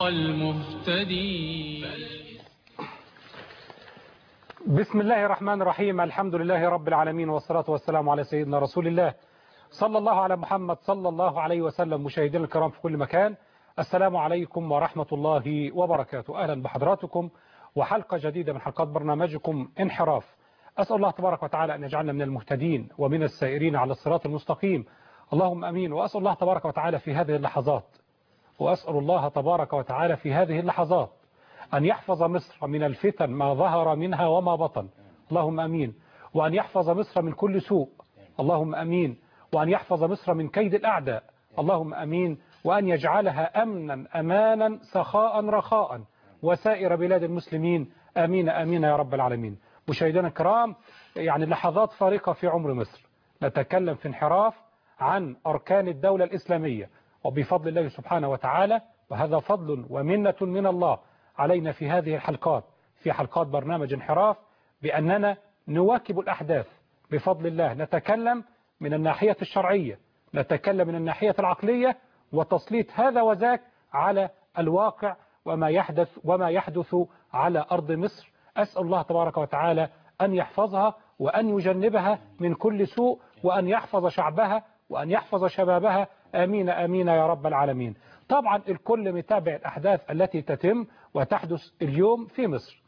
المهتدي بسم الله الرحمن الرحيم الحمد لله رب العالمين والصلاة والسلام على سيدنا رسول الله صلى الله على محمد صلى الله عليه وسلم مشاهدينا الكرام في كل مكان السلام عليكم ورحمة الله وبركاته أهلا بحضراتكم وحلقة جديدة من حلقات برنامجكم انحراف أسأل الله تبارك وتعالى أن يجعلنا من المهتدين ومن السائرين على الصراط المستقيم اللهم أمين وأسأل الله تبارك وتعالى في هذه اللحظات وأسأل الله تبارك وتعالى في هذه اللحظات أن يحفظ مصر من الفتن ما ظهر منها وما بطن اللهم أمين وأن يحفظ مصر من كل سوء اللهم أمين وأن يحفظ مصر من كيد الأعداء اللهم أمين وأن يجعلها أمنا أمانا سخاء رخاء وسائر بلاد المسلمين آمين آمين يا رب العالمين مشاهدينا الكرام يعني لحظات فارقة في عمر مصر نتكلم في انحراف عن أركان الدولة الإسلامية وبفضل الله سبحانه وتعالى وهذا فضل ومنة من الله علينا في هذه الحلقات في حلقات برنامج انحراف بأننا نواكب الأحداث بفضل الله نتكلم من الناحية الشرعية نتكلم من الناحية العقلية وتسليط هذا وذاك على الواقع وما يحدث وما يحدث على أرض مصر أسأل الله تبارك وتعالى أن يحفظها وأن يجنبها من كل سوء وأن يحفظ شعبها وأن يحفظ شبابها آمين آمين يا رب العالمين طبعا الكل متابع الأحداث التي تتم وتحدث اليوم في مصر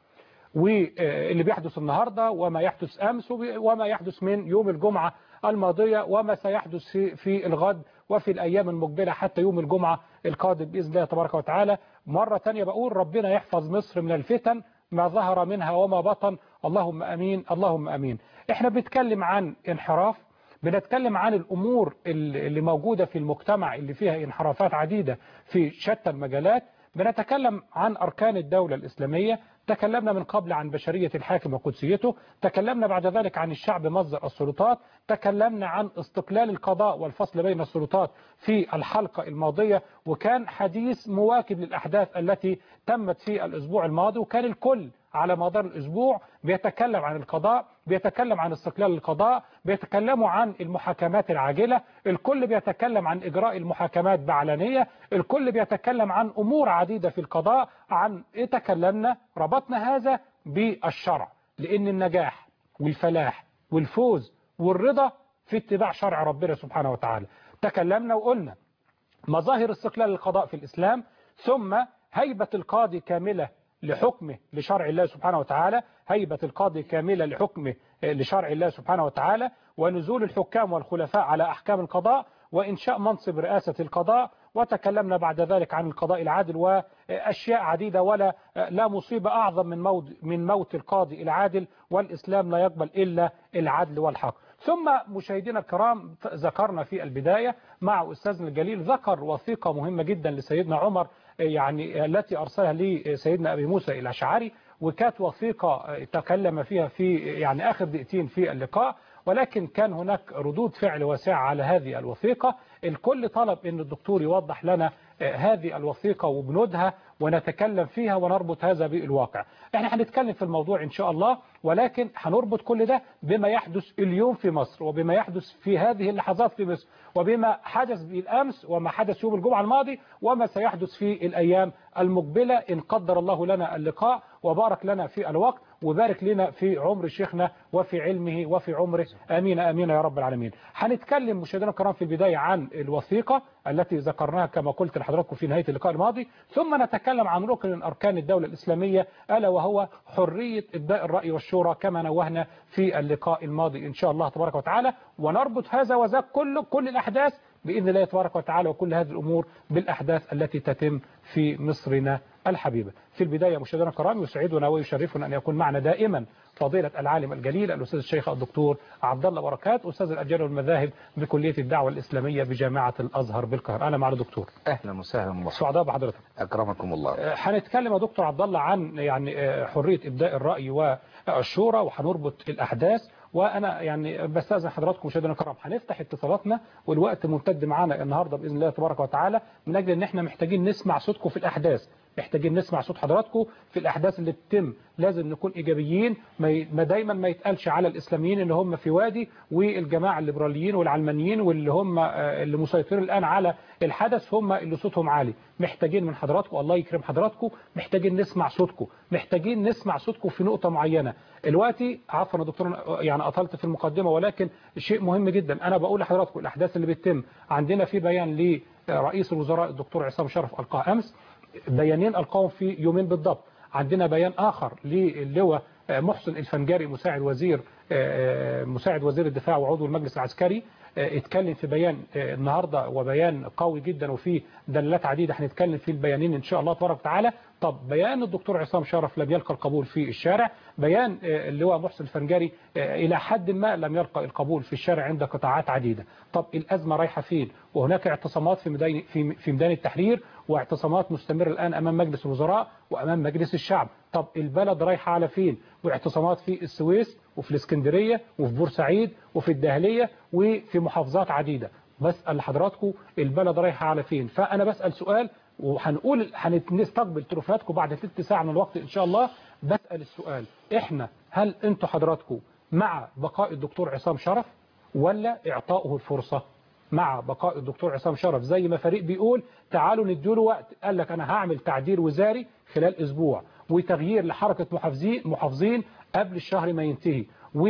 واللي بيحدث النهاردة وما يحدث أمس وما يحدث من يوم الجمعة الماضية وما سيحدث في, في الغد وفي الأيام المقبلة حتى يوم الجمعة القادم بإذن الله تبارك وتعالى مرة تانية بقول ربنا يحفظ مصر من الفتن ما ظهر منها وما بطن اللهم أمين اللهم أمين احنا بنتكلم عن انحراف بنتكلم عن الأمور اللي موجودة في المجتمع اللي فيها انحرافات عديدة في شتى المجالات بنتكلم عن أركان الدولة الإسلامية تكلمنا من قبل عن بشرية الحاكم وقدسيته تكلمنا بعد ذلك عن الشعب مصدر السلطات تكلمنا عن استقلال القضاء والفصل بين السلطات في الحلقة الماضية وكان حديث مواكب للأحداث التي تمت في الأسبوع الماضي وكان الكل على مدار الأسبوع بيتكلم عن القضاء بيتكلم عن استقلال القضاء بيتكلموا عن المحاكمات العاجلة الكل بيتكلم عن إجراء المحاكمات بعلانية الكل بيتكلم عن أمور عديدة في القضاء عن إيه تكلمنا ربطنا هذا بالشرع لأن النجاح والفلاح والفوز والرضا في اتباع شرع ربنا سبحانه وتعالى تكلمنا وقلنا مظاهر استقلال القضاء في الإسلام ثم هيبة القاضي كاملة لحكمه لشرع الله سبحانه وتعالى هيبة القاضي كاملة لحكمه لشرع الله سبحانه وتعالى ونزول الحكام والخلفاء على أحكام القضاء وإنشاء منصب رئاسة القضاء وتكلمنا بعد ذلك عن القضاء العادل وأشياء عديدة ولا لا مصيبة أعظم من موت, من موت القاضي العادل والإسلام لا يقبل إلا العدل والحق ثم مشاهدينا الكرام ذكرنا في البداية مع أستاذنا الجليل ذكر وثيقة مهمة جدا لسيدنا عمر يعني التي أرسلها لسيدنا أبي موسى الأشعري وكانت وثيقة تكلم فيها في يعني آخر دقيقتين في اللقاء ولكن كان هناك ردود فعل واسعة على هذه الوثيقة الكل طلب أن الدكتور يوضح لنا هذه الوثيقة وبنودها ونتكلم فيها ونربط هذا بالواقع احنا هنتكلم في الموضوع ان شاء الله ولكن هنربط كل ده بما يحدث اليوم في مصر وبما يحدث في هذه اللحظات في مصر وبما حدث بالأمس وما حدث يوم الجمعة الماضي وما سيحدث في الأيام المقبلة إن قدر الله لنا اللقاء وبارك لنا في الوقت وبارك لنا في عمر شيخنا وفي علمه وفي عمره آمين آمين يا رب العالمين هنتكلم مشاهدينا الكرام في البداية عن الوثيقة التي ذكرناها كما قلت لحضراتكم في نهاية اللقاء الماضي ثم نتكلم عن ركن من أركان الدولة الإسلامية ألا وهو حرية إبداء الرأي والشورى كما نوهنا في اللقاء الماضي إن شاء الله تبارك وتعالى ونربط هذا وذاك كل كل الأحداث بإذن الله تبارك وتعالى وكل هذه الأمور بالأحداث التي تتم في مصرنا الحبيبة في البداية مشاهدينا الكرام يسعدنا ويشرفنا أن يكون معنا دائما فضيلة العالم الجليل الأستاذ الشيخ الدكتور عبد الله بركات أستاذ الأديان والمذاهب بكلية الدعوة الإسلامية بجامعة الأزهر بالقاهرة أهلا معنا دكتور أهلا وسهلا الله سعداء بحضرتك أكرمكم الله هنتكلم يا دكتور عبد الله عن يعني حرية إبداء الرأي والشورى وهنربط الأحداث وانا يعني بستاذن حضراتكم مشاهدينا الكرام هنفتح اتصالاتنا والوقت ممتد معانا النهارده باذن الله تبارك وتعالى من اجل ان احنا محتاجين نسمع صوتكم في الاحداث محتاجين نسمع صوت حضراتكم في الأحداث اللي بتتم لازم نكون إيجابيين ما ي- ما دايما ما يتقالش على الإسلاميين إن هم في وادي والجماعة الليبراليين والعلمانيين واللي هم آه، اللي مسيطرين الآن على الحدث هم اللي صوتهم عالي محتاجين من حضراتكم الله يكرم حضراتكم محتاجين نسمع صوتكم محتاجين نسمع صوتكم في نقطة معينة دلوقتي عفوا يا دكتور أنا يعني أطلت في المقدمة ولكن شيء مهم جدا أنا بقول لحضراتكم الأحداث اللي بتتم عندنا في بيان لرئيس الوزراء الدكتور عصام شرف ألقاه أمس بيانين ألقاهم في يومين بالضبط عندنا بيان آخر للواء محسن الفنجاري مساعد وزير مساعد وزير الدفاع وعضو المجلس العسكري اتكلم في بيان النهارده وبيان قوي جدا وفيه دلالات عديده هنتكلم في البيانين ان شاء الله تبارك وتعالى طب بيان الدكتور عصام شرف لم يلقى القبول في الشارع بيان اللواء محسن الفنجاري الى حد ما لم يلقى القبول في الشارع عند قطاعات عديده طب الازمه رايحه فين وهناك اعتصامات في ميدان في في ميدان التحرير واعتصامات مستمره الان امام مجلس الوزراء وامام مجلس الشعب طب البلد رايحه على فين واعتصامات في السويس وفي الاسكندريه وفي بورسعيد وفي الدهليه وفي محافظات عديده بسال حضراتكم البلد رايحه على فين فانا بسال سؤال وهنقول هنستقبل تليفوناتكم بعد ثلث ساعه من الوقت ان شاء الله بسال السؤال احنا هل انتوا حضراتكم مع بقاء الدكتور عصام شرف ولا اعطائه الفرصه مع بقاء الدكتور عصام شرف زي ما فريق بيقول تعالوا نديله وقت قال لك انا هعمل تعديل وزاري خلال اسبوع وتغيير لحركه محافظين محافظين قبل الشهر ما ينتهي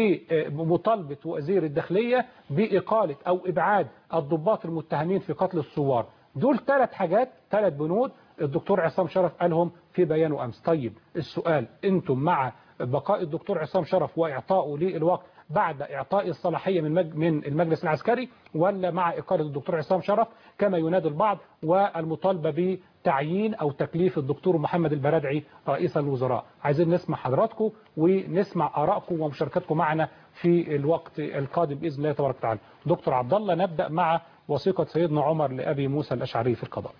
ومطالبه وزير الداخليه باقاله او ابعاد الضباط المتهمين في قتل الثوار دول ثلاث حاجات ثلاث بنود الدكتور عصام شرف قالهم في بيانه امس طيب السؤال انتم مع بقاء الدكتور عصام شرف واعطائه للوقت بعد إعطاء الصلاحية من مج... من المجلس العسكري ولا مع إقالة الدكتور عصام شرف كما ينادي البعض والمطالبة بتعيين أو تكليف الدكتور محمد البرادعي رئيس الوزراء عايزين نسمع حضراتكم ونسمع آرائكم ومشاركتكم معنا في الوقت القادم بإذن الله تبارك وتعالى دكتور عبد الله نبدأ مع وثيقة سيدنا عمر لأبي موسى الأشعري في القضاء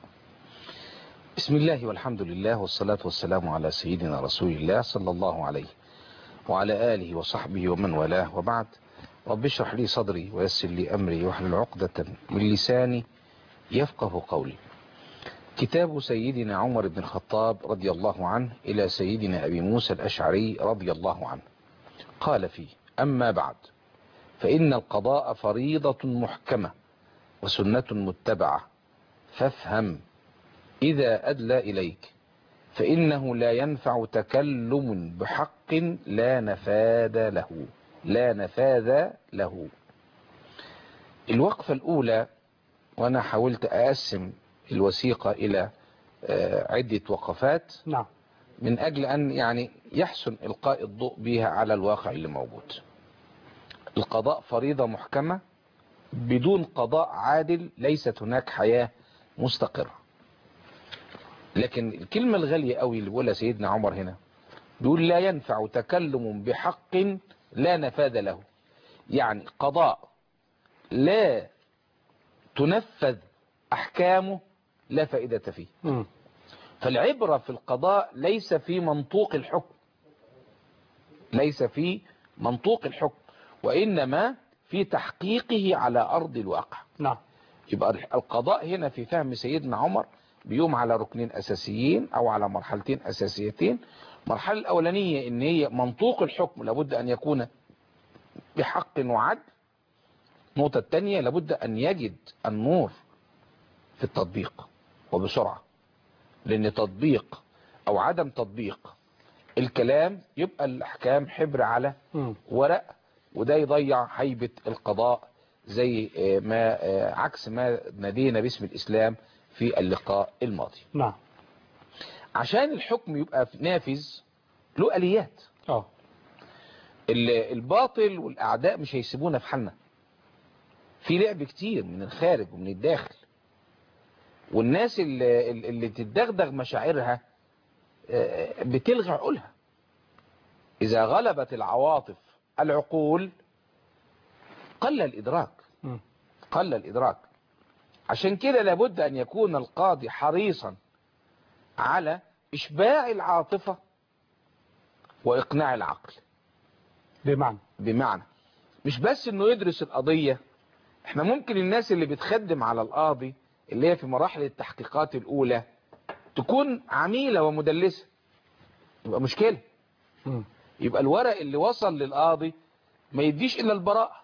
بسم الله والحمد لله والصلاة والسلام على سيدنا رسول الله صلى الله عليه وعلى آله وصحبه ومن والاه وبعد رب اشرح لي صدري ويسر لي أمري واحلل عقدة من لساني يفقه قولي كتاب سيدنا عمر بن الخطاب رضي الله عنه إلى سيدنا أبي موسى الأشعري رضي الله عنه قال فيه أما بعد فإن القضاء فريضة محكمة وسنة متبعة فافهم إذا أدلى إليك فإنه لا ينفع تكلم بحق لا نفاذ له لا نفاذ له الوقفة الأولى وأنا حاولت أقسم الوثيقة إلى عدة وقفات نعم من أجل أن يعني يحسن إلقاء الضوء بها على الواقع اللي موجود القضاء فريضة محكمة بدون قضاء عادل ليست هناك حياة مستقرة لكن الكلمة الغالية قوي اللي بيقولها سيدنا عمر هنا بيقول لا ينفع تكلم بحق لا نفاذ له يعني قضاء لا تنفذ أحكامه لا فائدة فيه م. فالعبرة في القضاء ليس في منطوق الحكم ليس في منطوق الحكم وإنما في تحقيقه على أرض الواقع نعم يبقى القضاء هنا في فهم سيدنا عمر بيوم على ركنين أساسيين أو على مرحلتين أساسيتين المرحلة الأولانية إن هي منطوق الحكم لابد أن يكون بحق وعدل النقطة الثانية لابد أن يجد النور في التطبيق وبسرعة لأن تطبيق أو عدم تطبيق الكلام يبقى الأحكام حبر على م. ورق وده يضيع هيبة القضاء زي ما عكس ما نادينا باسم الإسلام في اللقاء الماضي نعم عشان الحكم يبقى نافذ له آليات اه الباطل والأعداء مش هيسيبونا في حالنا في لعب كتير من الخارج ومن الداخل والناس اللي, اللي تتدغدغ مشاعرها بتلغي عقولها إذا غلبت العواطف العقول قل الإدراك م. قل الإدراك عشان كده لابد أن يكون القاضي حريصا على إشباع العاطفة وإقناع العقل بمعنى بمعنى مش بس أنه يدرس القضية احنا ممكن الناس اللي بتخدم على القاضي اللي هي في مراحل التحقيقات الأولى تكون عميلة ومدلسة يبقى مشكلة مم. يبقى الورق اللي وصل للقاضي ما يديش الا البراءة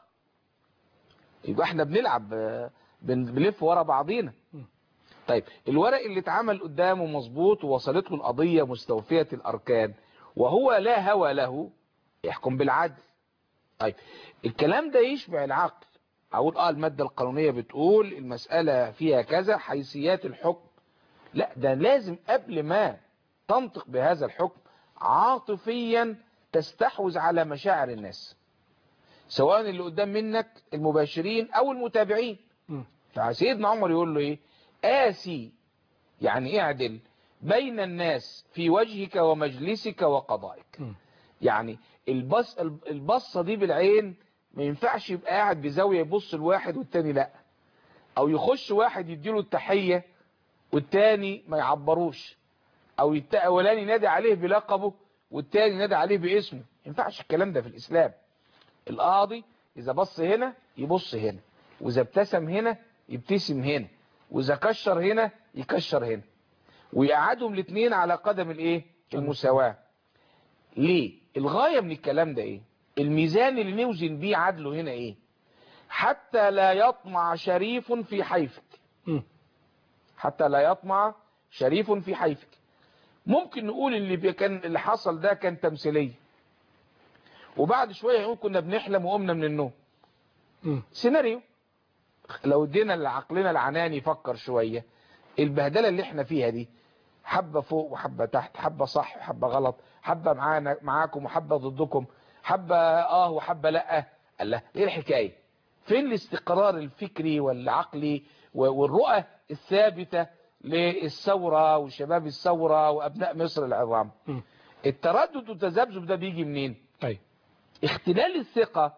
يبقى احنا بنلعب آه، بن- بنلف ورا بعضينا م. طيب الورق اللي اتعمل قدامه مظبوط ووصلت له القضية مستوفية الاركان وهو لا هوى له يحكم بالعدل طيب الكلام ده يشبع العقل اقول اه المادة القانونية بتقول المسألة فيها كذا حيثيات الحكم لا ده لازم قبل ما تنطق بهذا الحكم عاطفيا تستحوذ على مشاعر الناس سواء اللي قدام منك المباشرين او المتابعين مم. فسيدنا عمر يقول له ايه آسي يعني اعدل بين الناس في وجهك ومجلسك وقضائك مم. يعني البص البصة دي بالعين ما ينفعش يبقى قاعد بزاوية يبص الواحد والتاني لا او يخش واحد يديله التحية والتاني ما يعبروش او الت- الاولاني ينادي عليه بلقبه والتاني ينادي عليه باسمه ما ينفعش الكلام ده في الاسلام القاضي اذا بص هنا يبص هنا واذا ابتسم هنا يبتسم هنا واذا كشر هنا يكشر هنا ويقعدهم الاثنين على قدم الايه المساواة ليه الغاية من الكلام ده ايه الميزان اللي نوزن بيه عدله هنا ايه حتى لا يطمع شريف في حيفك مم. حتى لا يطمع شريف في حيفك ممكن نقول اللي بي- كان اللي حصل ده كان تمثيليه وبعد شوية يقول كنا بنحلم وقمنا من النوم مم. سيناريو لو ادينا لعقلنا العناني يفكر شوية البهدلة اللي احنا فيها دي حبة فوق وحبة تحت حبة صح وحبة غلط حبة معانا معاكم وحبة ضدكم حبة اه وحبة لا الله ايه الحكاية فين الاستقرار الفكري والعقلي و- والرؤى الثابتة للثورة وشباب الثورة وابناء مصر العظام مم. التردد والتذبذب ده بيجي منين طيب اختلال الثقة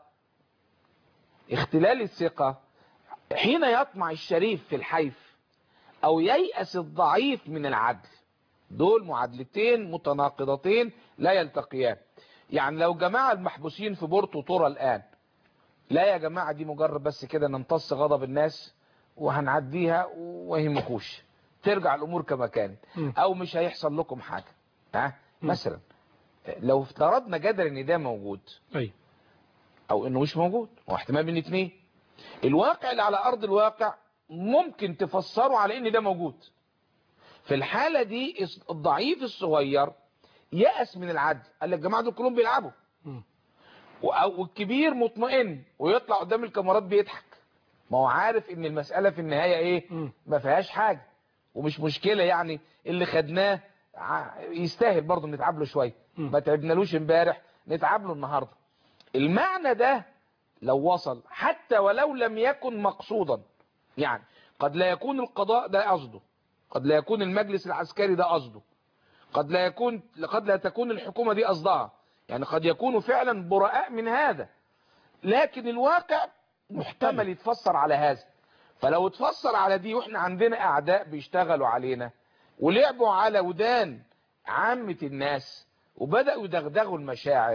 اختلال الثقة حين يطمع الشريف في الحيف او ييأس الضعيف من العدل دول معادلتين متناقضتين لا يلتقيان يعني لو جماعة المحبوسين في بورتو طورة الآن لا يا جماعة دي مجرد بس كده نمتص غضب الناس وهنعديها ويهمكوش ترجع الأمور كما كانت مم. أو مش هيحصل لكم حاجة ها مم. مثلا لو افترضنا جدلا ان ده موجود طيب او انه مش موجود هو احتمال من اتنين الواقع اللي على ارض الواقع ممكن تفسره على ان ده موجود في الحالة دي الضعيف الصغير يأس من العدل قال لك الجماعة دول كلهم بيلعبوا مم. و- والكبير مطمئن ويطلع قدام الكاميرات بيضحك ما هو عارف ان المسألة في النهاية ايه مم. ما فيهاش حاجة ومش مشكلة يعني اللي خدناه ع- يستاهل برضه نتعب له شوية مم. ما تعبنالوش امبارح نتعب له النهاردة المعنى ده لو وصل حتى ولو لم يكن مقصودا يعني قد لا يكون القضاء ده قصده قد لا يكون المجلس العسكري ده قصده قد لا يكون قد لا تكون الحكومة دي قصدها يعني قد يكونوا فعلا براء من هذا لكن الواقع محتمل يتفسر على هذا فلو اتفسر على دي واحنا عندنا اعداء بيشتغلوا علينا ولعبوا على ودان عامة الناس وبدأوا يدغدغوا المشاعر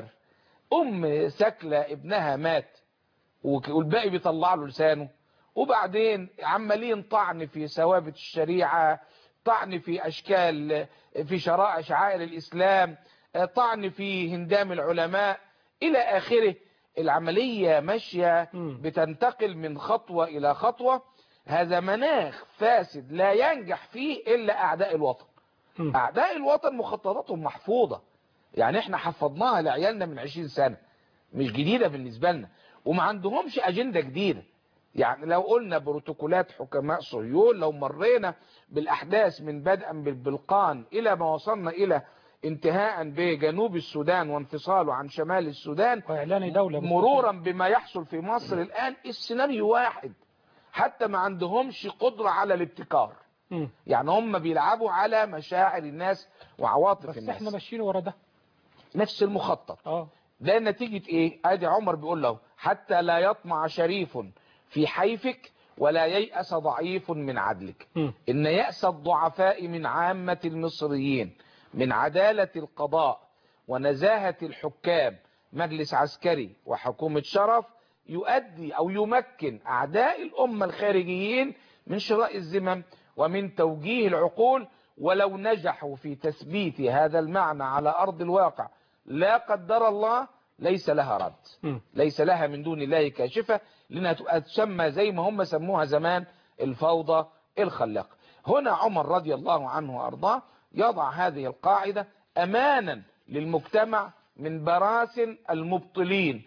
ام سكلة ابنها مات وك- والباقي بيطلع له لسانه وبعدين عمالين طعن في ثوابت الشريعة طعن في اشكال في شرائع شعائر الاسلام طعن في هندام العلماء الى اخره العملية ماشية مم. بتنتقل من خطوة الى خطوة هذا مناخ فاسد لا ينجح فيه الا اعداء الوطن مم. اعداء الوطن مخططاتهم محفوظة يعني احنا حفظناها لعيالنا من 20 سنة مش جديدة بالنسبة لنا وما عندهمش اجندة جديدة يعني لو قلنا بروتوكولات حكماء صهيون لو مرينا بالاحداث من بدءا بالبلقان الى ما وصلنا الى انتهاء بجنوب السودان وانفصاله عن شمال السودان واعلان دولة مستقلة. مرورا بما يحصل في مصر الان السيناريو واحد حتى ما عندهمش قدرة على الابتكار مم. يعني هم بيلعبوا على مشاعر الناس وعواطف بس الناس احنا ماشيين ورا ده نفس المخطط اه ده نتيجة ايه ادي عمر بيقول له حتى لا يطمع شريف في حيفك ولا ييأس ضعيف من عدلك مم. إن يأس الضعفاء من عامة المصريين من عدالة القضاء ونزاهة الحكام مجلس عسكري وحكومة شرف يؤدي أو يمكن أعداء الأمة الخارجيين من شراء الزمم ومن توجيه العقول ولو نجحوا في تثبيت هذا المعنى على أرض الواقع لا قدر الله ليس لها رد مم. ليس لها من دون الله كاشفة لأنها تبقى تسمى زي ما هم سموها زمان الفوضى الخلاقة هنا عمر رضي الله عنه وأرضاه يضع هذه القاعدة أمانا للمجتمع من براسن المبطلين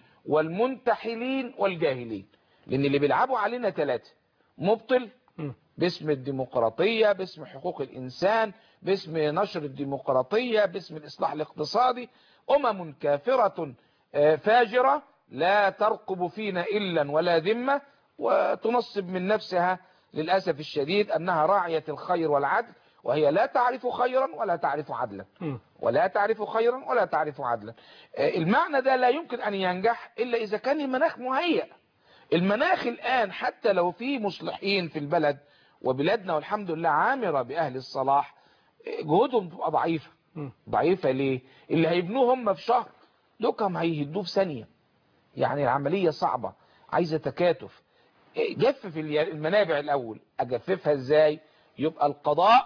والمنتحلين والجاهلين لأن اللي بيلعبوا علينا ثلاثة مبطل مم. باسم الديمقراطية باسم حقوق الإنسان باسم نشر الديمقراطية باسم الإصلاح الاقتصادي أمم كافرة آه، فاجرة لا ترقب فينا إلا ولا ذمة وتنصب من نفسها للأسف الشديد أنها راعية الخير والعدل وهي لا تعرف خيرا ولا تعرف عدلا مم. ولا تعرف خيرا ولا تعرف عدلا آه، المعنى ده لا يمكن أن ينجح إلا إذا كان المناخ مهيأ المناخ الآن حتى لو في مصلحين في البلد وبلادنا والحمد لله عامرة بأهل الصلاح آه، جهودهم تبقى ضعيفة مم. ضعيفة ليه اللي هيبنوه هم في شهر دوكم هيهدوه في ثانية يعني العملية صعبة عايزة تكاتف إيه، جفف الي- المنابع الأول أجففها إزاي يبقى القضاء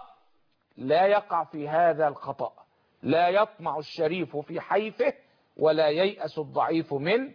لا يقع في هذا الخطأ لا يطمع الشريف في حيفه ولا ييأس الضعيف من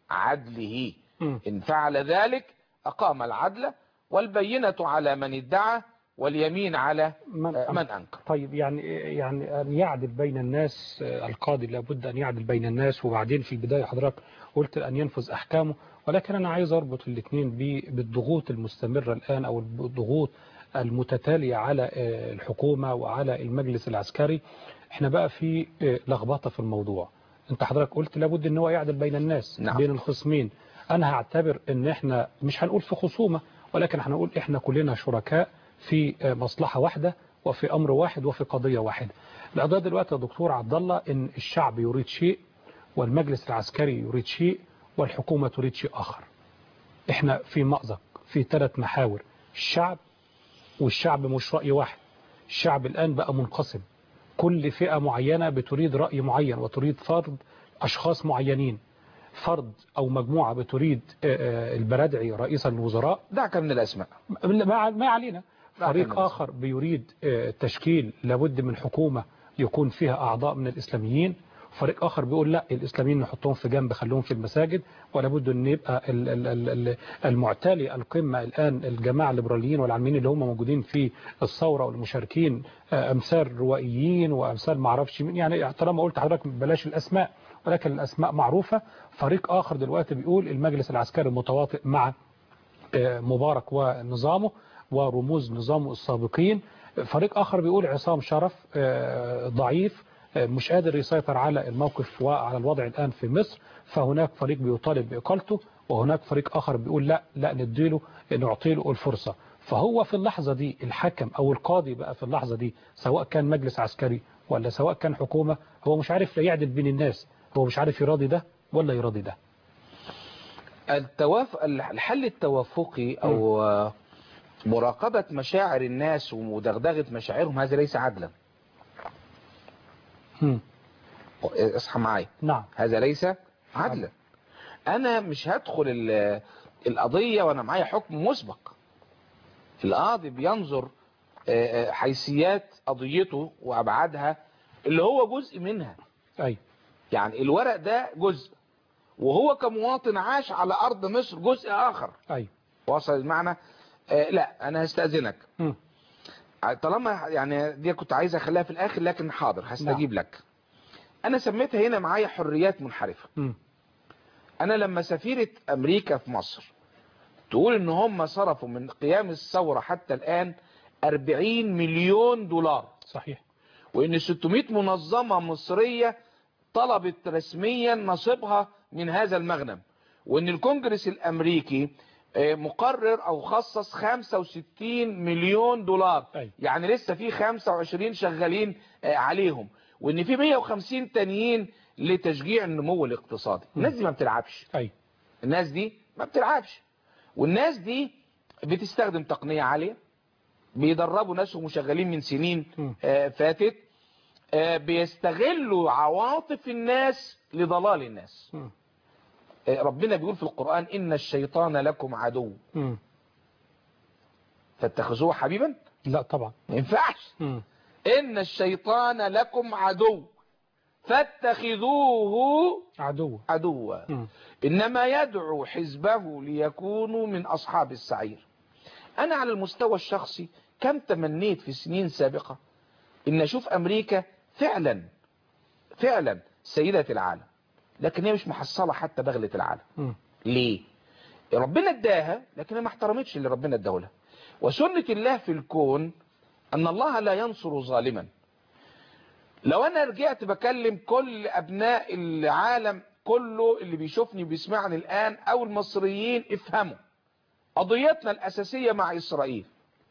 عدله مم. إن فعل ذلك أقام العدل والبينة على من ادعى واليمين على من آه، من أنكر طيب يعني يعني أن يعدل بين الناس آه، القاضي لابد أن يعدل بين الناس وبعدين في البداية حضرتك قلت أن ينفذ أحكامه ولكن أنا عايز أربط الاثنين ب- بالضغوط المستمرة الآن أو الضغوط المتتالية على آه، الحكومة وعلى المجلس العسكري احنا بقى في آه، لخبطة في الموضوع انت حضرتك قلت لابد ان هو يعدل بين الناس نعم. بين الخصمين انا هعتبر ان احنا مش هنقول في خصومة ولكن هنقول احنا كلنا شركاء في آه، مصلحة واحدة وفي امر واحد وفي قضية واحدة القضية دلوقتي يا دكتور عبد الله ان الشعب يريد شيء والمجلس العسكري يريد شيء والحكومة تريد شيء اخر احنا في مأزق في ثلاث محاور الشعب والشعب مش رأي واحد الشعب الآن بقى منقسم كل فئة معينة بتريد رأي معين وتريد فرض أشخاص معينين فرد أو مجموعة بتريد آه، آه، البرادعي رئيسا للوزراء دعك من الأسماء ما ما علينا لا، فريق خلينا آخر بيريد آه، تشكيل لابد من حكومة يكون فيها أعضاء من الإسلاميين فريق آخر بيقول لا الإسلاميين نحطهم في جنب خلوهم في المساجد ولا بد أن يبقى ال- ال- ال- ال- المعتلي القمة الآن الجماعة الليبراليين والعلمانيين اللي هم موجودين في الثورة والمشاركين آه، أمثال روائيين وأمثال معرفش مين يعني طالما قلت حضرتك بلاش الأسماء ولكن الأسماء معروفة فريق آخر دلوقتي بيقول المجلس العسكري متواطئ مع آه، مبارك ونظامه ورموز نظامه السابقين فريق آخر بيقول عصام شرف آه، ضعيف آه، مش قادر يسيطر على الموقف وعلى الوضع الآن في مصر فهناك فريق بيطالب بإقالته وهناك فريق آخر بيقول لا لا نديله نعطيله الفرصة فهو في اللحظة دي الحكم أو القاضي بقى في اللحظة دي سواء كان مجلس عسكري ولا سواء كان حكومة هو مش عارف لا يعدل بين الناس هو مش عارف يراضي ده ولا يراضي ده التوافق الحل التوافقي أو آه، مراقبة مشاعر الناس ومدغدغة مشاعرهم هذا ليس عدلا هم. اصحى معايا نعم هذا ليس عدلا انا مش هدخل ال- القضية وانا معايا حكم مسبق القاضي بينظر آه، آه، حيثيات قضيته وابعادها اللي هو جزء منها أي يعني الورق ده جزء وهو كمواطن عاش على ارض مصر جزء اخر أي وصل المعنى آه، لا انا هستأذنك هم. طالما يعني دي كنت عايز اخليها في الاخر لكن حاضر هستجيب لك انا سميتها هنا معايا حريات منحرفة هم. انا لما سفيرة امريكا في مصر تقول ان هم صرفوا من قيام الثورة حتى الان 40 مليون دولار صحيح وان 600 منظمة مصرية طلبت رسميا نصيبها من هذا المغنم وان الكونجرس الامريكي آه، مقرر او خصص 65 مليون دولار أي. يعني لسه في 25 شغالين آه، عليهم وان في 150 تانيين لتشجيع النمو الاقتصادي الناس دي ما بتلعبش أي الناس دي ما بتلعبش والناس دي بتستخدم تقنية عالية بيدربوا ناس ومشغلين من سنين م. آه، فاتت آه، بيستغلوا عواطف الناس لضلال الناس هم. آه، ربنا بيقول في القرآن إن الشيطان لكم عدو هم. فاتخذوه حبيبا لا طبعا ما ينفعش هم. إن الشيطان لكم عدو فاتخذوه عدو عدوا مم. إنما يدعو حزبه ليكونوا من أصحاب السعير أنا على المستوى الشخصي كم تمنيت في سنين سابقة إن أشوف أمريكا فعلا فعلا سيدة العالم لكن هي مش محصلة حتى بغلة العالم مم. ليه ربنا اداها لكن هي ما احترمتش اللي ربنا اداه لها وسنة الله في الكون ان الله لا ينصر ظالما لو انا رجعت بكلم كل ابناء العالم كله اللي بيشوفني وبيسمعني الان او المصريين افهموا قضيتنا الاساسية مع اسرائيل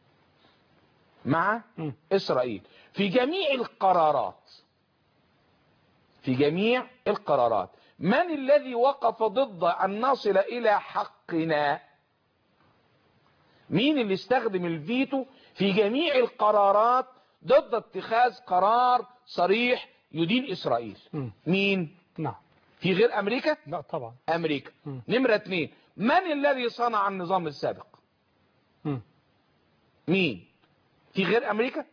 مع مم. اسرائيل في جميع القرارات في جميع القرارات من الذي وقف ضد أن نصل إلى حقنا مين اللي استخدم الفيتو في جميع القرارات ضد اتخاذ قرار صريح يدين إسرائيل مم. مين نعم في غير أمريكا لا طبعا أمريكا مم. نمرة اتنين من الذي صنع النظام السابق مم. مين في غير أمريكا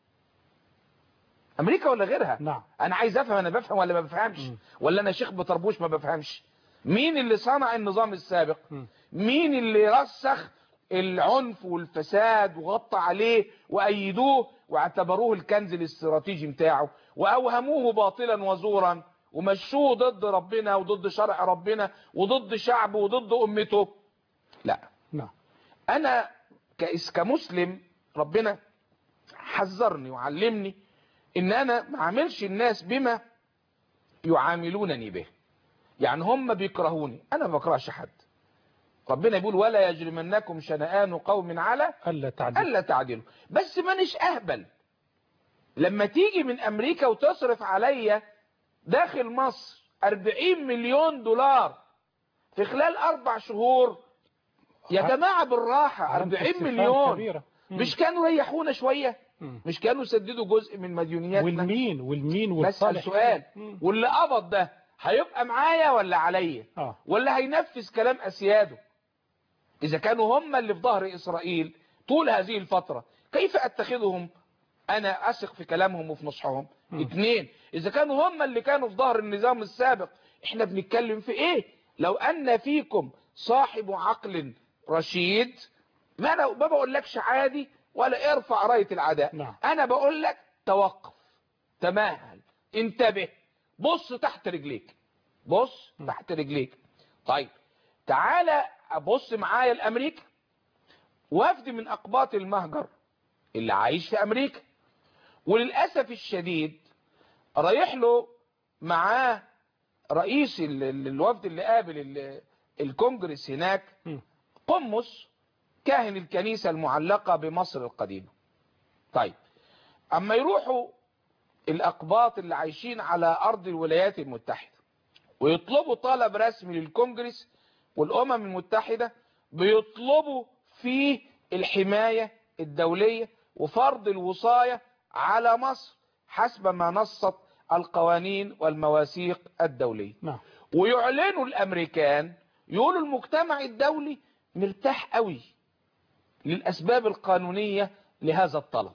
أمريكا ولا غيرها نعم انا عايز افهم انا بفهم ولا ما بفهمش مم. ولا انا شيخ بطربوش ما بفهمش مين اللي صنع النظام السابق مم. مين اللي رسخ العنف والفساد وغطى عليه وايدوه واعتبروه الكنز الاستراتيجي بتاعه واوهموه باطلا وزورا ومشوه ضد ربنا وضد شرع ربنا وضد شعبه وضد امته لا نعم انا كإس- كمسلم ربنا حذرني وعلمني ان انا ما اعملش الناس بما يعاملونني به يعني هم بيكرهوني انا ما بكرهش حد ربنا بيقول ولا يجرمنكم شنآن قوم على ألا تعدل الا تعدلوا بس مانيش اهبل لما تيجي من امريكا وتصرف عليا داخل مصر 40 مليون دولار في خلال اربع شهور يا ع- جماعة بالراحة علامة 40 استفهام مليون كبيرة. مم. مش كانوا ريحونا شوية مم. مش كانوا سددوا جزء من مديونياتنا والمين والمين بسأل والصالح سؤال مم. واللي قبض ده هيبقى معايا ولا عليا اه ولا هينفذ كلام أسياده إذا كانوا هم اللي في ظهر إسرائيل طول هذه الفترة كيف أتخذهم أنا أثق في كلامهم وفي نصحهم مم. اتنين إذا كانوا هم اللي كانوا في ظهر النظام السابق إحنا بنتكلم في إيه لو أن فيكم صاحب عقل رشيد ما أنا ما بقولكش عادي ولا ارفع راية العداء نعم. أنا بقول لك توقف تمهل انتبه بص تحت رجليك بص م. تحت رجليك طيب تعالى ابص معايا لامريكا وفد من اقباط المهجر اللي عايش في امريكا وللاسف الشديد رايح له معاه رئيس ال- ال- الوفد اللي قابل ال- الكونجرس هناك مم. قمص كاهن الكنيسة المعلقة بمصر القديمة طيب اما يروحوا الاقباط اللي عايشين على ارض الولايات المتحدة ويطلبوا طلب رسمي للكونجرس والامم المتحدة بيطلبوا فيه الحماية الدولية وفرض الوصاية على مصر حسب ما نصت القوانين والمواثيق الدولية نعم ويعلنوا الامريكان يقولوا المجتمع الدولي مرتاح قوي للاسباب القانونية لهذا الطلب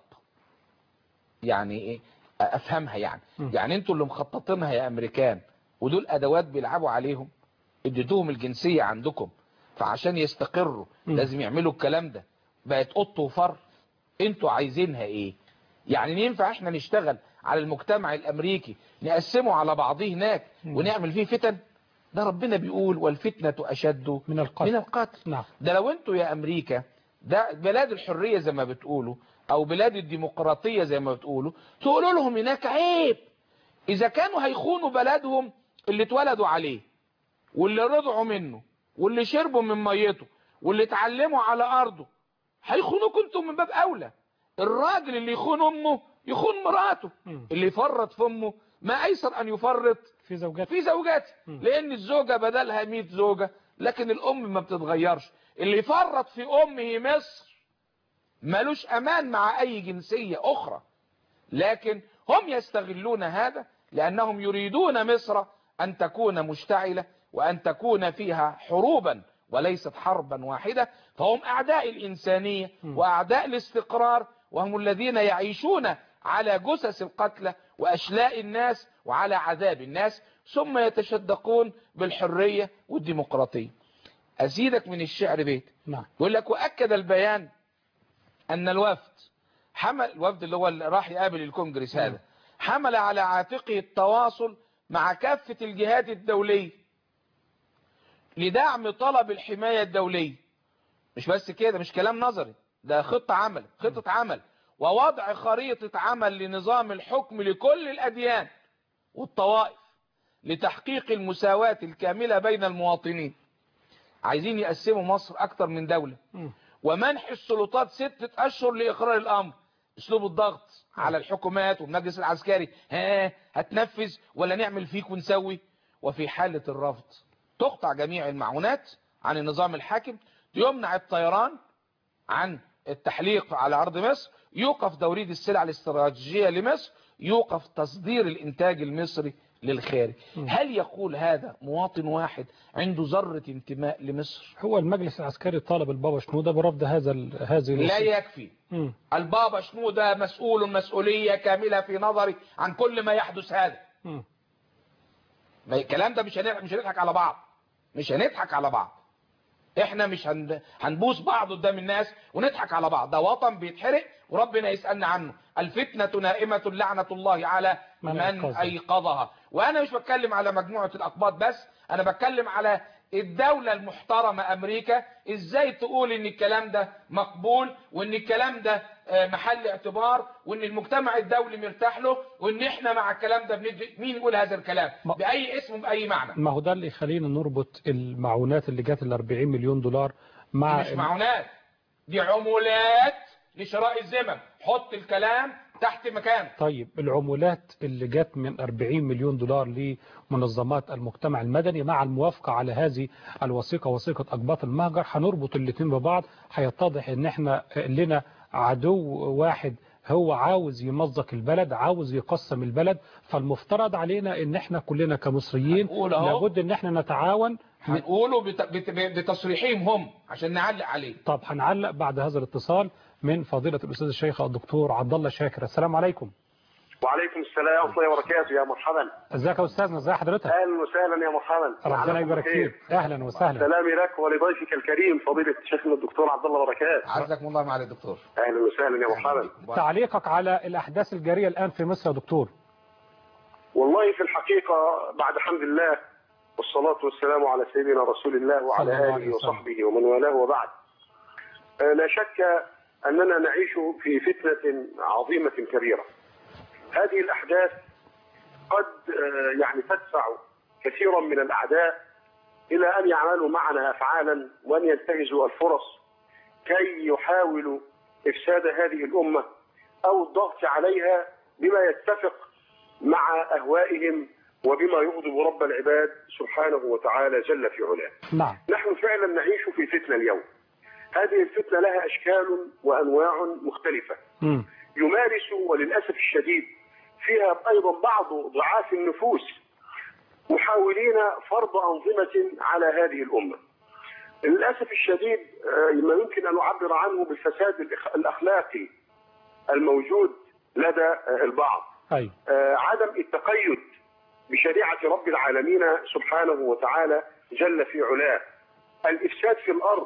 يعني ايه افهمها يعني م. يعني انتوا اللي مخططينها يا امريكان ودول ادوات بيلعبوا عليهم اديتوهم الجنسية عندكم فعشان يستقروا م. لازم يعملوا الكلام ده بقت قط وفر انتوا عايزينها ايه يعني ينفع احنا نشتغل على المجتمع الامريكي نقسمه على بعضيه هناك م. ونعمل فيه فتن ده ربنا بيقول والفتنة اشد من القتل من القتل نعم ده لو انتوا يا امريكا ده بلاد الحرية زي ما بتقولوا او بلاد الديمقراطية زي ما بتقولوا تقولوا لهم هناك عيب اذا كانوا هيخونوا بلدهم اللي اتولدوا عليه واللي رضعوا منه واللي شربوا من ميته واللي اتعلموا على ارضه هيخونوكوا انتم من باب اولى الراجل اللي يخون امه يخون مراته مم. اللي يفرط في امه ما ايسر ان يفرط في زوجات في زوجات مم. لان الزوجة بدلها 100 زوجة لكن الام ما بتتغيرش اللي يفرط في امه مصر ملوش امان مع اي جنسية اخرى لكن هم يستغلون هذا لانهم يريدون مصر ان تكون مشتعلة وان تكون فيها حروبا وليست حربا واحدة فهم اعداء الانسانية م. واعداء الاستقرار وهم الذين يعيشون على جثث القتلى وأشلاء الناس وعلى عذاب الناس ثم يتشدقون بالحرية والديمقراطية أزيدك من الشعر بيت نعم يقول لك وأكد البيان أن الوفد حمل الوفد اللي هو اللي راح يقابل الكونجرس هذا حمل على عاتقه التواصل مع كافة الجهات الدولية لدعم طلب الحماية الدولية مش بس كده مش كلام نظري ده خطة عمل خطة عمل ووضع خريطة عمل لنظام الحكم لكل الأديان والطوائف لتحقيق المساواة الكاملة بين المواطنين عايزين يقسموا مصر أكتر من دولة مم. ومنح السلطات ستة أشهر لإقرار الأمر أسلوب الضغط على الحكومات والمجلس العسكري ها هتنفذ ولا نعمل فيك ونسوي وفي حالة الرفض تقطع جميع المعونات عن النظام الحاكم يمنع الطيران عن التحليق على أرض مصر يوقف توريد السلع الاستراتيجية لمصر يوقف تصدير الإنتاج المصري للخارج هل يقول هذا مواطن واحد عنده ذرة انتماء لمصر هو المجلس العسكري طالب البابا شنودة برفض هذا ال- هذه لا الوصية. يكفي مم. البابا شنودة مسؤول مسؤولية كاملة في نظري عن كل ما يحدث هذا مم. ما الكلام ده مش هنضحك مش هنضحك على بعض مش هنضحك على بعض احنا مش هن... هنبوس بعض قدام الناس ونضحك على بعض ده وطن بيتحرق وربنا يسألنا عنه الفتنة نائمة لعنة الله على من من أيقظها. أيقظها وأنا مش بتكلم على مجموعة الأقباط بس أنا بتكلم على الدولة المحترمة أمريكا إزاي تقول إن الكلام ده مقبول وإن الكلام ده آه، محل اعتبار وإن المجتمع الدولي مرتاح له وإن إحنا مع الكلام ده بندي مين يقول هذا الكلام ما- بأي اسم بأي معنى ما هو ده اللي يخلينا نربط المعونات اللي جت ال 40 مليون دولار مع دي مش معونات دي عمولات لشراء الذمم حط الكلام تحت مكان طيب العمولات اللي جت من 40 مليون دولار لمنظمات المجتمع المدني مع الموافقة على هذه الوثيقة وثيقة أقباط المهجر هنربط الاثنين ببعض هيتضح ان احنا لنا عدو واحد هو عاوز يمزق البلد عاوز يقسم البلد فالمفترض علينا ان احنا كلنا كمصريين هنقول أهو. لابد ان احنا نتعاون هنقوله بت... بت... بتصريحهم هم عشان نعلق عليه طب هنعلق بعد هذا الاتصال من فضيلة الأستاذ الشيخ الدكتور عبد الله شاكر السلام عليكم وعليكم السلام ورحمة الله وبركاته يا مرحبا ازيك يا أستاذنا ازي حضرتك أهلا وسهلا يا مرحبا ربنا لعلكم يبارك بخير. فيك أهلا وسهلا سلامي لك ولضيفك الكريم فضيلة شيخنا الدكتور عبد الله بركات عزكم الله معالي الدكتور أهلا وسهلا يا مرحبا تعليقك على الأحداث الجارية الآن في مصر يا دكتور والله في الحقيقة بعد حمد الله والصلاة والسلام على سيدنا رسول الله صلى وعلى الله عليه آله وسلم. وصحبه ومن والاه وبعد آه، لا شك أننا نعيش في فتنة عظيمة كبيرة هذه الأحداث قد آه، يعني تدفع كثيرا من الأعداء إلى أن يعملوا معنا أفعالا وأن ينتهزوا الفرص كي يحاولوا إفساد هذه الأمة أو الضغط عليها بما يتفق مع أهوائهم وبما يغضب رب العباد سبحانه وتعالى جل في علاه نعم نحن فعلا نعيش في فتنة اليوم هذه الفتنة لها أشكال وأنواع مختلفة مم. يمارس وللأسف الشديد فيها أيضا بعض ضعاف النفوس محاولين فرض أنظمة على هذه الأمة للأسف الشديد آه، ما يمكن أن نعبر عنه بالفساد الإخ- الأخلاقي الموجود لدى آه، البعض أي آه، عدم التقيد بشريعة رب العالمين سبحانه وتعالى جل في علاه الإفساد في الأرض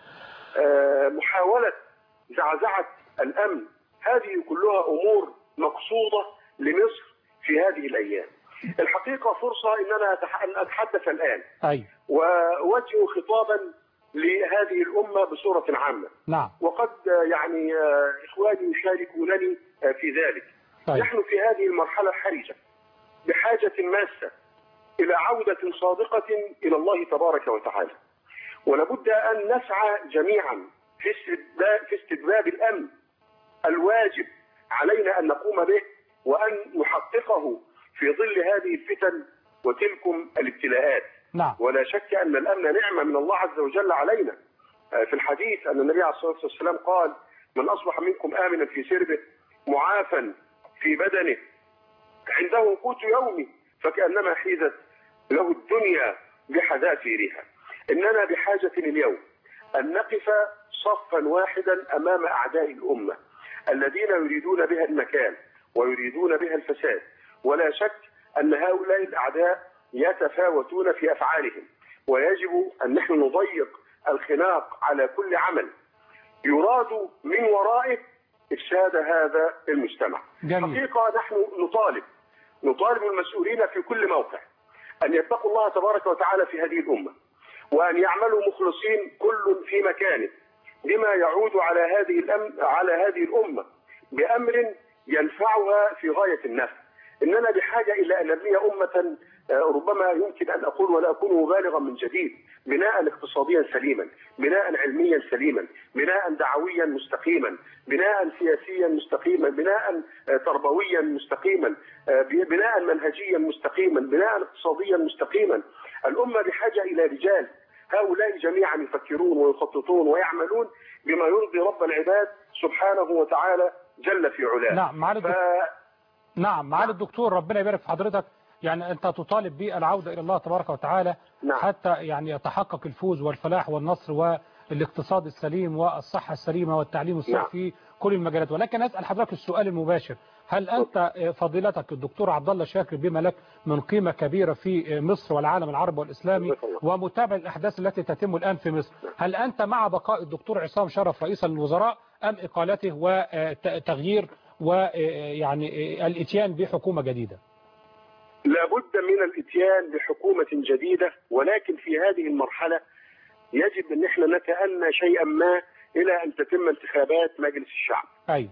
آه، محاولة زعزعة الأمن هذه كلها أمور مقصودة لمصر في هذه الأيام الحقيقة فرصة أن أنا أتح- أن أتحدث الآن أي وأوجه خطابا لهذه الأمة بصورة عامة نعم وقد آه، يعني آه، إخواني يشاركونني آه، في ذلك طيب نحن في هذه المرحلة الحرجة بحاجة ماسة إلى عودة صادقة إلى الله تبارك وتعالى ولابد أن نسعى جميعا في استتباب, في استتباب الأمن الواجب علينا أن نقوم به وأن نحققه في ظل هذه الفتن وتلكم الابتلاءات نعم ولا شك أن الأمن نعمة من الله عز وجل علينا آه، في الحديث أن النبي عليه الصلاة والسلام قال من أصبح منكم آمنا في سربه معافا في بدنه عنده قوت يومي فكأنما حيزت له الدنيا بحذافيرها إننا بحاجة اليوم أن نقف صفا واحدا أمام أعداء الأمة الذين يريدون بها المكان ويريدون بها الفساد ولا شك أن هؤلاء الأعداء يتفاوتون في أفعالهم ويجب أن نحن نضيق الخناق على كل عمل يراد من ورائه إفساد هذا المجتمع جميل. حقيقة نحن نطالب نطالب المسؤولين في كل موقع أن يتقوا الله تبارك وتعالى في هذه الأمة وأن يعملوا مخلصين كل في مكانه بما يعود على هذه الأم على هذه الأمة بأمر ينفعها في غاية النفع إننا بحاجة إلى أن نبني أمة آه، ربما يمكن أن أقول ولا أكون مبالغا من جديد بناء اقتصاديا سليما بناء علميا سليما بناء دعويا مستقيما بناء سياسيا مستقيما بناء آه، تربويا مستقيما آه، بناء منهجيا مستقيما بناء اقتصاديا مستقيما الأمة بحاجة إلى رجال هؤلاء جميعا يفكرون ويخططون ويعملون بما يرضي رب العباد سبحانه وتعالى جل في علاه نعم معالي ف... الدكتور نعم معالي الدكتور ربنا يبارك في حضرتك يعني أنت تطالب بالعودة إلى الله تبارك وتعالى نعم. حتى يعني يتحقق الفوز والفلاح والنصر والاقتصاد السليم والصحة السليمة والتعليم الصحي نعم. في كل المجالات ولكن أسأل حضرتك السؤال المباشر هل أنت فضيلتك الدكتور عبد الله شاكر بما لك من قيمة كبيرة في مصر والعالم العربي والإسلامي جزاك الله. ومتابع الأحداث التي تتم الآن في مصر هل أنت مع بقاء الدكتور عصام شرف رئيسا للوزراء أم إقالته وتغيير ويعني الاتيان بحكومة جديدة لابد من الاتيان بحكومة جديدة ولكن في هذه المرحلة يجب ان احنا نتأنى شيئا ما الى ان تتم انتخابات مجلس الشعب أيوة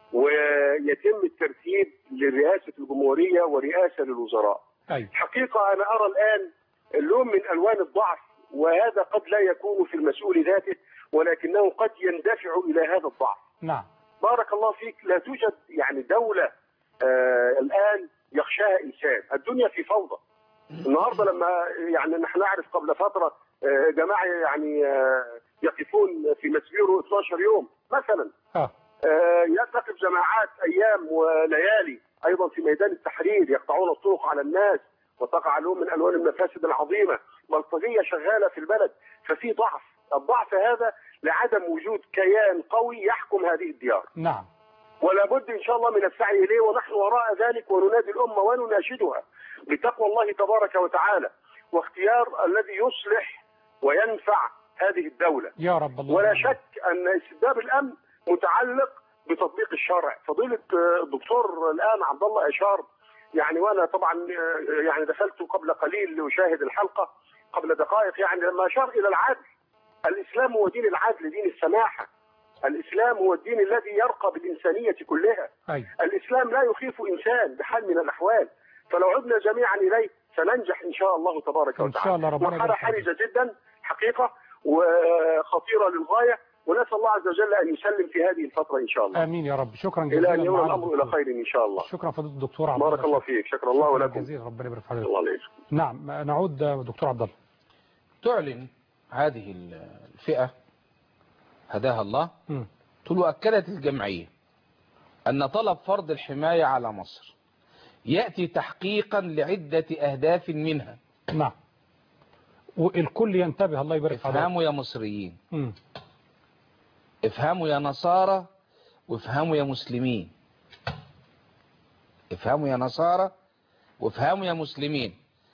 ويتم الترتيب لرئاسة الجمهورية ورئاسة للوزراء أيوة حقيقة أنا أرى الآن اللون من ألوان الضعف وهذا قد لا يكون في المسؤول ذاته ولكنه قد يندفع إلى هذا الضعف نعم بارك الله فيك لا توجد يعني دولة آه الآن يخشاها إنسان الدنيا في فوضى النهاردة لما يعني نحن نعرف قبل فترة آه جماعة يعني آه يقفون في مسبيرو 12 يوم مثلا آه. آه تقف جماعات أيام وليالي أيضا في ميدان التحرير يقطعون الطرق على الناس وتقع لهم من ألوان المفاسد العظيمة بلطجية شغالة في البلد ففي ضعف الضعف هذا لعدم وجود كيان قوي يحكم هذه الديار نعم ولا بد ان شاء الله من السعي اليه ونحن وراء ذلك وننادي الامه ونناشدها بتقوى الله تبارك وتعالى واختيار الذي يصلح وينفع هذه الدوله يا رب الله ولا شك ان استبداد الامن متعلق بتطبيق الشرع فضيله آه، الدكتور الان عبد الله اشار يعني وانا طبعا آه، يعني دخلت قبل قليل لاشاهد الحلقه قبل دقائق يعني لما اشار الى العدل الاسلام هو دين العدل دين السماحه الاسلام هو الدين الذي يرقى بالانسانيه كلها أيوة الاسلام لا يخيف انسان بحال من الاحوال فلو عدنا جميعا اليه سننجح ان شاء الله تبارك إن وتعالى شاء الله ربنا مرحله يبارك فيك. حرجه جدا حقيقه وخطيره للغايه ونسال الله عز وجل ان يسلم في هذه الفتره ان شاء الله آمين يا رب شكرا جزيلا الى ان يولى معالي الامر الى الدكتور. خير ان شاء الله شكرا فضيلة الدكتور عبد بارك الله شكرا. فيك شكر الله شكرا ولكم جزيلا ربنا يبارك في حضرتك الله عليك نعم نعود دكتور عبد الله تعلن هذه الفئة هداها الله مم. تقول أكدت الجمعية أن طلب فرض الحماية على مصر يأتي تحقيقا لعدة أهداف منها نعم والكل ينتبه الله يبارك في حضرتك افهموا يا مصريين مم. افهموا يا نصارى وافهموا يا مسلمين افهموا يا نصارى وافهموا يا مسلمين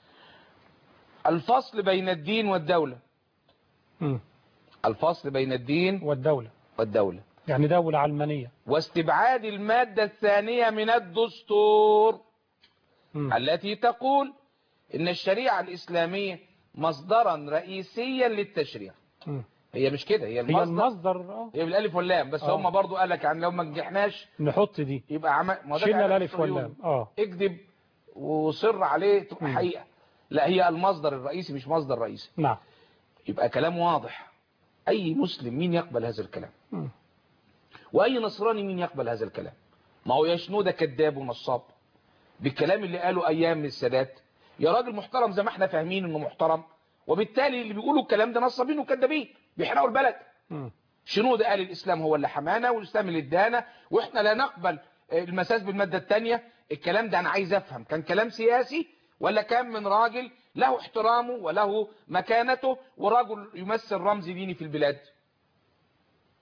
الفصل بين الدين والدولة مم. الفصل بين الدين والدولة والدولة يعني دولة علمانية واستبعاد المادة الثانية من الدستور مم. التي تقول إن الشريعة الإسلامية مصدرا رئيسيا للتشريع مم. هي مش كده هي هي المصدر المصدر آه. هي بالالف واللام بس آه. هم برضو قال لك يعني لو ما نجحناش نحط دي يبقى عمل ما ده شلنا كلام الالف الصهيوني. واللام اه اكذب وصر عليه تبقى مم. حقيقة لا هي المصدر الرئيسي مش مصدر رئيسي نعم يبقى كلام واضح اي مسلم مين يقبل هذا الكلام مم. واي نصراني مين يقبل هذا الكلام ما هو يا شنودة كذاب ونصاب بالكلام اللي قاله ايام السادات يا راجل محترم زي ما احنا فاهمين انه محترم وبالتالي اللي بيقولوا الكلام ده نصابين وكذابين بيحرقوا البلد مم. شنودة قال الاسلام هو اللي حمانا والاسلام اللي ادانا واحنا لا نقبل المساس بالمادة الثانية الكلام ده انا عايز افهم كان كلام سياسي ولا كان من راجل له احترامه وله مكانته وراجل يمثل رمز ديني في البلاد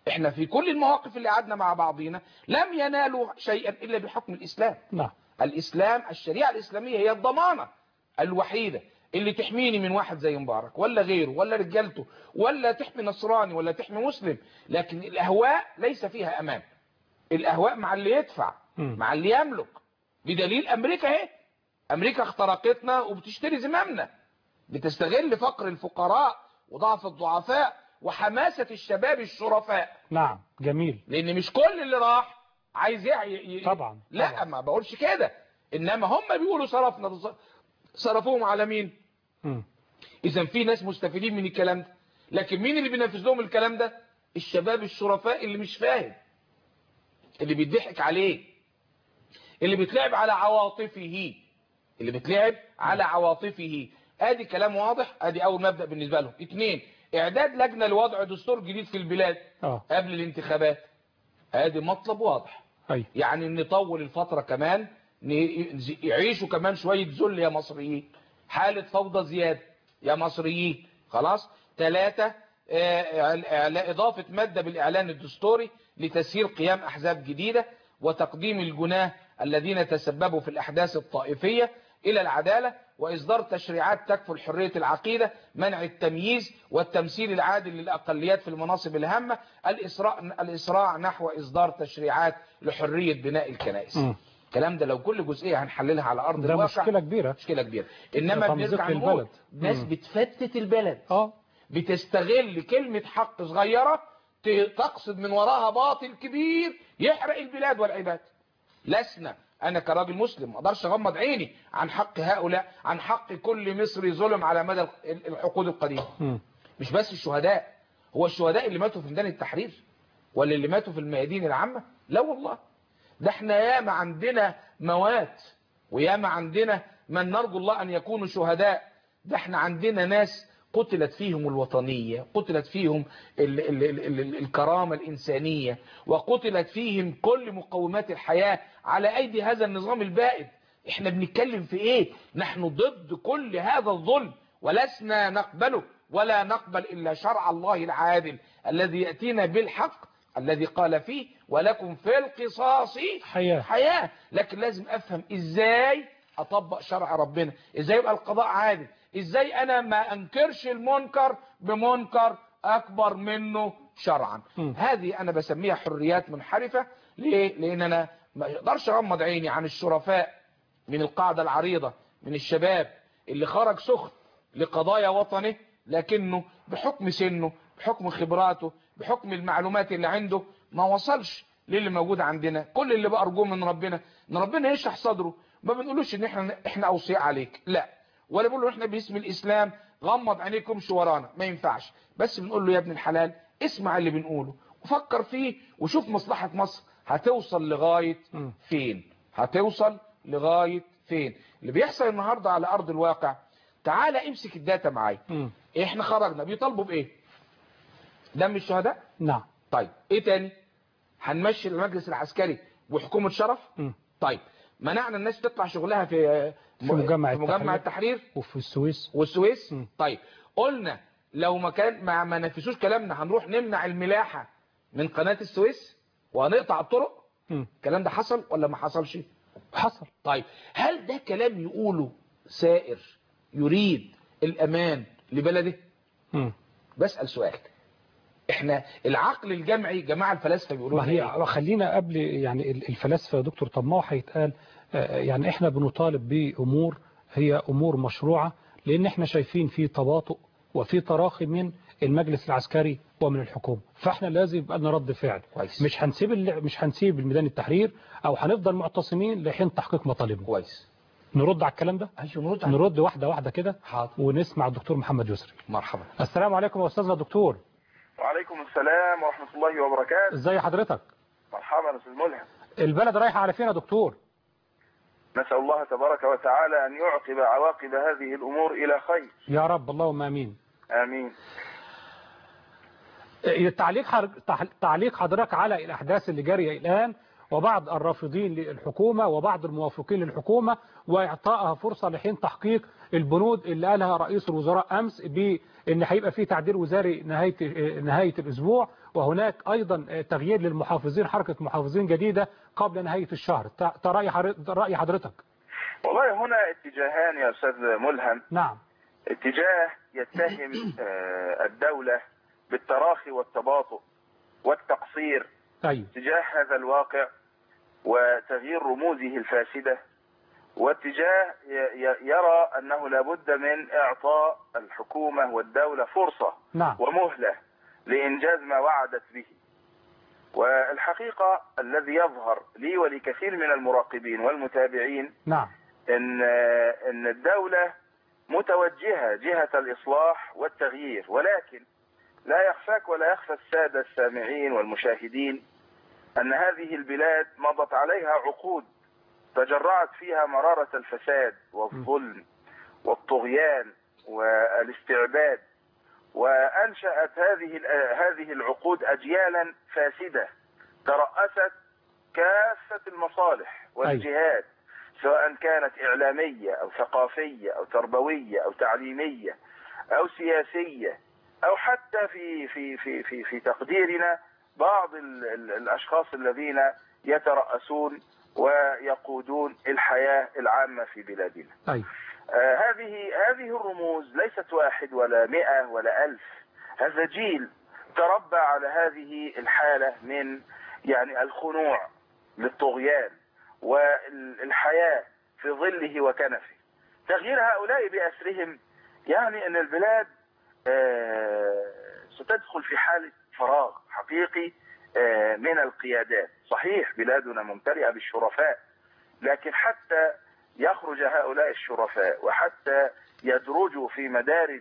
احنا في كل المواقف اللي قعدنا مع بعضينا لم ينالوا شيئا الا بحكم الاسلام نعم الاسلام الشريعه الاسلاميه هي الضمانه الوحيده اللي تحميني من واحد زي مبارك ولا غيره ولا رجالته ولا تحمي نصراني ولا تحمي مسلم لكن الاهواء ليس فيها امان الاهواء مع اللي يدفع مم. مع اللي يملك بدليل امريكا اهي امريكا اخترقتنا وبتشتري زمامنا بتستغل فقر الفقراء وضعف الضعفاء وحماسة الشباب الشرفاء نعم جميل لان مش كل اللي راح عايز يع- ي... ي... طبعا، لا طبعا. ما بقولش كده انما هم بيقولوا صرفنا صرفوهم على مين مم. اذا في ناس مستفيدين من الكلام ده لكن مين اللي بينفذ لهم الكلام ده الشباب الشرفاء اللي مش فاهم اللي بيضحك عليه اللي بيتلعب على عواطفه اللي بيتلعب على عواطفه ادي كلام واضح ادي اول مبدأ بالنسبة لهم اتنين اعداد لجنة لوضع دستور جديد في البلاد اه قبل الانتخابات ادي مطلب واضح اي يعني نطول الفترة كمان ن- يعيشوا كمان شوية ذل يا مصريين حالة فوضى زيادة يا مصريين خلاص ثلاثة إضافة مادة بالإعلان الدستوري لتسهيل قيام أحزاب جديدة وتقديم الجناه الذين تسببوا في الأحداث الطائفية إلى العدالة وإصدار تشريعات تكفل حرية العقيدة منع التمييز والتمثيل العادل للأقليات في المناصب الهامة الإسراع, الإسراع نحو إصدار تشريعات لحرية بناء الكنائس مم. الكلام ده لو كل جزئية هنحللها على أرض ده الواقع مشكلة كبيرة مشكلة كبيرة إنما تمزيق بنرجع للبلد. نقول ناس مم. بتفتت البلد اه بتستغل كلمة حق صغيرة ت- تقصد من وراها باطل كبير يحرق البلاد والعباد لسنا انا كراجل مسلم ما اقدرش اغمض عيني عن حق هؤلاء عن حق كل مصري ظلم على مدى ال- العقود القديمه مم. مش بس الشهداء هو الشهداء اللي ماتوا في ميدان التحرير ولا اللي ماتوا في الميادين العامة لا والله ده احنا ياما عندنا موات وياما عندنا من نرجو الله ان يكونوا شهداء ده احنا عندنا ناس قتلت فيهم الوطنية قتلت فيهم ال ال ال ال ال الكرامة الإنسانية وقتلت فيهم كل مقومات الحياة على أيدي هذا النظام البائد احنا بنتكلم في ايه نحن ضد كل هذا الظلم ولسنا نقبله ولا نقبل إلا شرع الله العادل الذي يأتينا بالحق الذي قال فيه ولكم في القصاص حياة. حياة لكن لازم أفهم إزاي أطبق شرع ربنا إزاي يبقى القضاء عادل إزاي أنا ما أنكرش المنكر بمنكر أكبر منه شرعا م. هذه أنا بسميها حريات منحرفة ليه؟ لأن أنا ما أقدرش أغمض عيني عن الشرفاء من القاعدة العريضة من الشباب اللي خرج سخن لقضايا وطنه لكنه بحكم سنه بحكم خبراته بحكم المعلومات اللي عنده ما وصلش للي موجود عندنا كل اللي بأرجوه من ربنا ان ربنا يشرح صدره ما بنقولوش ان احنا احنا اوصياء عليك لا ولا بنقول له احنا باسم الاسلام غمض عينيكم شو ورانا ما ينفعش بس بنقول له يا ابن الحلال اسمع اللي بنقوله وفكر فيه وشوف مصلحة مصر هتوصل لغاية م. فين هتوصل لغاية فين اللي بيحصل النهاردة على ارض الواقع تعالى امسك الداتا معايا مم. احنا خرجنا بيطالبوا بايه دم الشهداء نعم طيب ايه تاني هنمشي المجلس العسكري وحكومة شرف مم. طيب منعنا الناس تطلع شغلها في في مجمع في مجمع التحرير. التحرير وفي السويس والسويس مم. طيب قلنا لو ما كان ما, ما نفذوش كلامنا هنروح نمنع الملاحة من قناة السويس وهنقطع الطرق مم. الكلام ده حصل ولا ما حصلش حصل طيب هل ده كلام يقوله سائر يريد الامان لبلده مم. بسأل سؤال احنا العقل الجمعي جماعة الفلاسفة بيقولوا ما لنا هي خلينا قبل يعني ال- الفلاسفه يا دكتور طب ما هو هيتقال آه، يعني احنا بنطالب بامور هي امور مشروعه لان احنا شايفين في تباطؤ وفي تراخي من المجلس العسكري ومن الحكومه فاحنا لازم يبقى لنا رد فعل كويس. مش هنسيب اللع- مش هنسيب الميدان التحرير او هنفضل معتصمين لحين تحقيق مطالبنا كويس نرد على الكلام ده ايوه نرد على- نرد واحده واحده كده حاضر ونسمع الدكتور محمد يسري مرحبا السلام عليكم يا استاذنا دكتور وعليكم السلام ورحمة الله وبركاته ازي حضرتك مرحبا أستاذ ملهم البلد رايحه على فين يا دكتور نسأل الله تبارك وتعالى أن يعقب عواقب هذه الأمور إلى خير يا رب اللهم امين آمين تعليق حر- تح- تعليق حضرتك على الأحداث اللي جارية الآن وبعض الرافضين للحكومة وبعض الموافقين للحكومة وإعطائها فرصة لحين تحقيق البنود اللي قالها رئيس الوزراء أمس بأن هيبقى في تعديل وزاري نهاية نهاية الأسبوع وهناك أيضا تغيير للمحافظين حركة محافظين جديدة قبل نهاية الشهر ت- رأي حضرتك- رأي حضرتك والله هنا اتجاهان يا أستاذ ملهم نعم اتجاه يتهم آه، الدولة بالتراخي والتباطؤ والتقصير أيوه تجاه هذا الواقع وتغيير رموزه الفاسدة واتجاه ي- ي- يرى أنه لابد من إعطاء الحكومة والدولة فرصة نعم ومهلة لإنجاز ما وعدت به والحقيقة الذي يظهر لي ولكثير من المراقبين والمتابعين نعم ان ان الدولة متوجهة جهة الإصلاح والتغيير ولكن لا يخفاك ولا يخفى السادة السامعين والمشاهدين أن هذه البلاد مضت عليها عقود تجرعت فيها مرارة الفساد والظلم والطغيان والاستعباد وأنشأت هذه هذه العقود أجيالا فاسدة ترأست كافة المصالح والجهات سواء كانت إعلامية أو ثقافية أو تربوية أو تعليمية أو سياسية أو حتى في في في في في تقديرنا بعض ال ال الأشخاص الذين يترأسون ويقودون الحياة العامة في بلادنا أيوه آه هذه هذه الرموز ليست واحد ولا مئة ولا ألف هذا جيل تربى على هذه الحالة من يعني الخنوع للطغيان والحياة في ظله وكنفه تغيير هؤلاء بأسرهم يعني أن البلاد آه ستدخل في حالة فراغ حقيقي آه من القيادات صحيح بلادنا ممتلئة بالشرفاء لكن حتى يخرج هؤلاء الشرفاء وحتى يدرجوا في مدارج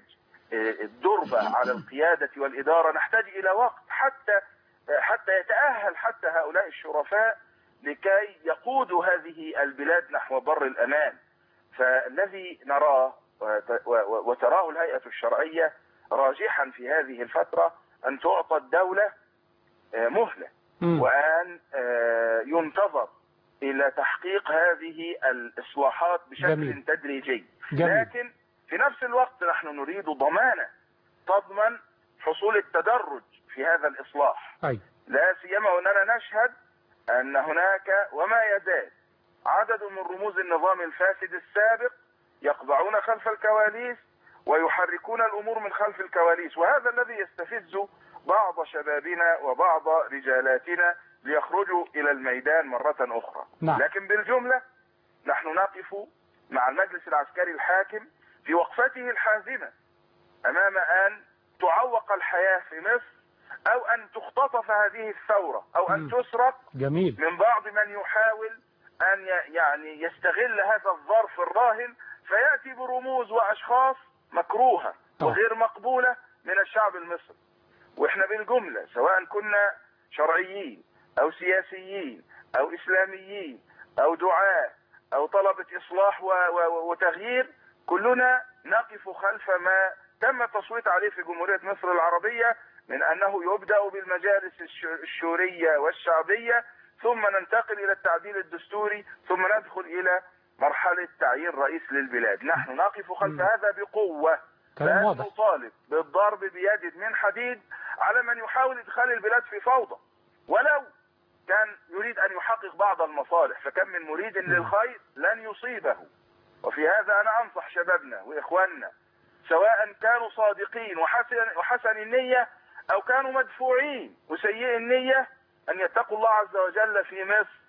الدربة على القيادة والإدارة نحتاج إلى وقت حتى حتى يتأهل حتى هؤلاء الشرفاء لكي يقودوا هذه البلاد نحو بر الأمان فالذي نراه وتراه الهيئة الشرعية راجحا في هذه الفترة أن تعطى الدولة مهلة مم. وأن ينتظر إلى تحقيق هذه الإصلاحات بشكل جميل. تدريجي جميل. لكن في نفس الوقت نحن نريد ضمانة تضمن حصول التدرج في هذا الإصلاح أيوه لا سيما وأننا نشهد أن هناك وما يزال عدد من رموز النظام الفاسد السابق يقبعون خلف الكواليس ويحركون الأمور من خلف الكواليس وهذا الذي يستفز بعض شبابنا وبعض رجالاتنا ليخرجوا إلى الميدان مرة أخرى نعم. لكن بالجملة نحن نقف مع المجلس العسكري الحاكم في وقفته الحازمة أمام أن تعوق الحياة في مصر أو أن تختطف هذه الثورة أو أن مم. تسرق جميل من بعض من يحاول أن ي- يعني يستغل هذا الظرف الراهن فيأتي برموز وأشخاص مكروهة طبعا. وغير مقبولة من الشعب المصري وإحنا بالجملة سواء كنا شرعيين أو سياسيين أو إسلاميين أو دعاة أو طلبة إصلاح و- و- وتغيير كلنا نقف خلف ما تم التصويت عليه في جمهورية مصر العربية من أنه يبدأ بالمجالس الش- الشورية والشعبية ثم ننتقل إلى التعديل الدستوري ثم ندخل إلى مرحلة تعيين رئيس للبلاد نحن نقف خلف مم. هذا بقوة كلام لا واضح نطالب بالضرب بيد من حديد على من يحاول إدخال البلاد في فوضى ولو كان يريد أن يحقق بعض المصالح فكم من مريد للخير لن يصيبه وفي هذا أنا أنصح شبابنا وإخواننا سواء كانوا صادقين وحسن, وحسن النية أو كانوا مدفوعين وسيئي النية أن يتقوا الله عز وجل في مصر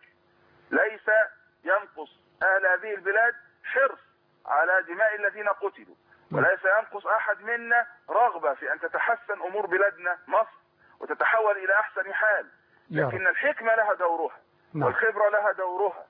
ليس ينقص أهل هذه البلاد حرص على دماء الذين قتلوا وليس ينقص أحد منا رغبة في أن تتحسن أمور بلادنا مصر وتتحول إلى أحسن حال يا رب. لكن الحكمة لها دورها نعم. والخبرة لها دورها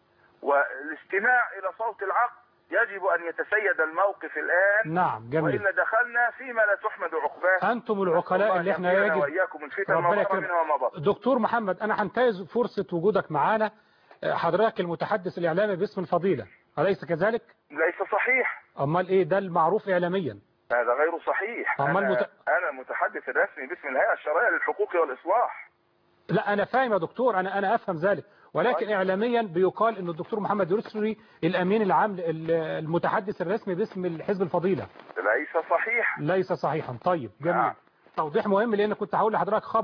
والاستماع إلى صوت العقل يجب أن يتسيد الموقف الآن نعم جميل وإلا دخلنا فيما لا تحمد عقباه أنتم العقلاء الله اللي احنا يقينا يجب وإياكم الفتن ربنا ما ظهر يكرمك. منها وما بطن دكتور محمد أنا هنتهز فرصة وجودك معانا آه، حضرتك المتحدث الإعلامي باسم الفضيلة أليس كذلك؟ ليس صحيح أمال إيه ده المعروف إعلاميا هذا غير صحيح أما أنا, المت- أنا المتحدث الرسمي باسم الهيئة الشرعية للحقوق والإصلاح لا أنا فاهم يا دكتور أنا أنا أفهم ذلك ولكن طيب. إعلاميا بيقال أن الدكتور محمد يسري الأمين العام ال- المتحدث الرسمي باسم حزب الفضيلة ليس صحيح ليس صحيحا طيب جميل نعم. توضيح مهم لأن كنت هقول لحضرتك خبر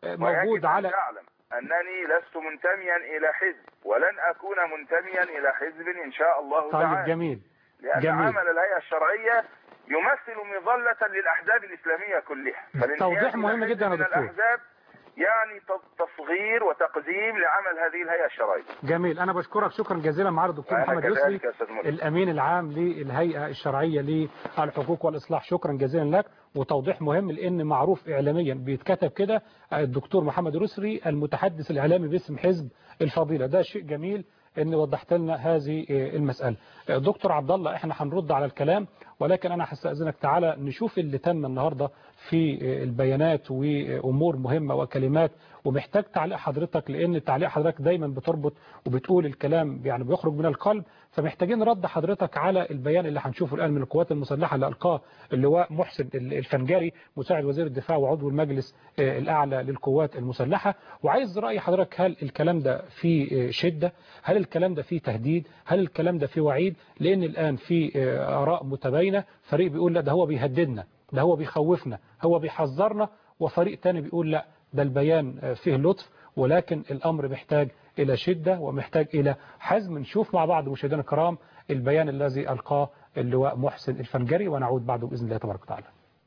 موجود ويجب أن على تعلم أنني لست منتميا إلى حزب ولن أكون منتميا إلى حزب إن شاء الله طيب تعالى جميل لأن جميل. عمل الهيئة الشرعية يمثل مظلة للأحزاب الإسلامية كلها فالانتهاء توضيح إلى مهم حزب جدا يا من دكتور. الأحزاب يعني ت- تصغير وتقديم لعمل هذه الهيئة الشرعية جميل انا بشكرك شكرا جزيلا معالي الدكتور وأنا محمد كذلك يسري يا أستاذ مرسي. الامين العام للهيئه الشرعيه للحقوق والاصلاح شكرا جزيلا لك وتوضيح مهم لان معروف اعلاميا بيتكتب كده الدكتور محمد يسري المتحدث الاعلامي باسم حزب الفضيله ده شيء جميل ان وضحت لنا هذه المساله دكتور عبد الله احنا هنرد على الكلام ولكن انا هستاذنك تعالى نشوف اللي تم النهارده في البيانات وامور مهمه وكلمات ومحتاج تعليق حضرتك لان تعليق حضرتك دايما بتربط وبتقول الكلام يعني بيخرج من القلب فمحتاجين رد حضرتك على البيان اللي هنشوفه الان من القوات المسلحه اللي القاه اللواء محسن الفنجري مساعد وزير الدفاع وعضو المجلس الاعلى للقوات المسلحه وعايز راي حضرتك هل الكلام ده فيه شده هل الكلام ده فيه تهديد هل الكلام ده فيه وعيد لان الان في اراء متباينه فريق بيقول لا ده هو بيهددنا ده هو بيخوفنا هو بيحذرنا وفريق تاني بيقول لا ده البيان فيه لطف ولكن الأمر محتاج إلى شدة ومحتاج إلى حزم نشوف مع بعض مشاهدينا الكرام البيان الذي ألقاه اللواء محسن الفنجري ونعود بعده بإذن الله تبارك وتعالى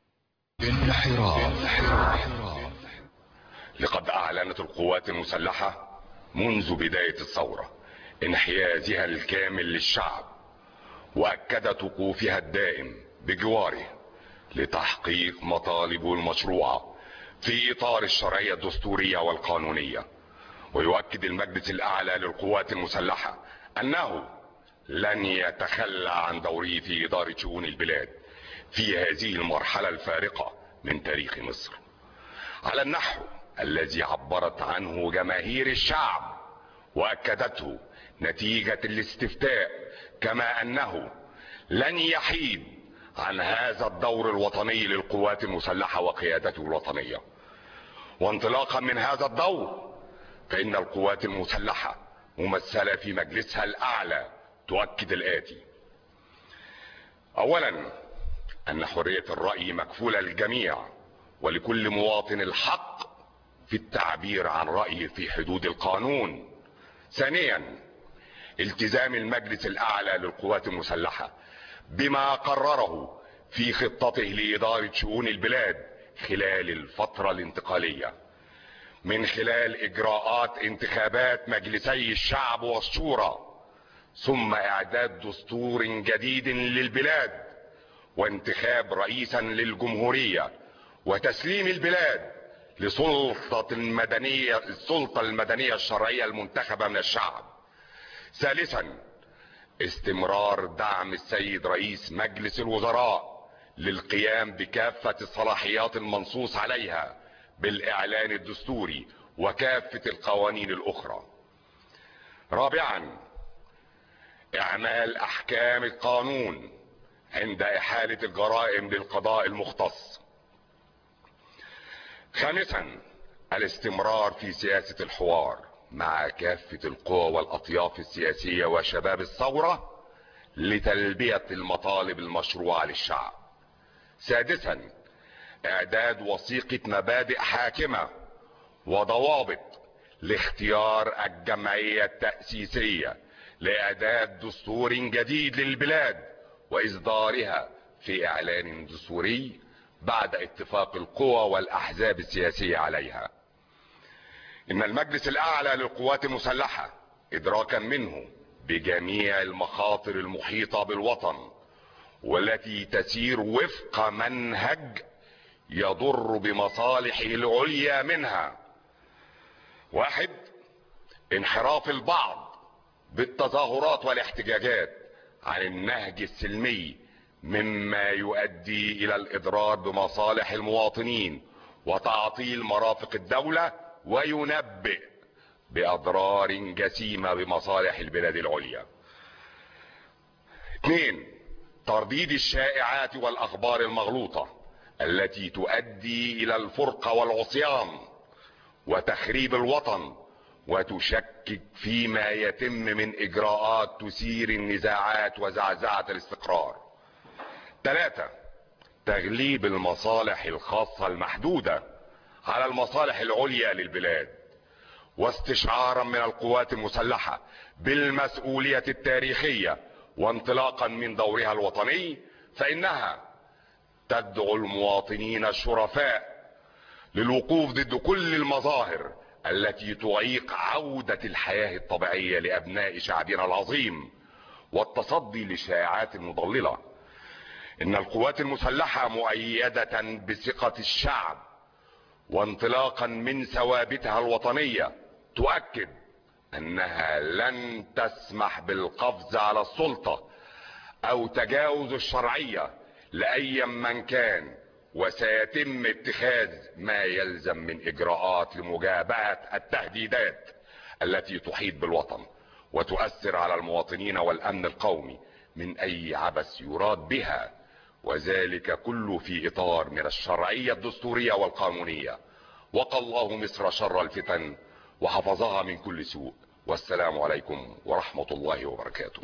لقد أعلنت القوات المسلحة منذ بداية الثورة انحيازها الكامل للشعب وأكدت وقوفها الدائم بجواره لتحقيق مطالبه المشروعة في إطار الشرعية الدستورية والقانونية ويؤكد المجلس الأعلى للقوات المسلحة أنه لن يتخلى عن دوره في إدارة شؤون البلاد في هذه المرحلة الفارقة من تاريخ مصر على النحو الذي عبرت عنه جماهير الشعب وأكدته نتيجة الاستفتاء كما أنه لن يحيد عن هذا الدور الوطني للقوات المسلحة وقيادته الوطنية وانطلاقا من هذا الدور فإن القوات المسلحة ممثلة في مجلسها الأعلى تؤكد الآتي أولا أن حرية الرأي مكفولة للجميع ولكل مواطن الحق في التعبير عن رأيه في حدود القانون ثانيا التزام المجلس الأعلى للقوات المسلحة بما قرره في خطته لإدارة شؤون البلاد خلال الفترة الانتقالية من خلال إجراءات انتخابات مجلسي الشعب والشورى ثم إعداد دستور جديد للبلاد وانتخاب رئيسا للجمهورية وتسليم البلاد لسلطة المدنية السلطة المدنية الشرعية المنتخبة من الشعب ثالثا استمرار دعم السيد رئيس مجلس الوزراء للقيام بكافة الصلاحيات المنصوص عليها بالإعلان الدستوري وكافة القوانين الأخرى رابعا إعمال أحكام القانون عند إحالة الجرائم للقضاء المختص خامسا الاستمرار في سياسة الحوار مع كافة القوى والأطياف السياسية وشباب الثورة لتلبية المطالب المشروعة للشعب سادسا اعداد وثيقة مبادئ حاكمة وضوابط لاختيار الجمعية التأسيسية لإعداد دستور جديد للبلاد وإصدارها في إعلان دستوري بعد اتفاق القوى والأحزاب السياسية عليها إن المجلس الأعلى للقوات المسلحة إدراكا منه بجميع المخاطر المحيطة بالوطن والتي تسير وفق منهج يضر بمصالحه العليا منها واحد انحراف البعض بالتظاهرات والاحتجاجات عن النهج السلمي مما يؤدي الى الاضرار بمصالح المواطنين وتعطيل مرافق الدولة وينبئ باضرار جسيمة بمصالح البلاد العليا اثنين ترديد الشائعات والاخبار المغلوطة التي تؤدي الى الفرقة والعصيان وتخريب الوطن وتشكك فيما يتم من اجراءات تثير النزاعات وزعزعة الاستقرار ثلاثة تغليب المصالح الخاصة المحدودة على المصالح العليا للبلاد واستشعارا من القوات المسلحة بالمسؤولية التاريخية وانطلاقا من دورها الوطني فإنها تدعو المواطنين الشرفاء للوقوف ضد كل المظاهر التي تعيق عودة الحياة الطبيعية لأبناء شعبنا العظيم والتصدي للشائعات المضللة إن القوات المسلحة مؤيدة بثقة الشعب وانطلاقا من ثوابتها الوطنية تؤكد أنها لن تسمح بالقفز على السلطة أو تجاوز الشرعية لأي من كان وسيتم اتخاذ ما يلزم من اجراءات لمجابهة التهديدات التي تحيط بالوطن وتؤثر على المواطنين والامن القومي من اي عبث يراد بها وذلك كله في اطار من الشرعية الدستورية والقانونية وقى الله مصر شر الفتن وحفظها من كل سوء والسلام عليكم ورحمة الله وبركاته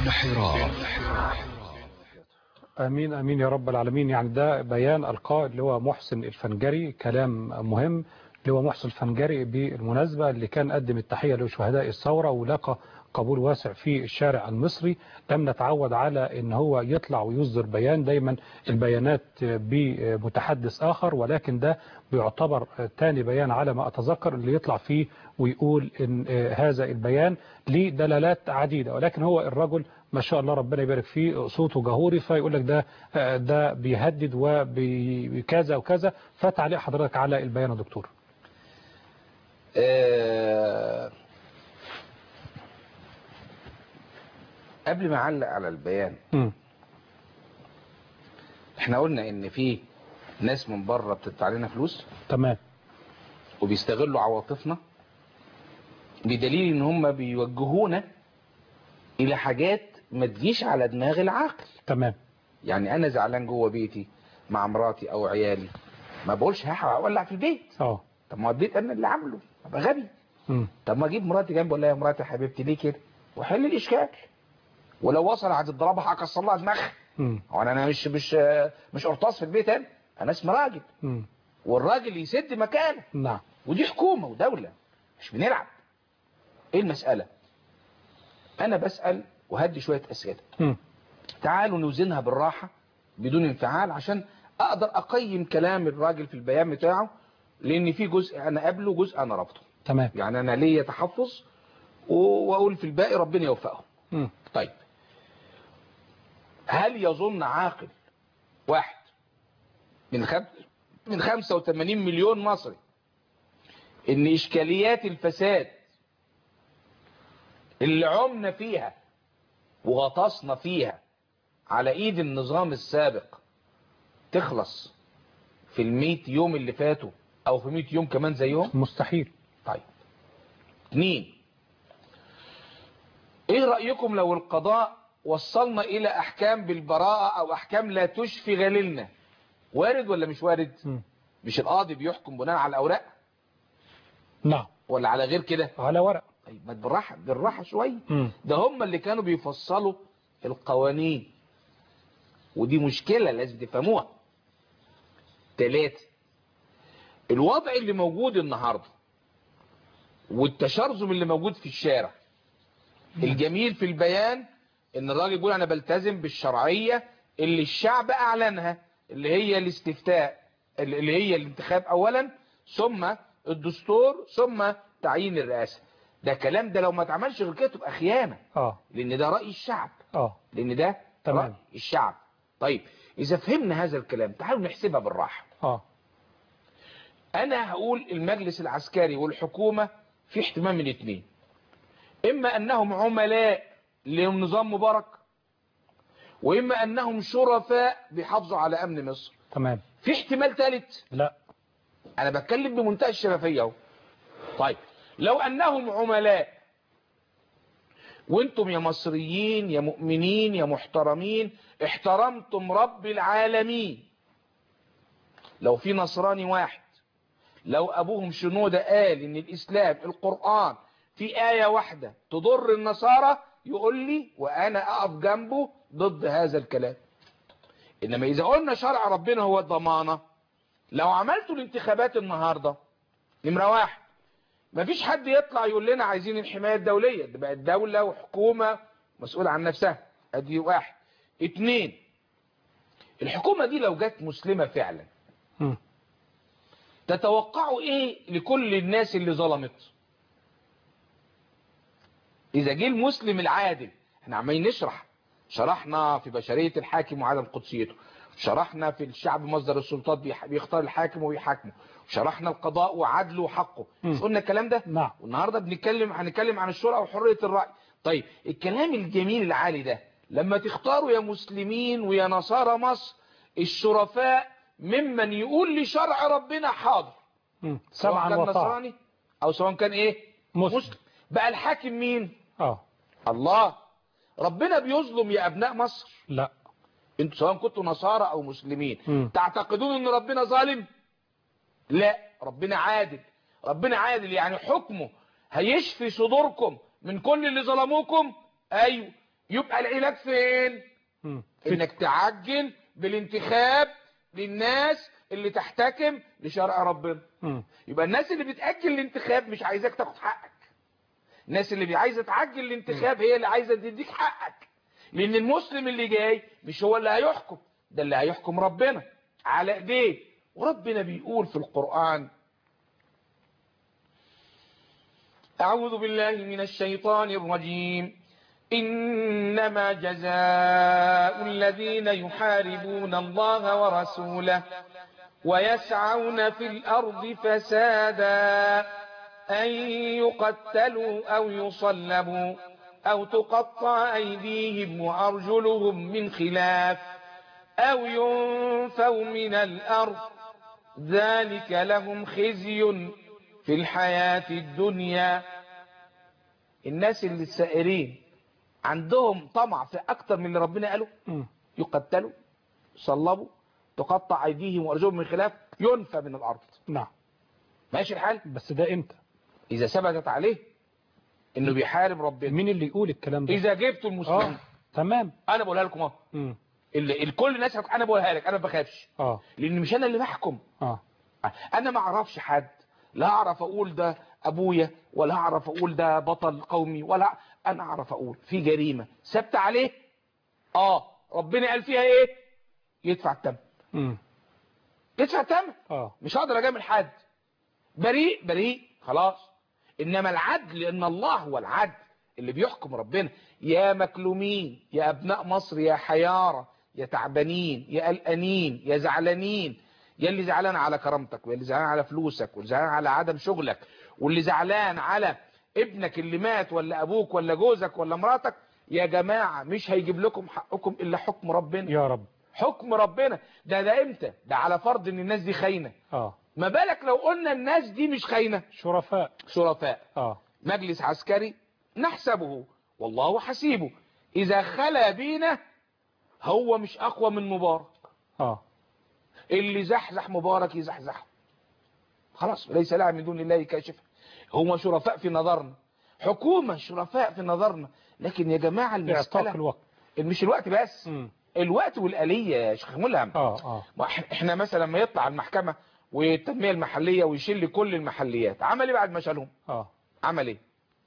امين امين يا رب العالمين يعني ده بيان القاء اللي هو محسن الفنجري كلام مهم اللي هو محسن الفنجري بالمناسبة اللي كان قدم التحية لشهداء الثورة ولقى قبول واسع في الشارع المصري لم نتعود على ان هو يطلع ويصدر بيان دايما البيانات بمتحدث اخر ولكن ده بيعتبر تاني بيان على ما اتذكر اللي يطلع فيه ويقول ان هذا البيان ليه دلالات عديدة ولكن هو الرجل ما شاء الله ربنا يبارك فيه صوته جهوري فيقول لك ده ده بيهدد وبكذا وكذا فتعليق حضرتك على البيان يا دكتور آه قبل ما اعلق على البيان م. احنا قلنا ان في ناس من بره بتدفع لنا فلوس تمام وبيستغلوا عواطفنا بدليل ان هم بيوجهونا الى حاجات ما تجيش على دماغ العقل تمام يعني انا زعلان جوه بيتي مع مراتي او عيالي ما بقولش هحرق اولع في البيت اه طب ما البيت انا اللي عامله ابقى غبي م. طب ما اجيب مراتي جنبي اقول لها يا مراتي يا حبيبتي ليه كده وحل الاشكال ولو وصل هتضربها هكسر لها دماغها م. هو انا مش مش مش قرطاس في البيت انا انا اسمي راجل م. والراجل يسد مكانه نعم ودي حكومه ودوله مش بنلعب ايه المساله انا بسال وهدي شويه اسئله م. تعالوا نوزنها بالراحه بدون انفعال عشان اقدر اقيم كلام الراجل في البيان بتاعه لان في جزء انا قابله وجزء انا رافضه تمام يعني انا ليا تحفظ واقول في الباقي ربنا يوفقه م. طيب هل يظن عاقل واحد من خم... من 85 مليون مصري ان اشكاليات الفساد اللي عمنا فيها وغطسنا فيها على ايد النظام السابق تخلص في الميت يوم اللي فاتوا او في 100 يوم كمان زيهم مستحيل طيب اتنين ايه رأيكم لو القضاء وصلنا الى احكام بالبراءة او احكام لا تشفي غليلنا وارد ولا مش وارد م. مش القاضي بيحكم بناء على الاوراق نعم ولا على غير كده على ورق طيب ما بالراحه بالراحه شويه م. ده هم اللي كانوا بيفصلوا القوانين ودي مشكلة لازم تفهموها ثلاثة الوضع اللي موجود النهاردة والتشرذم اللي موجود في الشارع الجميل في البيان ان الراجل يقول انا بلتزم بالشرعية اللي الشعب اعلنها اللي هي الاستفتاء اللي هي الانتخاب اولا ثم الدستور ثم تعيين الرئاسة ده كلام ده لو ما اتعملش غير كده تبقى خيانة اه لان ده رأي الشعب اه لان ده تمام. رأي الشعب طيب اذا فهمنا هذا الكلام تعالوا نحسبها بالراحة اه انا هقول المجلس العسكري والحكومة في احتمال من اتنين اما انهم عملاء لنظام مبارك واما انهم شرفاء بيحافظوا على امن مصر تمام في احتمال ثالث لا انا بتكلم بمنتهى الشفافية اهو طيب لو انهم عملاء وانتم يا مصريين يا مؤمنين يا محترمين احترمتم رب العالمين لو في نصراني واحد لو ابوهم شنودة قال ان الاسلام القرآن في آية واحدة تضر النصارى يقول لي وانا اقف جنبه ضد هذا الكلام انما اذا قلنا شرع ربنا هو الضمانة لو عملتوا الانتخابات النهاردة نمرة واحد مفيش حد يطلع يقول لنا عايزين الحماية الدولية ده بقت دولة وحكومة مسؤولة عن نفسها ادي واحد اتنين الحكومة دي لو جت مسلمة فعلا مم. تتوقعوا ايه لكل الناس اللي ظلمت اذا جه المسلم العادل احنا عمالين نشرح شرحنا في بشرية الحاكم وعدم قدسيته شرحنا في الشعب مصدر السلطات بيح- بيختار الحاكم وبيحاكمه شرحنا القضاء وعدله وحقه مم. مش قلنا الكلام ده نعم والنهارده بنتكلم هنتكلم عن الشرع وحرية الرأي طيب الكلام الجميل العالي ده لما تختاروا يا مسلمين ويا نصارى مصر الشرفاء ممن يقول لشرع ربنا حاضر مم. سواء سمعا كان وطاعة نصراني او سواء كان ايه مسلم بقى الحاكم مين اه الله ربنا بيظلم يا ابناء مصر لا انتوا سواء كنتوا نصارى او مسلمين مم. تعتقدون ان ربنا ظالم لا ربنا عادل ربنا عادل يعني حكمه هيشفي صدوركم من كل اللي ظلموكم ايوه يبقى العلاج فين مم. انك تعجل بالانتخاب للناس اللي تحتكم لشرع ربنا مم. يبقى الناس اللي بتأجل الانتخاب مش عايزاك تاخد حقك الناس اللي عايزه تعجل الانتخاب هي اللي عايزه تديك حقك لان المسلم اللي جاي مش هو اللي هيحكم ده اللي هيحكم ربنا على ايديه وربنا بيقول في القرآن أعوذ بالله من الشيطان الرجيم إنما جزاء الذين يحاربون الله ورسوله ويسعون في الأرض فسادا أن يقتلوا أو يصلبوا أو تقطع أيديهم وأرجلهم من خلاف أو ينفوا من الأرض ذلك لهم خزي في الحياة الدنيا الناس اللي السائرين عندهم طمع في أكتر من اللي ربنا قاله مم. يقتلوا يصلبوا تقطع أيديهم وأرجلهم من خلاف ينفى من الأرض نعم ماشي الحال بس ده امتى إذا ثبتت عليه إنه بيحارب ربنا مين اللي يقول الكلام ده إذا جبتوا المسلمين اه تمام أنا بقولها لكم أهو مم. اللي الكل الناس هت- أنا بقولها لك أنا ما بخافش اه لأن مش أنا اللي بحكم اه انا ما اعرفش حد لا اعرف اقول ده ابويا ولا اعرف اقول ده بطل قومي ولا انا اعرف اقول في جريمة ثبت عليه اه ربنا قال فيها ايه يدفع الثمن مم. يدفع الثمن اه مش هقدر اجامل حد بريء بريء خلاص انما العدل ان الله هو العدل اللي بيحكم ربنا يا مكلومين يا ابناء مصر يا حيارى يا تعبانين يا قلقانين يا زعلانين يا اللي زعلان على كرامتك واللي زعلان على فلوسك واللي زعلان على عدم شغلك واللي زعلان على ابنك اللي مات ولا ابوك ولا جوزك ولا مراتك يا جماعة مش هيجيب لكم حقكم الا حكم ربنا يا رب حكم ربنا ده ده امتى ده على فرض ان الناس دي خاينة اه ما بالك لو قلنا الناس دي مش خاينة شرفاء شرفاء اه مجلس عسكري نحسبه والله حسيبه إذا خلا بينا هو مش أقوى من مبارك اه اللي زحزح مبارك يزحزحه خلاص ليس لها من دون الله كاشف هم شرفاء في نظرنا حكومة شرفاء في نظرنا لكن يا جماعة اعطاك المسألة الوقت مش الوقت بس مم. الوقت والآلية يا شيخ ملهم اه اه ما إح- احنا مثلا لما يطلع المحكمة والتنمية المحلية ويشيل كل المحليات عمل ايه بعد ما شالهم اه عمل ايه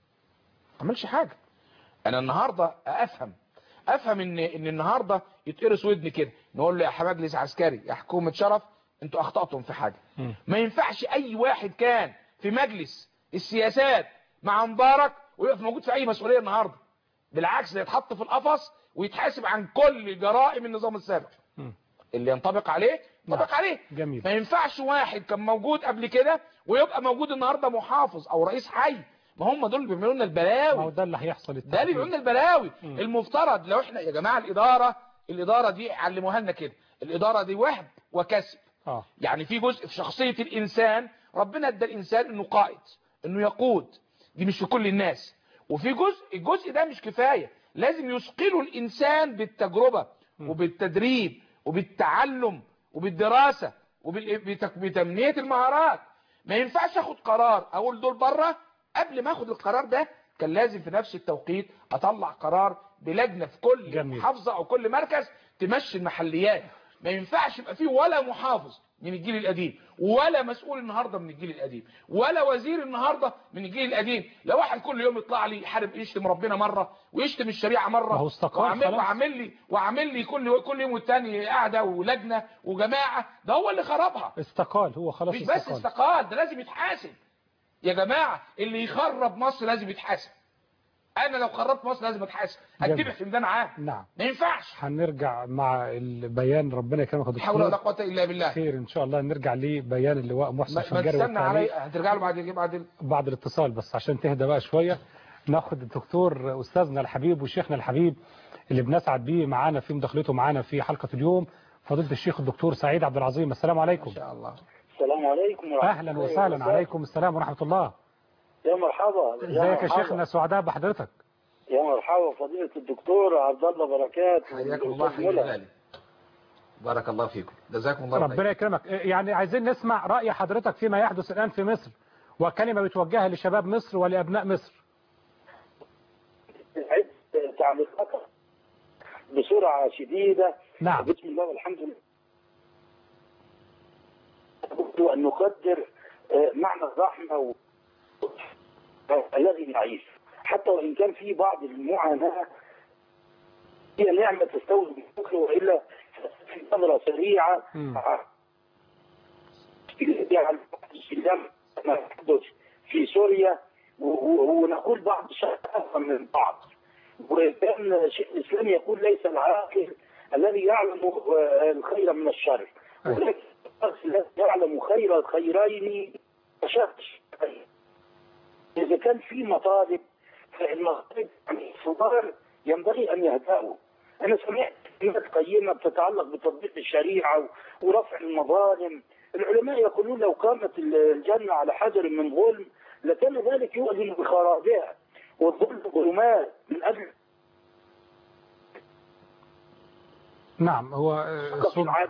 عملش حاجة انا النهاردة افهم افهم ان ان النهاردة يتقرص ودني كده نقول له يا مجلس عسكري يا حكومة شرف انتوا اخطأتم في حاجة مم. ما ينفعش اي واحد كان في مجلس السياسات مع مبارك ويقف موجود في اي مسؤولية النهاردة بالعكس ده يتحط في القفص ويتحاسب عن كل جرائم النظام السابق مم. اللي ينطبق عليه ينطبق نعم. عليه جميل ما ينفعش واحد كان موجود قبل كده ويبقى موجود النهارده محافظ او رئيس حي ما هم دول اللي بيعملوا لنا ما هو البلاوي ده اللي هيحصل ده اللي التحديد. بيعملوا لنا البلاوي مم. المفترض لو احنا يا جماعه الاداره الاداره دي علموها لنا كده الاداره دي وهب وكسب اه يعني في جزء في شخصيه الانسان ربنا ادى الانسان انه قائد انه يقود دي مش في كل الناس وفي جزء الجزء ده مش كفايه لازم يثقلوا الانسان بالتجربه مم. وبالتدريب وبالتعلم وبالدراسه وبتنميه المهارات ما ينفعش اخد قرار اقول دول بره قبل ما اخد القرار ده كان لازم في نفس التوقيت اطلع قرار بلجنه في كل جميل. محافظه او كل مركز تمشي المحليات ما ينفعش يبقى فيه ولا محافظ من الجيل القديم ولا مسؤول النهارده من الجيل القديم ولا وزير النهارده من الجيل القديم لو واحد كل يوم يطلع لي يحارب يشتم ربنا مره ويشتم الشريعه ما مره هو استقال وعامل خلاص. وعامل لي وعامل لي كل كل يوم والتاني قاعده ولجنه وجماعه ده هو اللي خربها استقال هو خلاص مش بس استقال استقال ده لازم يتحاسب يا جماعه اللي يخرب مصر لازم يتحاسب انا لو خربت مصر لازم اتحاسب جميل. اتبع في ميدان عام نعم ما ينفعش هنرجع مع البيان ربنا يكرمك يا لا حول ولا دكتور قوه الا بالله خير ان شاء الله نرجع لبيان اللواء محسن ما ما شنجاري تستنى والتعليق علي هترجع له بعد بعد بعد الاتصال بس عشان تهدى بقى شوية ناخد الدكتور أستاذنا الحبيب وشيخنا الحبيب اللي بنسعد بيه معانا في مداخلته معانا في حلقة اليوم فضيلة الشيخ الدكتور سعيد عبد العظيم السلام عليكم ان شاء الله السلام عليكم ورحمة أهلا الله وسهلا وبركاته. عليكم السلام ورحمة الله يا مرحبا ازيك يا مرحبا. شيخنا سعداء بحضرتك يا مرحبا فضيلة الدكتور عبد الله بركات حياكم الله والأستاذ حبيبي ملا. غالي بارك الله فيكم جزاكم الله خير ربنا يكرمك يعني عايزين نسمع رأي حضرتك فيما يحدث الآن في مصر وكلمة بتوجهها لشباب مصر ولأبناء مصر عد تعليقاتك بسرعة شديدة نعم بسم الله والحمد لله لابد أن نقدر آه، معنى الرحمة و... الذي نعيش حتى وإن كان في بعض المعاناة هي نعمة تستوجب الشكر وإلا في نظرة سريعة مم. على ما يحدث في سوريا و- و- ونقول بعض الشيء أفضل من بعض وكان شيخ الإسلام يقول ليس العاقل الذي يعلم آه، الخير من الشر أي. ولكن الشخص الذي يعلم خير الخيرين كشخص إذا كان في مطالب فالمطالب يعني الصغار ينبغي أن يهدأوا أنا سمعت كلمات قيمة بتتعلق بتطبيق الشريعة و- ورفع المظالم العلماء يقولون لو قامت الجنة على حجر من ظلم لكان ذلك يؤذن بخرابها والظلم ظلمات من أجل نعم هو آه، فقط الصوت العدل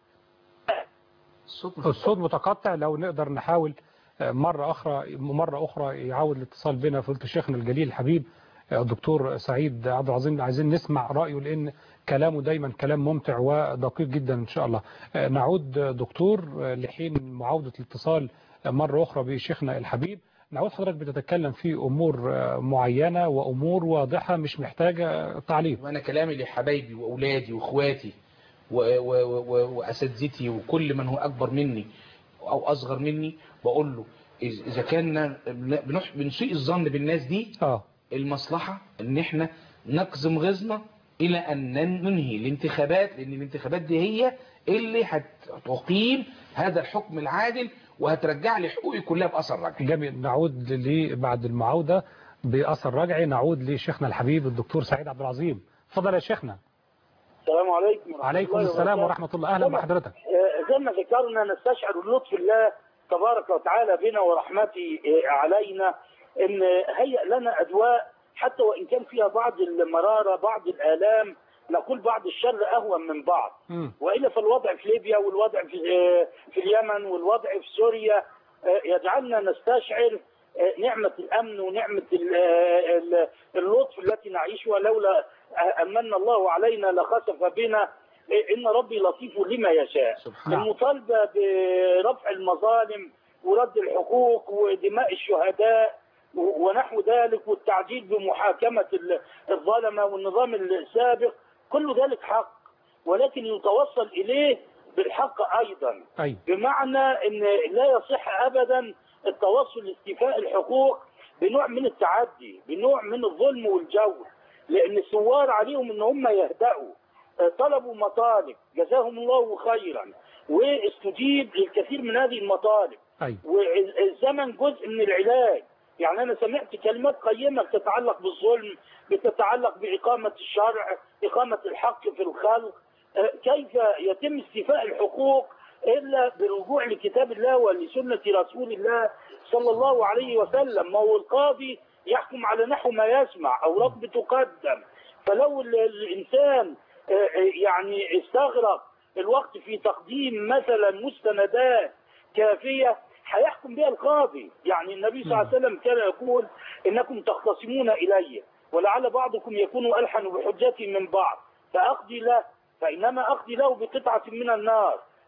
الصوت الصوت متقطع لو نقدر نحاول آه، مرة أخرى مرة أخرى يعود الاتصال بنا فضيلة شيخنا الجليل الحبيب آه، الدكتور سعيد عبد العظيم عايزين نسمع رأيه لأن كلامه دايما كلام ممتع ودقيق جدا إن شاء الله آه، نعود آه، دكتور آه، لحين معاودة الاتصال آه، مرة أخرى بشيخنا الحبيب نعود حضرتك بتتكلم في أمور آه، معينة وأمور واضحة مش محتاجة آه، تعليق وانا كلامي لحبايبي واولادي واخواتي و- و- و- واساتذتي وكل من هو اكبر مني او اصغر مني بقول له إذ- اذا كان بنح- بنسيء الظن بالناس دي آه المصلحة ان احنا نقزم غيظنا الى ان ننهي الانتخابات لان الانتخابات دي هي اللي هتقيم هذا الحكم العادل وهترجع لي حقوقي كلها باثر رجعي جميل نعود لي بعد المعاودة بأثر رجعي نعود لشيخنا الحبيب الدكتور سعيد عبد العظيم تفضل يا شيخنا السلام عليكم ورحمة عليكم الله السلام وبركاته. ورحمة الله أهلا بحضرتك آه، زي ما ذكرنا نستشعر لطف الله تبارك وتعالى بنا ورحمته آه، علينا ان هيأ لنا ادواء حتى وان كان فيها بعض المراره بعض الالام نقول بعض الشر اهون من بعض مم. والا فالوضع في ليبيا والوضع في آه، في اليمن والوضع في سوريا آه، يجعلنا نستشعر آه، نعمة الأمن ونعمة ال- آه، ال- اللطف التي نعيشها لولا آه، أمن الله علينا لخسف بنا آه، إن ربي لطيف لما يشاء سبحان المطالبة برفع المظالم ورد الحقوق ودماء الشهداء و- ونحو ذلك والتعجيل بمحاكمة ال- الظلمة والنظام السابق كل ذلك حق ولكن يتوصل إليه بالحق أيضا أي بمعنى ان لا يصح ابدا التوصل لاستيفاء الحقوق بنوع من التعدي بنوع من الظلم والجور لان الثوار عليهم ان هم يهدأوا آه، طلبوا مطالب جزاهم الله خيرا واستجيب للكثير من هذه المطالب أي والزمن جزء من العلاج يعني أنا سمعت كلمات قيمة بتتعلق بالظلم بتتعلق بإقامة الشرع إقامة الحق في الخلق آه، كيف يتم استيفاء الحقوق إلا بالرجوع لكتاب الله ولسنة رسول الله صلى الله عليه وسلم ما هو القاضي يحكم على نحو ما يسمع أو رب تقدم فلو ال- الإنسان آه، آه، يعني استغرق الوقت في تقديم مثلا مستندات كافية هيحكم بها القاضي يعني النبي صلى الله عليه وسلم كان يقول إنكم تختصمون إلي ولعل بعضكم يكون ألحن بحجتي من بعض فأقضي له فإنما أقضي له بقطعة من النار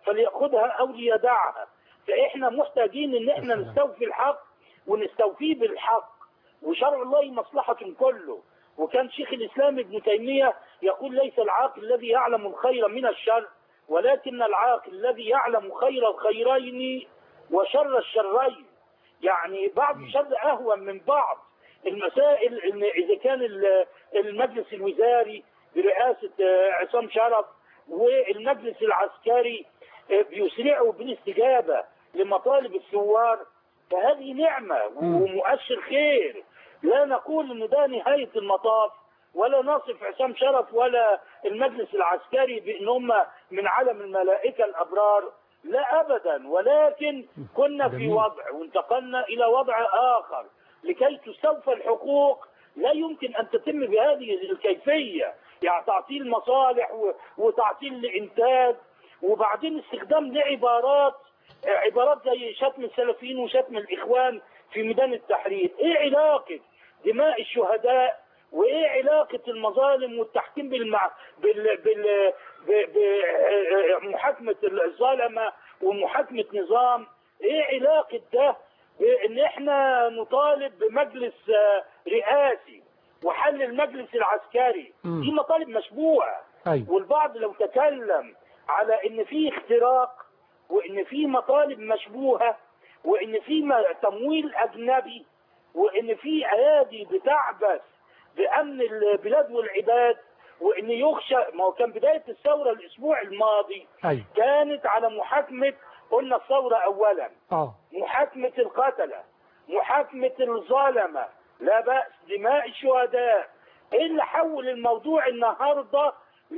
فليأخذها أو ليدعها فإحنا محتاجين إن إحنا السلام. نستوفي الحق ونستوفيه بالحق وشرع الله مصلحة كله وكان شيخ الإسلام ابن تيمية يقول ليس العاقل الذي يعلم الخير من الشر ولكن العاقل الذي يعلم خير الخيرين وشر الشرين يعني بعض الشر أهون من بعض المسائل إن إذا كان ال- المجلس الوزاري برئاسة آه، عصام شرف والمجلس العسكري آه، بيسرعوا بالاستجابة لمطالب الثوار فهذه نعمة ومؤشر خير لا نقول ان ده نهاية المطاف ولا نصف عصام شرف ولا المجلس العسكري بان هم من عالم الملائكة الابرار لا ابدا ولكن كنا في جميل. وضع وانتقلنا الى وضع اخر لكي تستوفى الحقوق لا يمكن ان تتم بهذه الكيفية يعني تعطيل مصالح و- وتعطيل لانتاج وبعدين استخدام لعبارات عبارات زي شتم السلفيين وشتم الاخوان في ميدان التحرير ايه علاقة دماء الشهداء وايه علاقة المظالم والتحكيم بالمع... بال... بال... ب... بمحاكمة الظلمة ومحاكمة نظام ايه علاقة ده بان احنا نطالب بمجلس آه، رئاسي وحل المجلس العسكري مم. دي مطالب مشبوهة أيوة. والبعض لو تكلم على ان في اختراق وان في مطالب مشبوهة وان في م- تمويل اجنبي وان في ايادي بتعبث بامن البلاد والعباد وان يخشى ما هو كان بداية الثورة الاسبوع الماضي أيوة. كانت على محاكمة قلنا الثورة اولا اه محاكمة القتلة محاكمة الظلمة لا بأس دماء الشهداء ايه اللي حول الموضوع النهاردة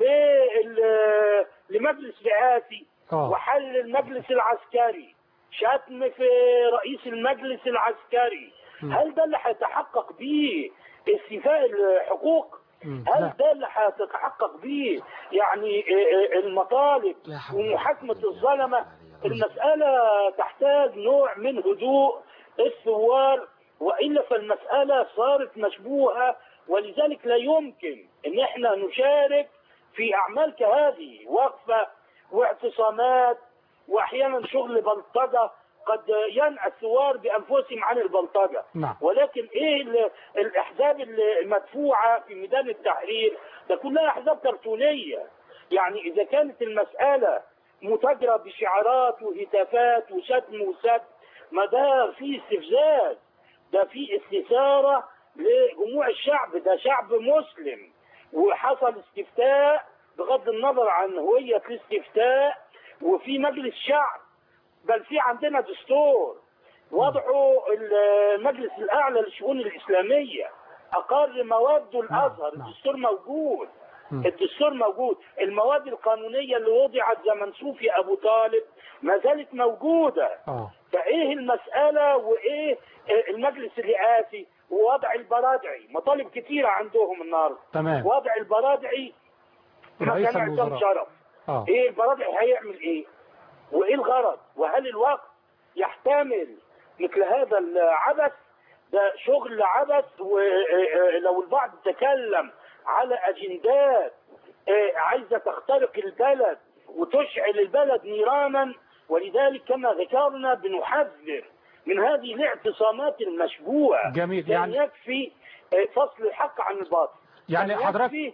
لل- لمجلس رئاسي اه وحل المجلس العسكري شتم في رئيس المجلس العسكري مم. هل ده اللي هيتحقق بيه استيفاء الحقوق مم. هل لا. ده اللي هتتحقق بيه يعني آه، آه، المطالب لا حول ولا ومحاكمة قوة إلا الظلمة بالله. المسألة تحتاج نوع من هدوء الثوار وإلا فالمسألة صارت مشبوهة ولذلك لا يمكن ان احنا نشارك في اعمال كهذه وقفة واعتصامات واحيانا شغل بلطجة قد ينأى الثوار بانفسهم عن البلطجة نعم ولكن ايه ال- الاحزاب المدفوعة في ميدان التحرير ده كلها احزاب كرتونية يعني اذا كانت المسألة متاجرة بشعارات وهتافات وشتم وسب ما ده فيه استفزاز ده فيه استثارة لجموع الشعب ده شعب مسلم وحصل استفتاء بغض النظر عن هوية الاستفتاء وفي مجلس شعب بل في عندنا دستور وضعه المجلس الأعلى للشؤون الإسلامية أقر مواده الأزهر نعم. الدستور موجود مم. الدستور موجود المواد القانونية اللي وضعت زمن صوفي أبو طالب ما زالت موجودة اه فايه المسألة وايه المجلس الرئاسي ووضع البرادعي مطالب كتيرة عندهم النهارده تمام وضع البرادعي رئيس مكان عصام الوزراء. شرف اه ايه البرادعي هيعمل ايه وايه الغرض وهل الوقت يحتمل مثل هذا العبث ده شغل عبث ولو البعض تكلم على اجندات آه، عايزه تخترق البلد وتشعل البلد نيرانا ولذلك كما ذكرنا بنحذر من هذه الاعتصامات المشبوهه جميل. كان يعني- يكفي آه، فصل الحق عن الباطل يعني كان حضرتك يكفي-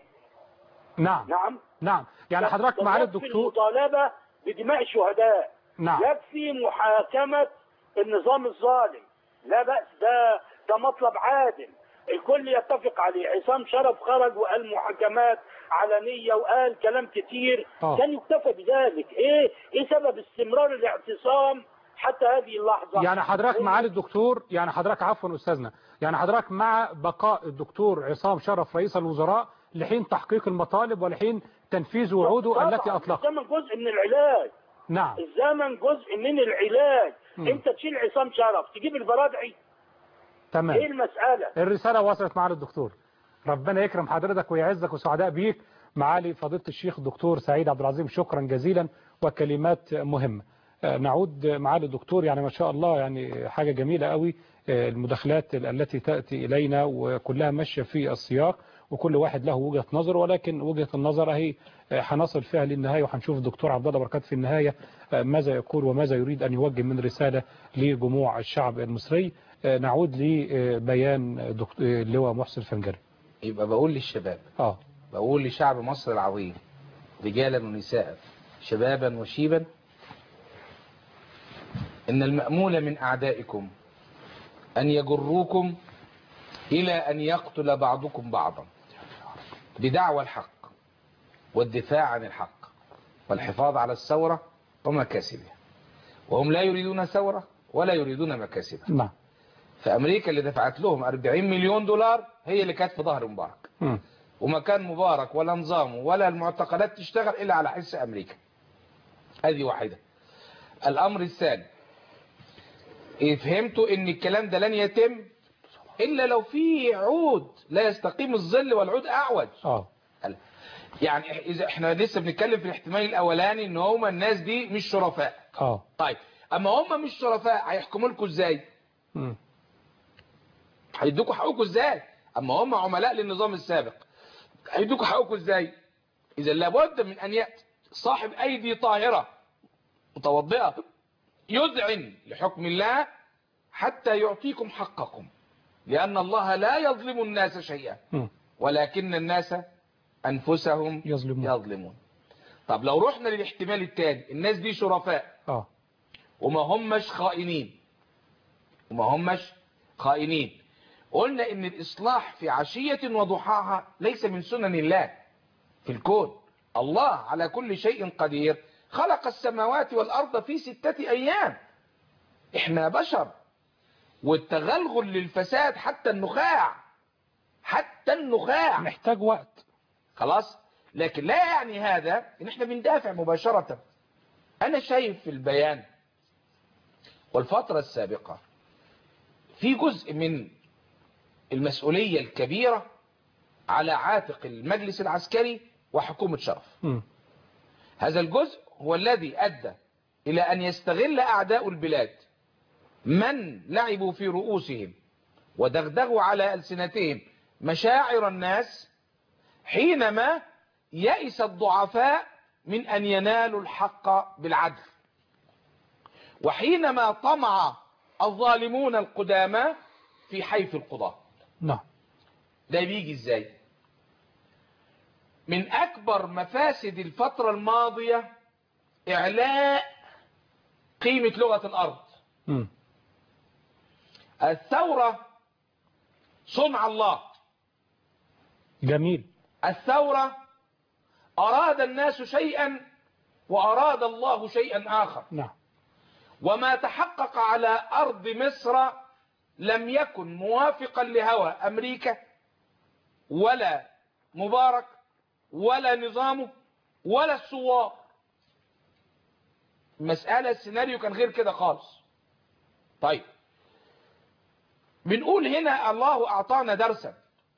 نعم نعم نعم يعني حضرتك كان معالي يكفي الدكتور المطالبه بدماء الشهداء نعم يكفي محاكمة النظام الظالم لا بأس ده ده مطلب عادل الكل يتفق عليه عصام شرف خرج وقال محاكمات علنية وقال كلام كتير آه. كان يكتفى بذلك ايه ايه سبب استمرار الاعتصام حتى هذه اللحظة يعني حضرتك معالي الدكتور يعني حضرتك عفوا استاذنا يعني حضرتك مع بقاء الدكتور عصام شرف رئيس الوزراء لحين تحقيق المطالب ولحين تنفيذ وعوده طبعاً، التي اطلقها الزمن جزء من العلاج نعم الزمن جزء من العلاج مم. انت تشيل عصام شرف تجيب البرادعي ايه تمام المسألة الرسالة وصلت معالي الدكتور ربنا يكرم حضرتك ويعزك وسعداء بيك معالي فضيلة الشيخ الدكتور سعيد عبد العظيم شكرا جزيلا وكلمات مهمة آه، نعود معالي الدكتور يعني ما شاء الله يعني حاجة جميلة قوي آه، المداخلات التي تأتي إلينا وكلها ماشية في السياق وكل واحد له وجهة نظر ولكن وجهة النظر اهي آه، هنصل فيها للنهاية وهنشوف الدكتور عبد الله بركات في النهاية آه، ماذا يقول وماذا يريد أن يوجه من رسالة لجموع الشعب المصري آه، نعود لبيان دكتور اللواء محسن الفنجري يبقى بقول للشباب اه بقول لشعب مصر العظيم رجالا ونساء شبابا وشيبا إن المأمول من أعدائكم أن يجروكم إلى أن يقتل بعضكم بعضا بدعوى الحق والدفاع عن الحق والحفاظ على الثورة ومكاسبها وهم لا يريدون ثورة ولا يريدون مكاسبها نعم فأمريكا اللي دفعت لهم 40 مليون دولار هي اللي كانت في ظهر مبارك مم. وما كان مبارك ولا نظامه ولا المعتقلات تشتغل إلا على حس أمريكا هذه واحدة الأمر الثاني إيه فهمتوا إن الكلام ده لن يتم إلا لو في عود لا يستقيم الظل والعود أعوج اه يعني إذا إحنا لسه بنتكلم في الاحتمال الأولاني إن هما الناس دي مش شرفاء اه طيب أما هما مش شرفاء هيحكموا لكم إزاي مم. هيدوكوا حقوقكم ازاي اما هم عملاء للنظام السابق هيدوكوا حقوقكم ازاي اذا لابد من ان ياتي صاحب ايدي طاهره متوضئه يذعن لحكم الله حتى يعطيكم حقكم لان الله لا يظلم الناس شيئا مم. ولكن الناس انفسهم يظلمون. يظلمون طب لو رحنا للاحتمال الثاني الناس دي شرفاء اه وما همش خائنين وما همش خائنين قلنا ان الاصلاح في عشية وضحاها ليس من سنن الله في الكون الله على كل شيء قدير خلق السماوات والارض في ستة ايام احنا بشر والتغلغل للفساد حتى النخاع حتى النخاع محتاج وقت خلاص لكن لا يعني هذا ان احنا بندافع مباشرة انا شايف في البيان والفترة السابقة في جزء من المسؤولية الكبيرة على عاتق المجلس العسكري وحكومة شرف مم. هذا الجزء هو الذي أدى إلى أن يستغل أعداء البلاد من لعبوا في رؤوسهم ودغدغوا على ألسنتهم مشاعر الناس حينما يئس الضعفاء من أن ينالوا الحق بالعدل وحينما طمع الظالمون القدامى في حيف القضاء نعم ده بيجي ازاي من اكبر مفاسد الفترة الماضية اعلاء قيمة لغة الارض مم. الثورة صنع الله جميل الثورة اراد الناس شيئا واراد الله شيئا اخر نعم وما تحقق على أرض مصر لم يكن موافقا لهوى أمريكا ولا مبارك ولا نظامه ولا الثوار مسألة السيناريو كان غير كده خالص طيب بنقول هنا الله أعطانا درسا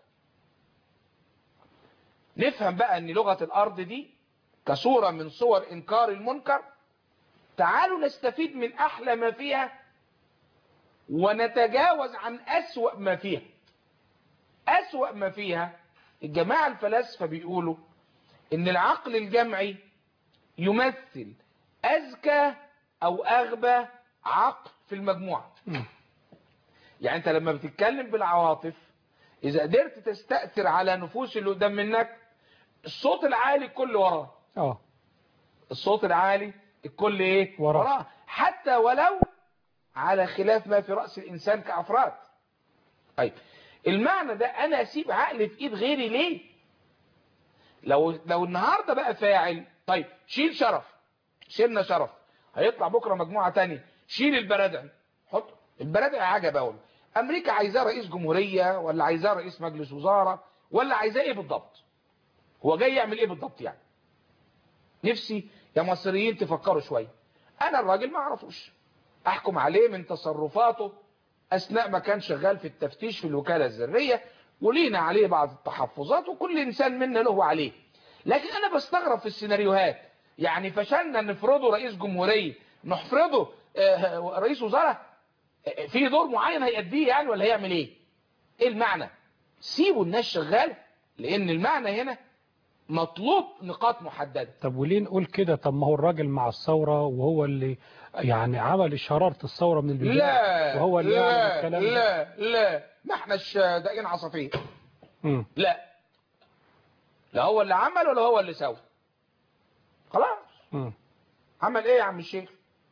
نفهم بقى أن لغة الأرض دي كصورة من صور إنكار المنكر تعالوا نستفيد من أحلى ما فيها ونتجاوز عن أسوأ ما فيها أسوأ ما فيها الجماعة الفلاسفة بيقولوا إن العقل الجمعي يمثل أذكى أو أغبى عقل في المجموعة مم. يعني أنت لما بتتكلم بالعواطف إذا قدرت تستأثر على نفوس اللي قدام منك الصوت العالي الكل وراه اه الصوت العالي الكل ايه وراه. وراه حتى ولو على خلاف ما في رأس الإنسان كأفراد طيب المعنى ده أنا أسيب عقلي في إيد غيري ليه لو لو النهاردة بقى فاعل طيب شيل شرف شيلنا شرف هيطلع بكرة مجموعة تانية شيل البرادعي حط البرادعي عجب أول أمريكا عايزاه رئيس جمهورية ولا عايزاه رئيس مجلس وزارة ولا عايزاه إيه بالضبط هو جاي يعمل إيه بالضبط يعني نفسي يا مصريين تفكروا شوية انا الراجل ما اعرفوش احكم عليه من تصرفاته اثناء ما كان شغال في التفتيش في الوكالة الذرية ولينا عليه بعض التحفظات وكل انسان منا له عليه لكن انا بستغرب في السيناريوهات يعني فشلنا نفرضه رئيس جمهورية نحفرضه آه، رئيس وزراء آه، في دور معين هيأديه يعني ولا هيعمل ايه ايه المعنى سيبوا الناس شغاله لان المعنى هنا مطلوب نقاط محددة طب وليه نقول كده طب ما هو الراجل مع الثورة وهو اللي يعني عمل شرارة الثورة من البداية لا وهو اللي يعلم لا الكلام ده. لا لا ما احناش داقين عصافير مم. لا لا هو اللي عمل ولا هو اللي سوى خلاص مم. عمل ايه يا عم الشيخ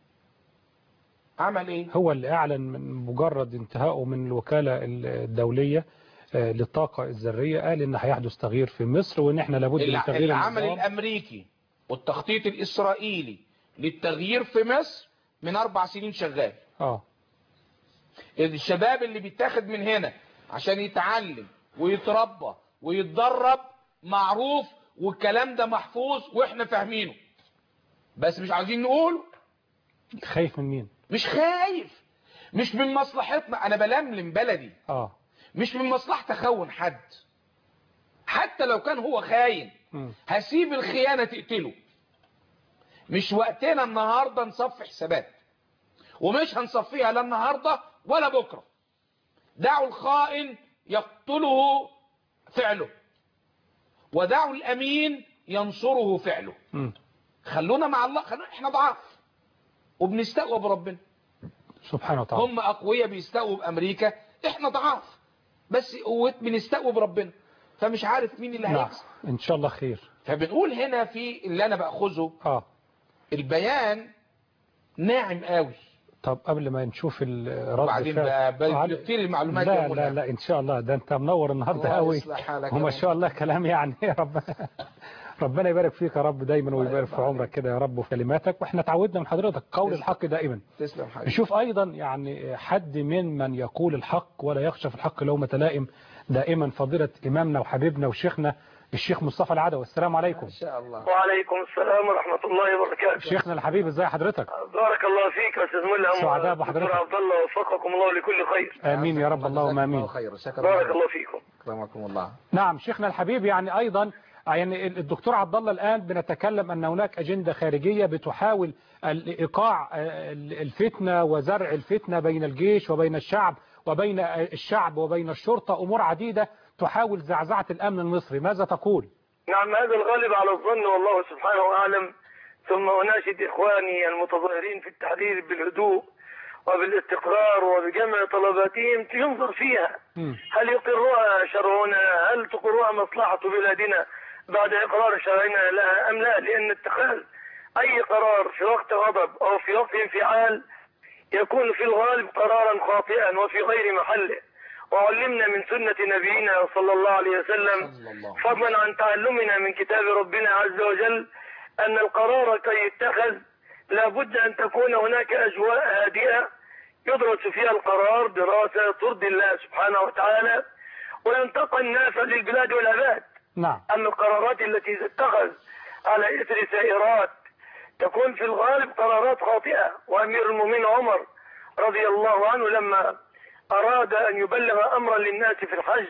عمل ايه هو اللي أعلن من مجرد انتهائه من الوكالة الدولية آه، للطاقة الذرية قال إن هيحدث تغيير في مصر وإن إحنا لابد من الع- تغيير العمل النظام. الامريكي والتخطيط الاسرائيلي للتغيير في مصر من اربع سنين شغال اه الشباب اللي بيتاخد من هنا عشان يتعلم ويتربى ويتدرب معروف والكلام ده محفوظ واحنا فاهمينه بس مش عاوزين نقوله خايف من مين مش خايف مش من مصلحتنا انا بلملم بلدي اه مش من مصلحتي اخون حد حتى لو كان هو خاين مم. هسيب الخيانة تقتله مش وقتنا النهاردة نصفي حسابات ومش هنصفيها لا النهاردة ولا بكرة دعوا الخائن يقتله فعله ودعوا الأمين ينصره فعله مم. خلونا مع الله خلونا احنا ضعاف وبنستقوى بربنا سبحانه وتعالى هم أقوياء بيستقوا بأمريكا احنا ضعاف بس قوة بنستقوى بربنا فمش عارف مين اللي نعم هيكسب إن شاء الله خير فبنقول هنا في اللي أنا بأخذه اه البيان ناعم قوي طب قبل ما نشوف الرد وبعدين بقى بقى كتير المعلومات يا لا منى. لا لا ان شاء الله ده انت منور النهارده الله قوي يصلح حالك وما يا شاء الله كلام يعني يا رب ربنا يبارك فيك يا رب دايما ويبارك في يرضى عمرك كده يا رب وفي كلماتك واحنا تعودنا من حضرتك قول تسلم. الحق دائما تسلم حبيبي نشوف ايضا يعني حد من من يقول الحق ولا يخشى في الحق لومة لائم دائما فضيلة امامنا وحبيبنا وشيخنا الشيخ مصطفى العدوي السلام عليكم ان شاء الله وعليكم السلام ورحمة الله وبركاته شيخنا الحبيب ازي حضرتك بارك الله فيك يا أستاذ ملهم سعداء دكتور بحضرتك. عبد الله وفقكم الله لكل خير امين يا رب اللهم جزاكم امين الله خير شكرا بارك الله فيكم اكرمكم الله نعم شيخنا الحبيب يعني أيضا يعني الدكتور عبد الله الآن بنتكلم أن هناك أجندة خارجية بتحاول الإيقاع الفتنة وزرع الفتنة بين الجيش وبين الشعب وبين الشعب وبين الشرطة أمور عديدة تحاول زعزعة الأمن المصري ماذا تقول؟ نعم هذا الغالب على الظن والله سبحانه أعلم ثم أناشد إخواني المتظاهرين في التحرير بالهدوء وبالاستقرار وبجمع طلباتهم ينظر فيها مم. هل يقرها شرعنا هل تقرها مصلحة بلادنا بعد إقرار شرعنا لها أم لا لأن اتخاذ أي قرار في وقت غضب أو في وقت انفعال يكون في الغالب قرارا خاطئا وفي غير محله وعلمنا من سنة نبينا صلى الله عليه وسلم صلى الله فضلا عن تعلمنا من كتاب ربنا عز وجل أن القرار كي يتخذ لابد أن تكون هناك أجواء هادئة يدرس فيها القرار دراسة ترضي الله سبحانه وتعالى وينتقى النافع للبلاد والعباد نعم أما القرارات التي تتخذ على إثر سائرات تكون في الغالب قرارات خاطئة وأمير المؤمنين عمر رضي الله عنه لما أراد أن يبلغ أمرا للناس في الحج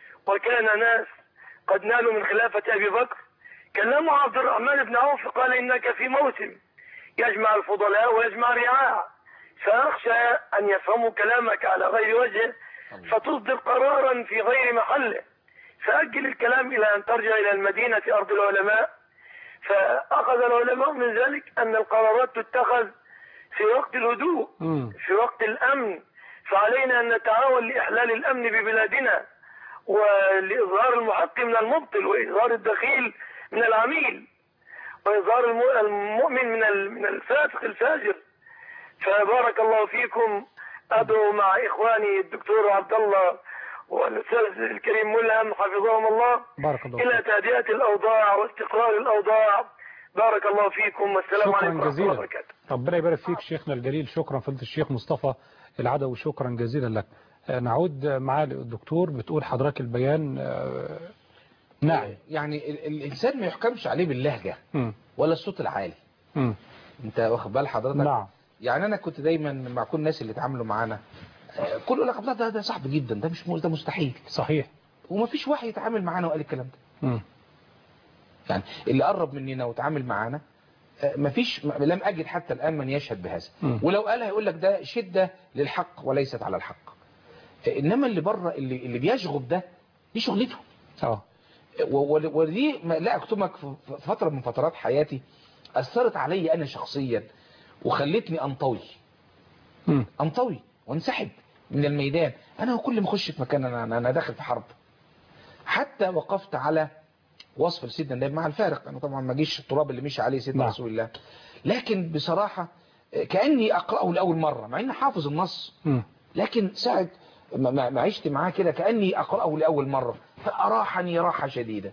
وكان ناس قد نالوا من خلافة أبي بكر كلمه عبد الرحمن بن عوف قال إنك في موسم يجمع الفضلاء ويجمع الرعاع فأخشى أن يفهموا كلامك على غير وجه فتصدر قرارا في غير محله فأجل الكلام إلى أن ترجع إلى المدينة أرض العلماء فأخذ العلماء من ذلك أن القرارات تتخذ في وقت الهدوء مم. في وقت الأمن فعلينا أن نتعاون لإحلال الأمن ببلادنا ولإظهار المحق من المبطل وإظهار الدخيل من العميل وإظهار الم- المؤمن من ال- من الفاسق الفاجر فبارك الله فيكم أدعو مع إخواني الدكتور عبد الله والأستاذ الكريم ملهم حفظهم الله بارك الله إلى فيك. تهدئة الأوضاع واستقرار الأوضاع بارك الله فيكم والسلام شكرا عليكم ورحمة الله جزيلا وبركاته ربنا يبارك فيك شيخنا الجليل شكرا فضيلة الشيخ مصطفى العدوي شكرا جزيلا لك آه، نعود مع الدكتور بتقول حضرتك البيان آه، نعم يعني ال- ال- الانسان ما يحكمش عليه باللهجه مم. ولا الصوت العالي مم. انت واخد بال حضرتك نعم يعني انا كنت دايما مع كل الناس اللي اتعاملوا معانا آه، كله يقول لك عبد الله ده ده صعب جدا ده مش مو- ده مستحيل صحيح ومفيش واحد يتعامل معانا وقال الكلام ده مم. يعني اللي قرب مننا وتعامل معانا آه، مفيش م- لم اجد حتى الان من يشهد بهذا مم. ولو قالها يقول لك ده شده للحق وليست على الحق آه، انما اللي بره اللي اللي بيشغب ده دي شغلته اه و- و- ودي ما- لا اكتمك في في فتره من فترات حياتي اثرت علي انا شخصيا وخلتني انطوي مم. انطوي وانسحب من الميدان انا كل ما اخش في مكان انا انا داخل في حرب حتى وقفت على وصف لسيدنا النبي مع الفارق انا طبعا ما جيش التراب اللي مشي عليه سيدنا نعم. رسول الله لكن بصراحه كاني اقراه لاول مره مع اني حافظ النص مم. لكن ساعة ما- ما ما عشت معاه كده كأني أقرأه لأول مرة فأراحني راحة شديدة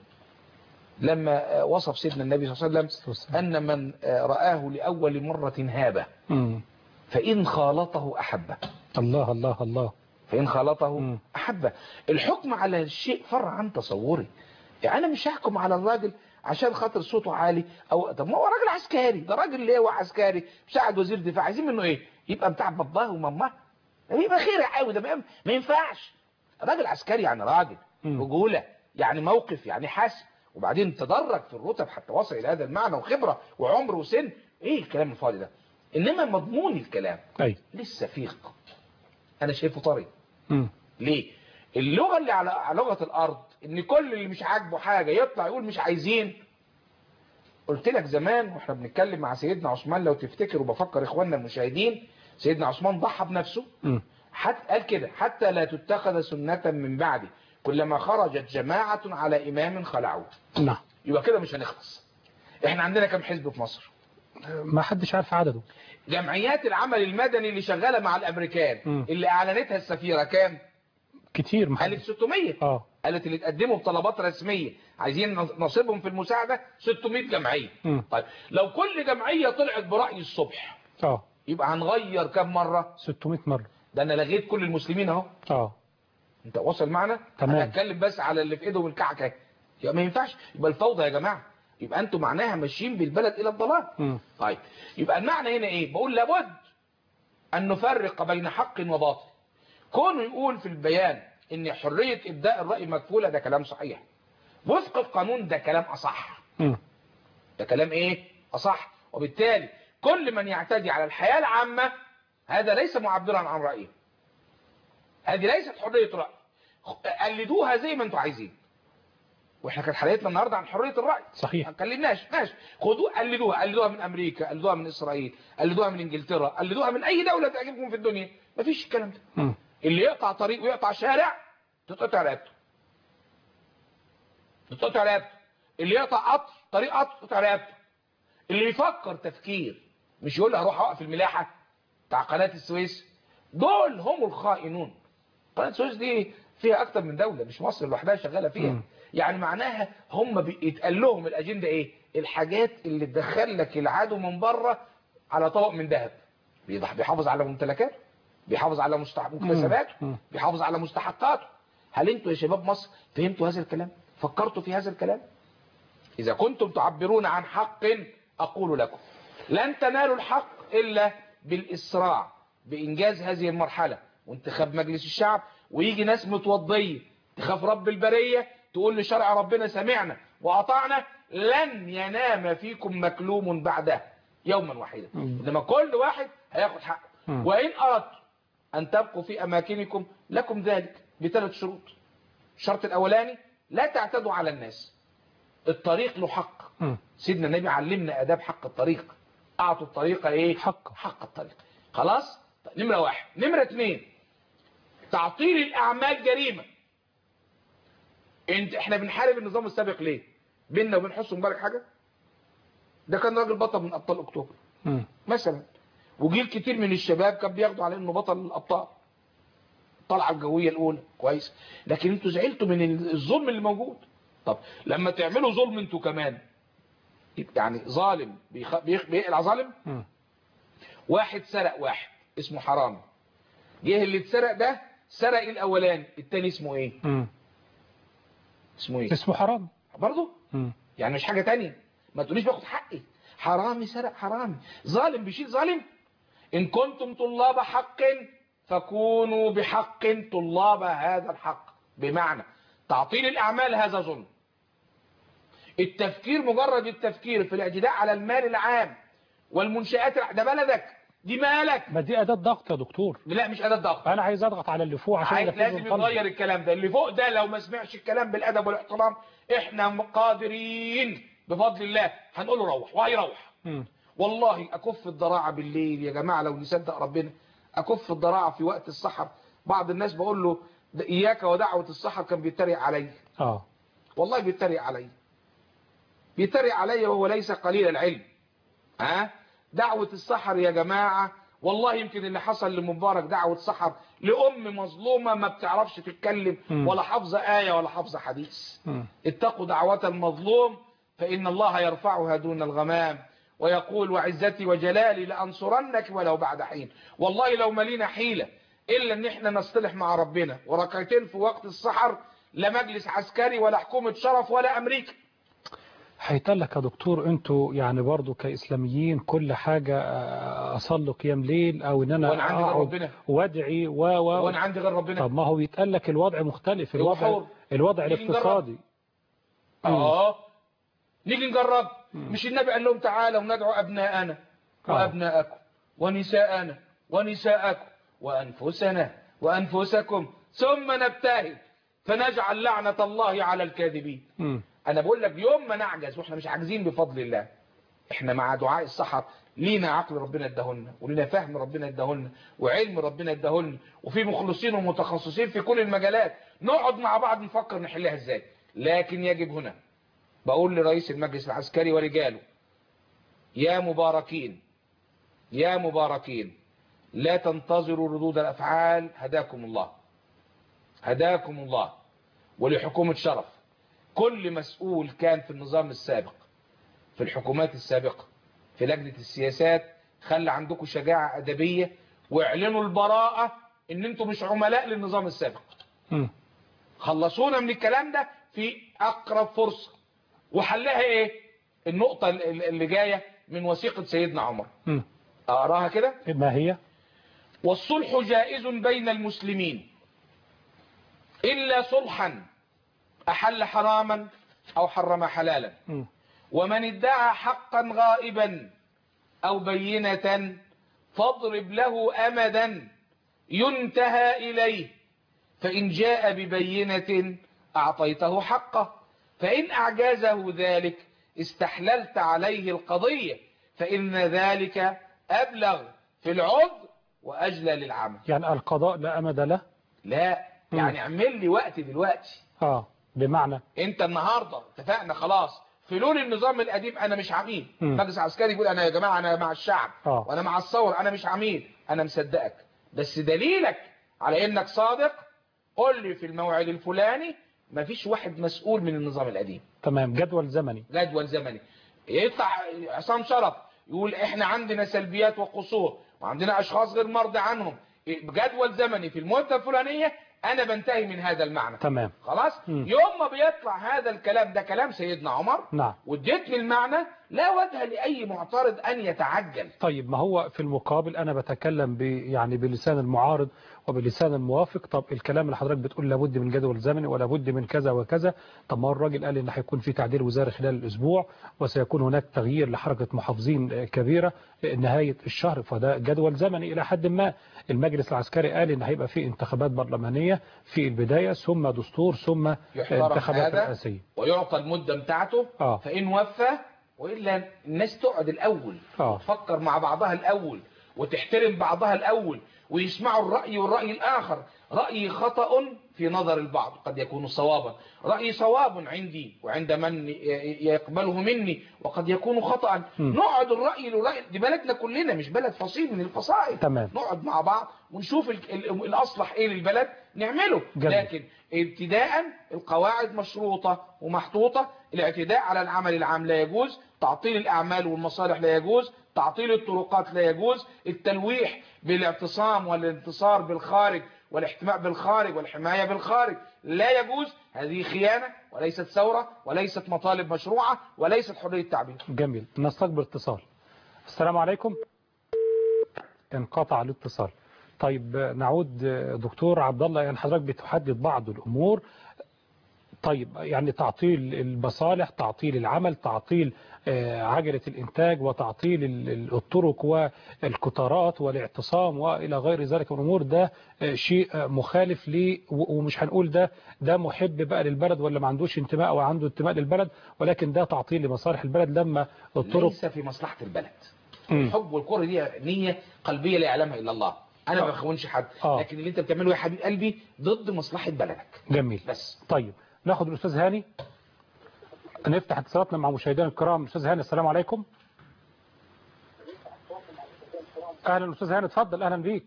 لما آه، وصف سيدنا النبي صلى الله عليه وسلم أن من آه، رآه لأول مرة هابة مم. فإن خالطه أحبه الله الله الله فإن خالطه مم. أحبه الحكم على الشيء فرع عن تصوري يعني أنا مش هحكم على الراجل عشان خاطر صوته عالي أو طب ما هو راجل عسكري ده راجل لواء عسكري مساعد وزير دفاع عايزين منه إيه يبقى بتاع باباه وماماه ده يبقى خير قوي ده ما- ما ينفعش راجل عسكري يعني راجل مم. رجولة يعني موقف يعني حسم وبعدين تدرج في الرتب حتى وصل إلى هذا المعنى وخبرة وعمر وسن إيه الكلام الفاضي ده إنما مضمون الكلام أي لسه فيق أنا شايفه طري مم. ليه اللغة اللي على على لغة الأرض إن كل اللي مش عاجبه حاجة يطلع يقول مش عايزين قلت لك زمان واحنا بنتكلم مع سيدنا عثمان لو تفتكر وبفكر إخواننا المشاهدين سيدنا عثمان ضحى بنفسه مم. حتى قال كده حتى لا تتخذ سنة من بعدي كلما خرجت جماعة على إمام خلعوه نعم يبقى كده مش هنخلص احنا عندنا كم حزب في مصر ما حدش عارف عدده جمعيات العمل المدني اللي شغالة مع الأمريكان مم. اللي أعلنتها السفيرة كام كتير ما قالت حدش 600 اه قالت اللي تقدموا بطلبات رسمية عايزين نصيبهم في المساعدة 600 جمعية مم. طيب لو كل جمعية طلعت برأي الصبح اه يبقى هنغير كم مرة 600 مرة ده انا لغيت كل المسلمين اهو اه انت واصل معنا تمام. انا اتكلم بس على اللي في ايدهم الكعكه اهي. يبقى ما ينفعش يبقى الفوضى يا جماعه يبقى انتوا معناها ماشيين بالبلد الى الضلال مم. طيب يبقى المعنى هنا ايه بقول لابد ان نفرق بين حق وباطل كونه يقول في البيان ان حريه ابداء الراي مكفوله ده كلام صحيح وفق القانون ده كلام اصح مم. ده كلام ايه اصح وبالتالي كل من يعتدي على الحياة العامة هذا ليس معبرا عن رأيه هذه ليست حرية رأي قلدوها زي ما انتوا عايزين واحنا كانت حلقتنا النهارده عن حرية الرأي صحيح. ما اتكلمناش ماشي خدوها قلدوها قلدوها من امريكا قلدوها من اسرائيل قلدوها من انجلترا قلدوها من اي دولة تعجبكم في الدنيا مفيش الكلام ده مم. اللي يقطع طريق ويقطع شارع تتقطع رقبته تتقطع رقبته اللي يقطع قطر طريق قطر تتقطع رقبته اللي يفكر تفكير مش يقول هروح اوقف الملاحه بتاع قناه السويس دول هم الخائنون قناه السويس دي فيها اكتر من دوله مش مصر لوحدها شغاله فيها مم. يعني معناها هم بيتقال لهم الاجنده ايه الحاجات اللي تدخل لك العدو من بره على طبق من ذهب بيضح- بيحافظ على ممتلكاته بيحافظ على مستح- مكتسباته مم. بيحافظ على مستحقاته هل انتوا يا شباب مصر فهمتوا هذا الكلام فكرتوا في هذا الكلام إذا كنتم تعبرون عن حق أقول لكم لن تنالوا الحق إلا بالإسراع بإنجاز هذه المرحلة وانتخاب مجلس الشعب ويجي ناس متوضية تخاف رب البرية تقول لشرع ربنا سمعنا وأطعنا لن ينام فيكم مكلوم بعده يوما واحدا إنما كل واحد هياخد حقه مم. وإن أردتم أن تبقوا في أماكنكم لكم ذلك بثلاث شروط الشرط الأولاني لا تعتدوا على الناس الطريق له حق مم. سيدنا النبي علمنا اداب حق الطريق اعطوا الطريق ايه حق. حق الطريق خلاص طيب، نمره واحد نمره اتنين تعطيل الاعمال جريمه انت احنا بنحارب النظام السابق ليه بيننا وبين حسن مبارك حاجه ده كان راجل بطل من ابطال اكتوبر مم. مثلا وجيل كتير من الشباب كان بياخدوا على انه بطل الابطال الطلعه الجويه الاولى كويس لكن انتوا زعلتوا من الظلم اللي موجود طب لما تعملوا ظلم انتوا كمان يعني ظالم بيخ... بيخ... بيقلع ظالم مم. واحد سرق واحد اسمه حرام جه اللي اتسرق ده سرق الاولاني التاني اسمه ايه مم. اسمه ايه اسمه حرام برضه مم. يعني مش حاجه تانية ما تقوليش باخد حقي حرامي سرق حرامي ظالم بيشيل ظالم ان كنتم طلاب حق فكونوا بحق طلاب هذا الحق بمعنى تعطيل الاعمال هذا ظلم التفكير مجرد التفكير في الاعتداء على المال العام والمنشآت الع- ده بلدك دي مالك ما دي أداة ضغط يا دكتور لا مش اداه ضغط أنا عايز أضغط على اللي فوق عشان عايز ينفذوا لازم الطلب. يتغير الكلام ده اللي فوق ده لو ما سمعش الكلام بالادب والاحترام احنا قادرين بفضل الله هنقول له روح وهيروح مم. والله اكف الضراعه بالليل يا جماعه لو نصدق ربنا اكف الضراعه في وقت السحر بعض الناس بقول له ده اياك ودعوه السحر كان بيتريق عليا اه والله بيتريق عليا بيتريق عليا وهو ليس قليل العلم ها دعوة السحر يا جماعة والله يمكن اللي حصل لمبارك دعوة سحر لأم مظلومة ما بتعرفش تتكلم مم. ولا حافظة آية ولا حافظة حديث مم. اتقوا دعوة المظلوم فإن الله يرفعها دون الغمام ويقول وعزتي وجلالي لأنصرنك ولو بعد حين والله لو ملينا حيلة إلا أن احنا نصطلح مع ربنا وركعتين في وقت السحر لا مجلس عسكري ولا حكومة شرف ولا أمريكا هيتقال لك يا دكتور انتوا يعني برضو كاسلاميين كل حاجه آه، اصلي قيام ليل او ان انا وأنا عندي غير اقعد ربنا. وادعي و و وأنا عندي غير ربنا طب ما هو بيتقال لك الوضع مختلف هو الوضع حر. الوضع نيجي نجرب. الاقتصادي اه نيجي نجرب مش النبي قال لهم تعالوا وندعو ابناءنا آه. وابناءكم ونساءنا ونساءكم وانفسنا وانفسكم ثم نبتهل فنجعل لعنة الله على الكاذبين مم. انا بقول لك يوم ما نعجز واحنا مش عاجزين بفضل الله احنا مع دعاء السحر لينا عقل ربنا اداهولنا ولينا فهم ربنا اداهولنا وعلم ربنا اداهولنا وفي مخلصين ومتخصصين في كل المجالات نقعد مع بعض نفكر نحلها ازاي لكن يجب هنا بقول لرئيس المجلس العسكري ورجاله يا مباركين يا مباركين لا تنتظروا ردود الافعال هداكم الله هداكم الله ولحكومة شرف كل مسؤول كان في النظام السابق في الحكومات السابقة في لجنة السياسات خلى عندكم شجاعة أدبية واعلنوا البراءة ان انتم مش عملاء للنظام السابق مم. خلصونا من الكلام ده في اقرب فرصة وحلها ايه النقطة ال- اللي جاية من وثيقة سيدنا عمر مم. اقراها كده ما هي والصلح جائز بين المسلمين إلا صلحا أحل حراما أو حرم حلالا مم. ومن ادعى حقا غائبا أو بينة فاضرب له أمدا ينتهى إليه فإن جاء ببينة أعطيته حقه فإن أعجازه ذلك استحللت عليه القضية فإن ذلك أبلغ في العذر وأجلى للعمل يعني القضاء لا امد له لا يعني اعمل لي وقت دلوقتي اه بمعنى انت النهارده اتفقنا خلاص في لون النظام القديم انا مش عميل مم. مجلس عسكري يقول انا يا جماعه انا مع الشعب آه. وانا مع الثوره انا مش عميل انا مصدقك بس دليلك على انك صادق قول لي في الموعد الفلاني مفيش واحد مسؤول من النظام القديم تمام جدول زمني جدول زمني يطلع عصام شرف يقول احنا عندنا سلبيات وقصور وعندنا اشخاص غير مرضى عنهم جدول زمني في المدة الفلانية انا بنتهي من هذا المعنى تمام خلاص مم. يوم ما بيطلع هذا الكلام ده كلام سيدنا عمر نعم واديت المعنى لا وجه لاي معترض ان يتعجل طيب ما هو في المقابل انا بتكلم ب يعني بلسان المعارض وبلسان الموافق طب الكلام اللي حضرتك بتقول لابد من جدول زمني ولا بد من كذا وكذا طب ما هو الراجل قال ان هيكون في تعديل وزاري خلال الاسبوع وسيكون هناك تغيير لحركه محافظين كبيره نهايه الشهر فده جدول زمني الى حد ما المجلس العسكري قال ان هيبقى في انتخابات برلمانيه في البدايه ثم دستور ثم يحترم انتخابات هذا رئاسيه ويعطى المدة بتاعته آه. فإن وفى وإلا الناس تقعد الأول آه. وتفكر مع بعضها الأول وتحترم بعضها الأول ويسمعوا الرأي والرأي الآخر رأيي خطأ في نظر البعض قد يكون صوابا رأيي صواب عندي وعند من ي- يقبله مني وقد يكون خطأ مم. نقعد الرأي للرأي دي بلدنا كلنا مش بلد فصيل من الفصائل تمام. نقعد مع بعض ونشوف ال- ال- الأصلح إيه للبلد نعمله جميل. لكن ابتداء القواعد مشروطة ومحطوطة الاعتداء على العمل العام لا يجوز تعطيل الأعمال والمصالح لا يجوز تعطيل الطرقات لا يجوز التلويح بالاعتصام والانتصار بالخارج والاحتماء بالخارج والحماية بالخارج لا يجوز هذه خيانة وليست ثورة وليست مطالب مشروعة وليست حرية تعبير جميل نستقبل اتصال السلام عليكم انقطع الاتصال طيب نعود دكتور عبد الله يعني حضرتك بتحدد بعض الامور طيب يعني تعطيل المصالح تعطيل العمل تعطيل آه، عجلة الإنتاج وتعطيل ال- ال- الطرق والقطارات والاعتصام وإلى غير ذلك من الأمور ده آه، شيء آه، مخالف لي و- ومش هنقول ده ده محب بقى للبلد ولا ما عندوش انتماء أو عنده انتماء للبلد ولكن ده تعطيل لمصالح البلد لما الطرق ليس في مصلحة البلد مم. الحب والكره دي نية قلبية لا يعلمها إلا الله أنا ما بخونش حد آه. لكن اللي أنت بتعمله يا حبيب قلبي ضد مصلحة بلدك جميل بس طيب ناخد الأستاذ هاني نفتح اتصالاتنا مع مشاهدينا الكرام أستاذ هاني السلام عليكم أهلا أستاذ هاني اتفضل أهلا بيك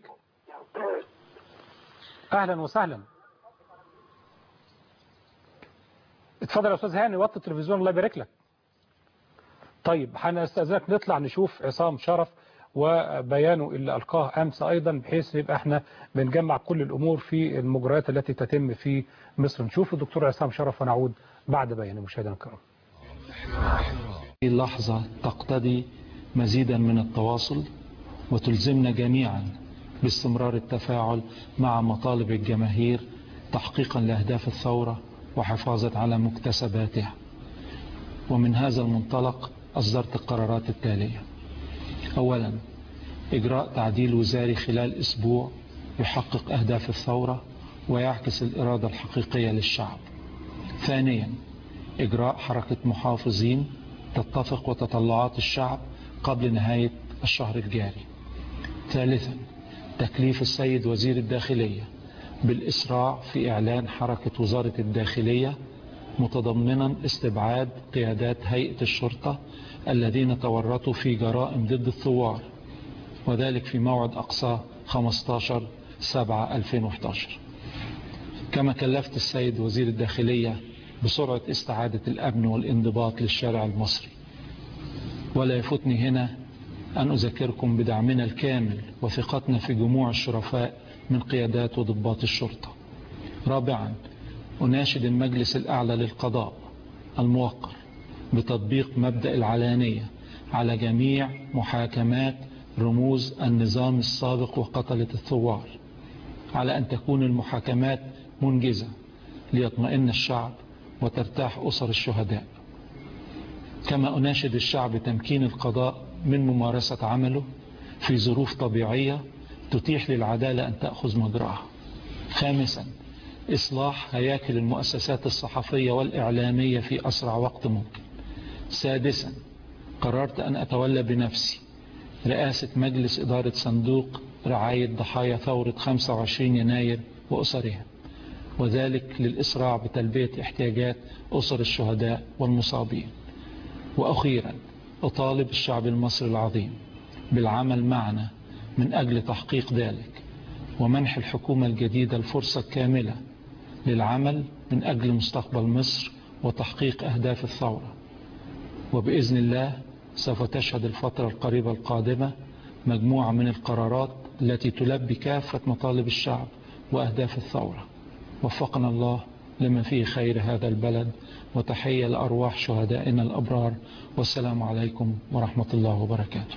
أهلا وسهلا اتفضل يا أستاذ هاني وطي التلفزيون الله يبارك لك طيب هنستأذنك نطلع نشوف عصام شرف وبيانه اللي ألقاه أمس أيضا بحيث يبقى احنا بنجمع كل الأمور في المجريات التي تتم في مصر نشوف الدكتور عصام شرف ونعود بعد بيان مشاهدينا الكرام هذه اللحظة تقتضي مزيدا من التواصل وتلزمنا جميعا باستمرار التفاعل مع مطالب الجماهير تحقيقا لأهداف الثورة وحفاظا على مكتسباتها ومن هذا المنطلق أصدرت القرارات التالية أولا إجراء تعديل وزاري خلال أسبوع يحقق أهداف الثورة ويعكس الإرادة الحقيقية للشعب ثانيا إجراء حركة محافظين تتفق وتطلعات الشعب قبل نهاية الشهر الجاري ثالثا تكليف السيد وزير الداخلية بالإسراع في إعلان حركة وزارة الداخلية متضمنا استبعاد قيادات هيئة الشرطة الذين تورطوا في جرائم ضد الثوار وذلك في موعد أقصى 15 7 2011 كما كلفت السيد وزير الداخلية بسرعة استعادة الأمن والانضباط للشارع المصري ولا يفوتني هنا أن أذكركم بدعمنا الكامل وثقتنا في جموع الشرفاء من قيادات وضباط الشرطة رابعا أناشد المجلس الأعلى للقضاء الموقر بتطبيق مبدأ العلانية على جميع محاكمات رموز النظام السابق وقتلة الثوار على أن تكون المحاكمات منجزة ليطمئن الشعب وترتاح أسر الشهداء كما أناشد الشعب تمكين القضاء من ممارسة عمله في ظروف طبيعية تتيح للعدالة أن تأخذ مجراها خامسا إصلاح هياكل المؤسسات الصحفية والإعلامية في أسرع وقت ممكن سادسا قررت أن أتولى بنفسي رئاسة مجلس إدارة صندوق رعاية ضحايا ثورة 25 يناير وأسرها وذلك للإسراع بتلبية احتياجات أسر الشهداء والمصابين وأخيرا أطالب الشعب المصري العظيم بالعمل معنا من أجل تحقيق ذلك ومنح الحكومة الجديدة الفرصة الكاملة للعمل من أجل مستقبل مصر وتحقيق أهداف الثورة وبإذن الله سوف تشهد الفترة القريبة القادمة مجموعة من القرارات التي تلبي كافة مطالب الشعب وأهداف الثورة وفقنا الله لما فيه خير هذا البلد وتحية لأرواح شهدائنا الأبرار والسلام عليكم ورحمة الله وبركاته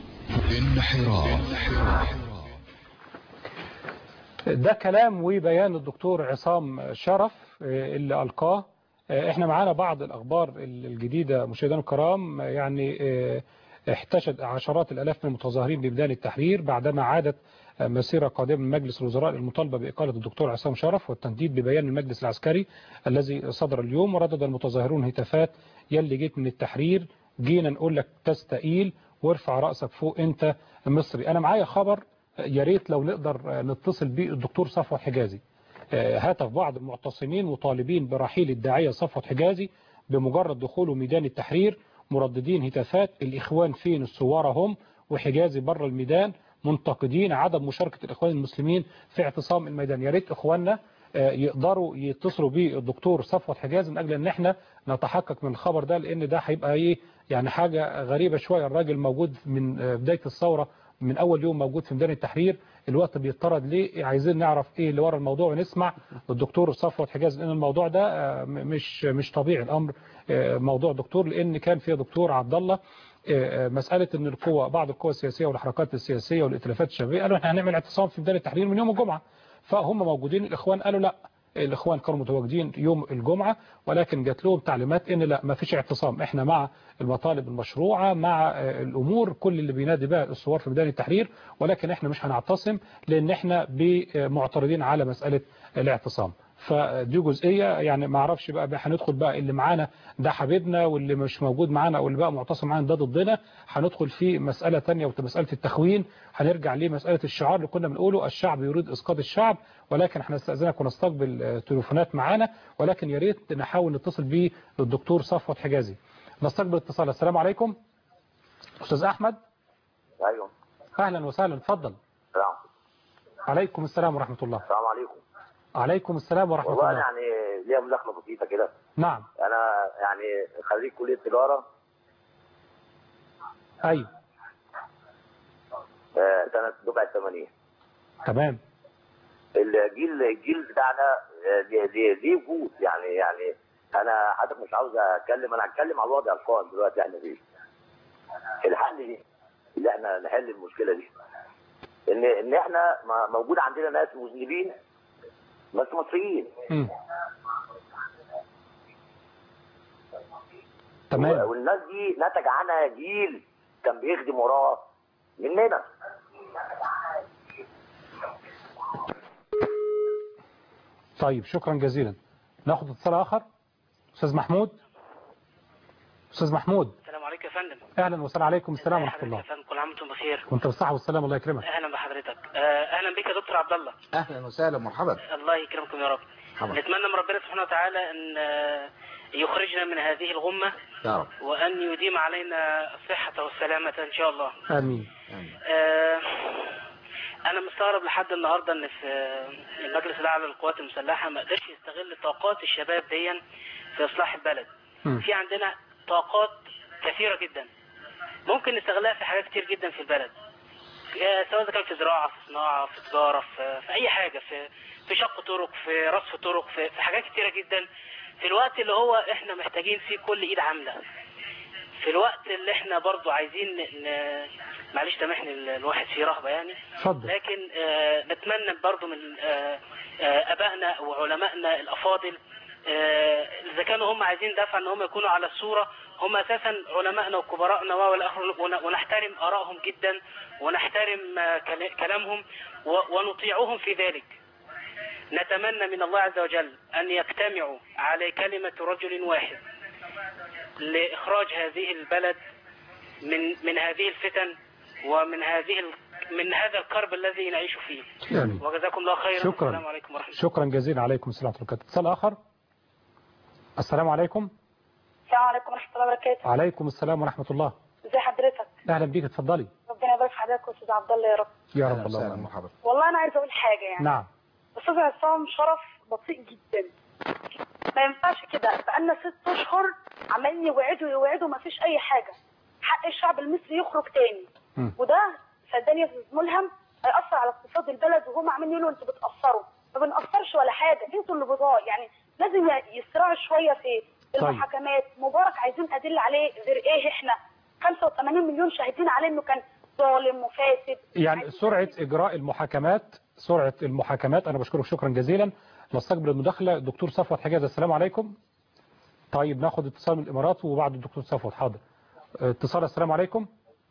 ده كلام وبيان الدكتور عصام شرف آه، اللي ألقاه آه، احنا معانا بعض الأخبار الجديدة مشاهدينا الكرام آه، يعني آه، احتشد عشرات الألاف من المتظاهرين بميدان التحرير بعدما عادت آه، مسيرة قادمة من مجلس الوزراء المطالبة بإقالة الدكتور عصام شرف والتنديد ببيان المجلس العسكري الذي صدر اليوم وردد المتظاهرون هتافات يلي جيت من التحرير جينا نقول لك تستقيل وارفع رأسك فوق انت مصري انا معايا خبر يا ريت لو نقدر نتصل بيه الدكتور صفوت حجازي هاتف بعض المعتصمين مطالبين برحيل الداعية صفوت حجازي بمجرد دخوله ميدان التحرير مرددين هتافات الإخوان فين الثوار هم وحجازي بره الميدان منتقدين عدم مشاركة الإخوان المسلمين في اعتصام الميدان يا ريت إخواننا يقدروا يتصلوا بالدكتور صفوت حجازي من أجل أن احنا نتحقق من الخبر ده لأن ده هيبقى إيه يعني حاجة غريبة شوية الراجل موجود من بداية الثورة من أول يوم موجود في ميدان التحرير الوقت بيطرد ليه عايزين نعرف إيه اللي ورا الموضوع ونسمع الدكتور صفوت حجازي لأن الموضوع ده مش مش طبيعي الأمر موضوع دكتور لأن كان فيه دكتور عبد الله مسألة أن القوى بعض القوى السياسية والحركات السياسية والائتلافات الشبابية قالوا احنا هنعمل اعتصام في ميدان التحرير من يوم الجمعة فهم موجودين الإخوان قالوا لا الاخوان كانوا متواجدين يوم الجمعه ولكن جات لهم تعليمات ان لا ما فيش اعتصام احنا مع المطالب المشروعه مع آه، الامور كل اللي بينادي بها الثوار في ميدان التحرير ولكن احنا مش هنعتصم لان احنا ب- معترضين على مساله الاعتصام فدي جزئيه يعني ما اعرفش بقى بقى هندخل بقى اللي معانا ده حبيبنا واللي مش موجود معانا او اللي بقى معتصم معانا ده ضدنا هندخل في مساله ثانيه ومساله التخوين هنرجع لمساله الشعار اللي كنا بنقوله الشعب يريد اسقاط الشعب ولكن هنستاذنك ونستقبل آه، تليفونات معانا ولكن يا ريت نحاول نتصل بالدكتور صفوت حجازي نستقبل اتصال السلام عليكم استاذ احمد ايوه اهلا وسهلا اتفضل السلام عليكم السلام ورحمه الله السلام عليكم عليكم السلام ورحمه والله الله يعني ليا مداخله بسيطه كده نعم انا يعني خريج كليه تجاره ايوه آه، سنه دفعه 80 تمام الجيل الجيل بتاعنا آه، ليه- ليه ليه وجود يعني يعني انا حضرتك مش عاوز اتكلم انا هتكلم على الوضع القائم دلوقتي احنا فيه الحل ايه؟ اللي احنا نحل المشكله دي ان ان احنا ما- موجود عندنا ناس مذنبين بس مصريين مم. تمام والناس دي نتج عنها جيل كان بيخدم وراه مننا طيب شكرا جزيلا ناخد اتصال اخر استاذ محمود استاذ محمود السلام عليكم يا فندم اهلا وسهلا عليكم السلام ورحمه حضرتك الله يا فندم كل عام وانتم بخير وانت بالصحه والسلامه الله يكرمك اهلا بحضرتك آه، اهلا بك يا دكتور عبد الله اهلا وسهلا مرحبا الله يكرمكم يا رب مرحبا نتمنى من ربنا سبحانه وتعالى ان آه، يخرجنا من هذه الغمه يا رب وان يديم علينا الصحه والسلامه ان شاء الله امين آه، انا مستغرب لحد النهارده ان في المجلس الاعلى للقوات المسلحه ما قدرش يستغل طاقات الشباب دي في اصلاح البلد مم. في عندنا طاقات كثيره جدا ممكن نستغلها في حاجات كتير جدا في البلد آه، سواء اذا كان في زراعه في صناعه في تجاره في, في اي حاجه في في شق طرق في رصف طرق في, في حاجات كتيره جدا في الوقت اللي هو احنا محتاجين فيه كل ايد عامله في الوقت اللي احنا برضو عايزين ن... معلش سامحني ال- الواحد فيه رهبه يعني اتفضل لكن آه، نتمنى برضو من آه، آه، ابائنا وعلمائنا الافاضل آه، اذا كانوا هم عايزين دفع ان هم يكونوا على الصوره هم اساسا علمائنا وكبراءنا والاخر ون- ونحترم ارائهم جدا ونحترم آه، كلا- كلامهم و- ونطيعهم في ذلك نتمنى من الله عز وجل ان يجتمعوا على كلمه رجل واحد لاخراج هذه البلد من من هذه الفتن ومن هذه ال... من هذا الكرب الذي نعيش فيه آمين. وجزاكم الله خيرا شكراً. السلام عليكم ورحمه الله شكرا جزيلا عليكم السلام ورحمه الله وبركاته اتصال اخر السلام عليكم السلام عليكم ورحمة الله وبركاته عليكم السلام ورحمه الله ازي حضرتك اهلا بيك اتفضلي ربنا يبارك في حضرتك يا استاذ عبد الله يا رب يا اهلا رب الله وسهلا يرحمه. مرحبا والله انا عايزه اقول حاجه يعني نعم استاذ عصام شرف بطيء جدا ما ينفعش كده بقالنا ست اشهر عمالين يوعدوا يوعدوا ما فيش اي حاجه حق الشعب المصري يخرج تاني مم. وده صدقني يا استاذ ملهم هيأثر على اقتصاد البلد وهم عاملين يقولوا انتوا بتأثروا ما بنأثرش ولا حاجه انتوا اللي بضاع يعني لازم يسرعوا شويه في طيب. المحاكمات مبارك عايزين ادله عليه غير ايه احنا 85 مليون شاهدين عليه انه كان ظالم وفاسد يعني سرعه اجراء المحاكمات سرعه المحاكمات انا بشكرك شكرا جزيلا نستقبل المداخله الدكتور صفوت حجاز السلام عليكم طيب ناخد اتصال من الامارات وبعد الدكتور صفوت حاضر اتصال السلام عليكم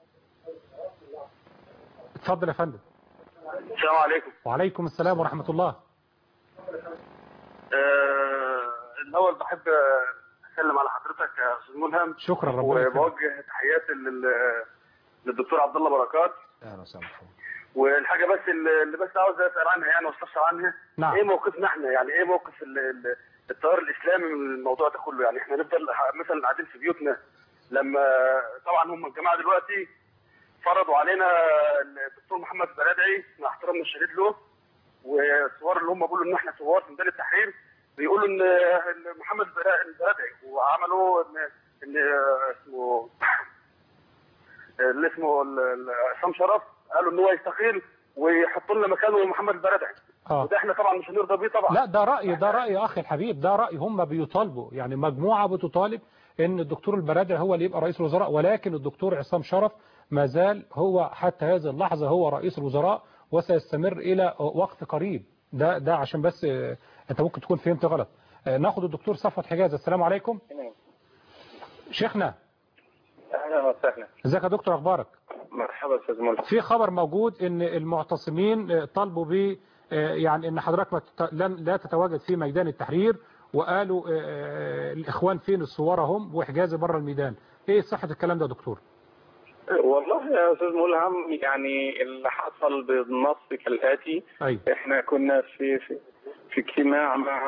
اتفضل يا فندم السلام عليكم وعليكم السلام ورحمه الله آه، الاول بحب اسلم على حضرتك يا استاذ ملهم شكرا ربنا يكرمك. وبوجه تحياتي لل- للدكتور عبد الله بركات اهلا وسهلا مرحبا. والحاجه بس اللي اللي بس عاوز اسال عنها يعني واستفسر عنها نعم. ايه موقفنا احنا يعني ايه موقف ال- ال- التيار الاسلامي من الموضوع ده كله يعني احنا نفضل مثلا قاعدين في بيوتنا لما طبعا هم الجماعه دلوقتي فرضوا علينا الدكتور محمد بلادعي مع احترامنا الشديد له والثوار اللي هم بيقولوا ان احنا ثوار في ميدان التحرير بيقولوا ان إن محمد بلا- البلادعي وعملوا ان ان اسمه اللي اسمه ال- ال- عصام شرف قالوا ان هو يستقيل ويحطوا لنا مكانه محمد البلادعي اه وده احنا طبعا مش هنرضى بيه طبعا لا ده رأي ده رأي أخي الحبيب ده رأي هم بيطالبوا يعني مجموعة بتطالب ان الدكتور البرادع هو اللي يبقى رئيس الوزراء ولكن الدكتور عصام شرف ما زال هو حتى هذه اللحظة هو رئيس الوزراء وسيستمر إلى وقت قريب ده ده عشان بس آه، انت ممكن تكون فهمت غلط آه، ناخد الدكتور صفوت حجاز السلام عليكم شيخنا اهلا وسهلا ازيك يا دكتور اخبارك مرحبا استاذ ملحم في خبر موجود ان المعتصمين آه، طالبوا ب آه، يعني ان حضرتك ما تت- لن- لا تتواجد في ميدان التحرير وقالوا آه، آه، الاخوان فين الصورة هم وحجازي بره الميدان ايه صحة الكلام ده يا دكتور والله يا استاذ ملهم يعني اللي حصل بالنص كالاتي ايوه احنا كنا في في, في اجتماع مع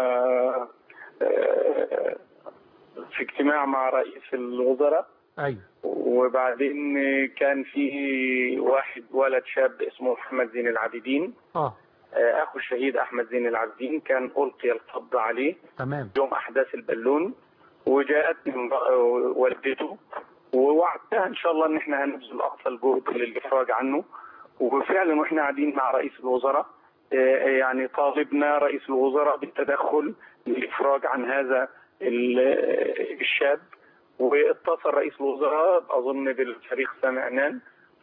آه، في اجتماع مع رئيس الوزراء ايوه وبعدين كان في واحد ولد شاب اسمه محمد زين العابدين اه آه، اخو الشهيد احمد زين العابدين كان القي القبض عليه تمام يوم احداث البالون وجاءتني امرأة والدته ووعدتها ان شاء الله ان احنا هنبذل اقصى الجهد للافراج عنه وفعلا واحنا قاعدين مع رئيس الوزراء آه، يعني طالبنا رئيس الوزراء بالتدخل للافراج عن هذا ال- آه، الشاب واتصل رئيس الوزراء اظن بالفريق سمعنان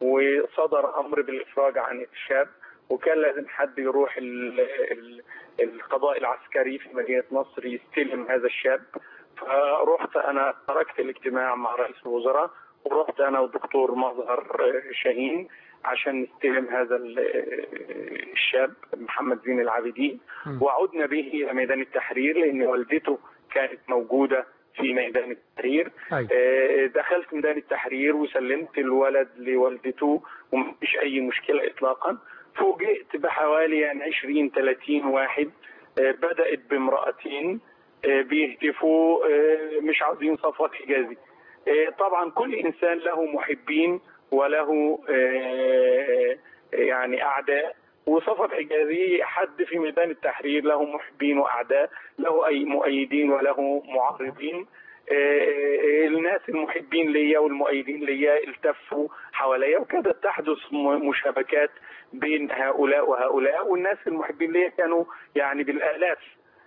وصدر امر بالافراج عن الشاب وكان لازم حد يروح ال- ال- القضاء العسكري في مدينه نصر يستلم هذا الشاب فرحت انا تركت الاجتماع مع رئيس الوزراء ورحت انا والدكتور مظهر شاهين عشان نستلم هذا ال- الشاب محمد زين العابدين وعدنا به الى ميدان التحرير لان والدته كانت موجوده في ميدان التحرير أيوة. آه، دخلت ميدان التحرير وسلمت الولد لوالدته ومفيش اي مشكله اطلاقا فوجئت بحوالي يعني 20 30 واحد آه، بدات بامراتين آه، بيهتفوا آه، مش عاوزين صفوة حجازي آه، طبعا كل انسان له محبين وله آه، يعني اعداء وصفوة حجازي حد في ميدان التحرير له محبين واعداء له اي مؤيدين وله معارضين آه، الناس المحبين ليا والمؤيدين ليا التفوا حواليا وكادت تحدث م- مشابكات بين هؤلاء وهؤلاء والناس المحبين ليا كانوا يعني بالالاف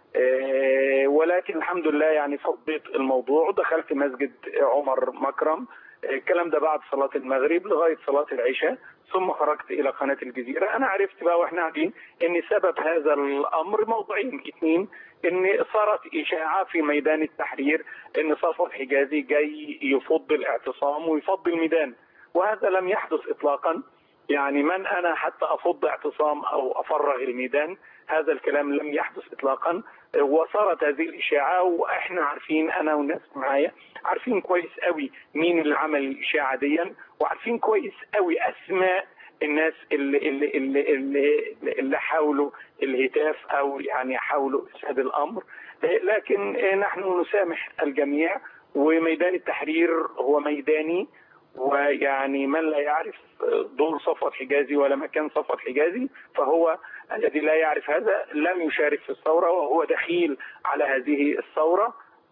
آه، ولكن الحمد لله يعني صديت الموضوع ودخلت مسجد عمر مكرم آه، الكلام ده بعد صلاة المغرب لغاية صلاة العشاء ثم خرجت إلى قناة الجزيرة أنا عرفت بقى وإحنا قاعدين إن سبب هذا الأمر موضوعين اثنين إن صارت إشاعة في ميدان التحرير إن صفوت حجازي جاي يفض الاعتصام ويفض الميدان وهذا لم يحدث إطلاقا يعني من انا حتى افض اعتصام او افرغ الميدان هذا الكلام لم يحدث اطلاقا وصارت هذه الاشاعه واحنا عارفين انا والناس معايا عارفين كويس قوي مين اللي عمل الاشاعه دي وعارفين كويس قوي اسماء الناس اللي اللي اللي اللي, اللي حاولوا الهتاف او يعني حاولوا افساد الامر لكن نحن نسامح الجميع وميدان التحرير هو ميداني ويعني من لا يعرف دور صفوت حجازي ولا مكان صفوت حجازي فهو الذي لا يعرف هذا لم يشارك في الثورة وهو دخيل على هذه الثورة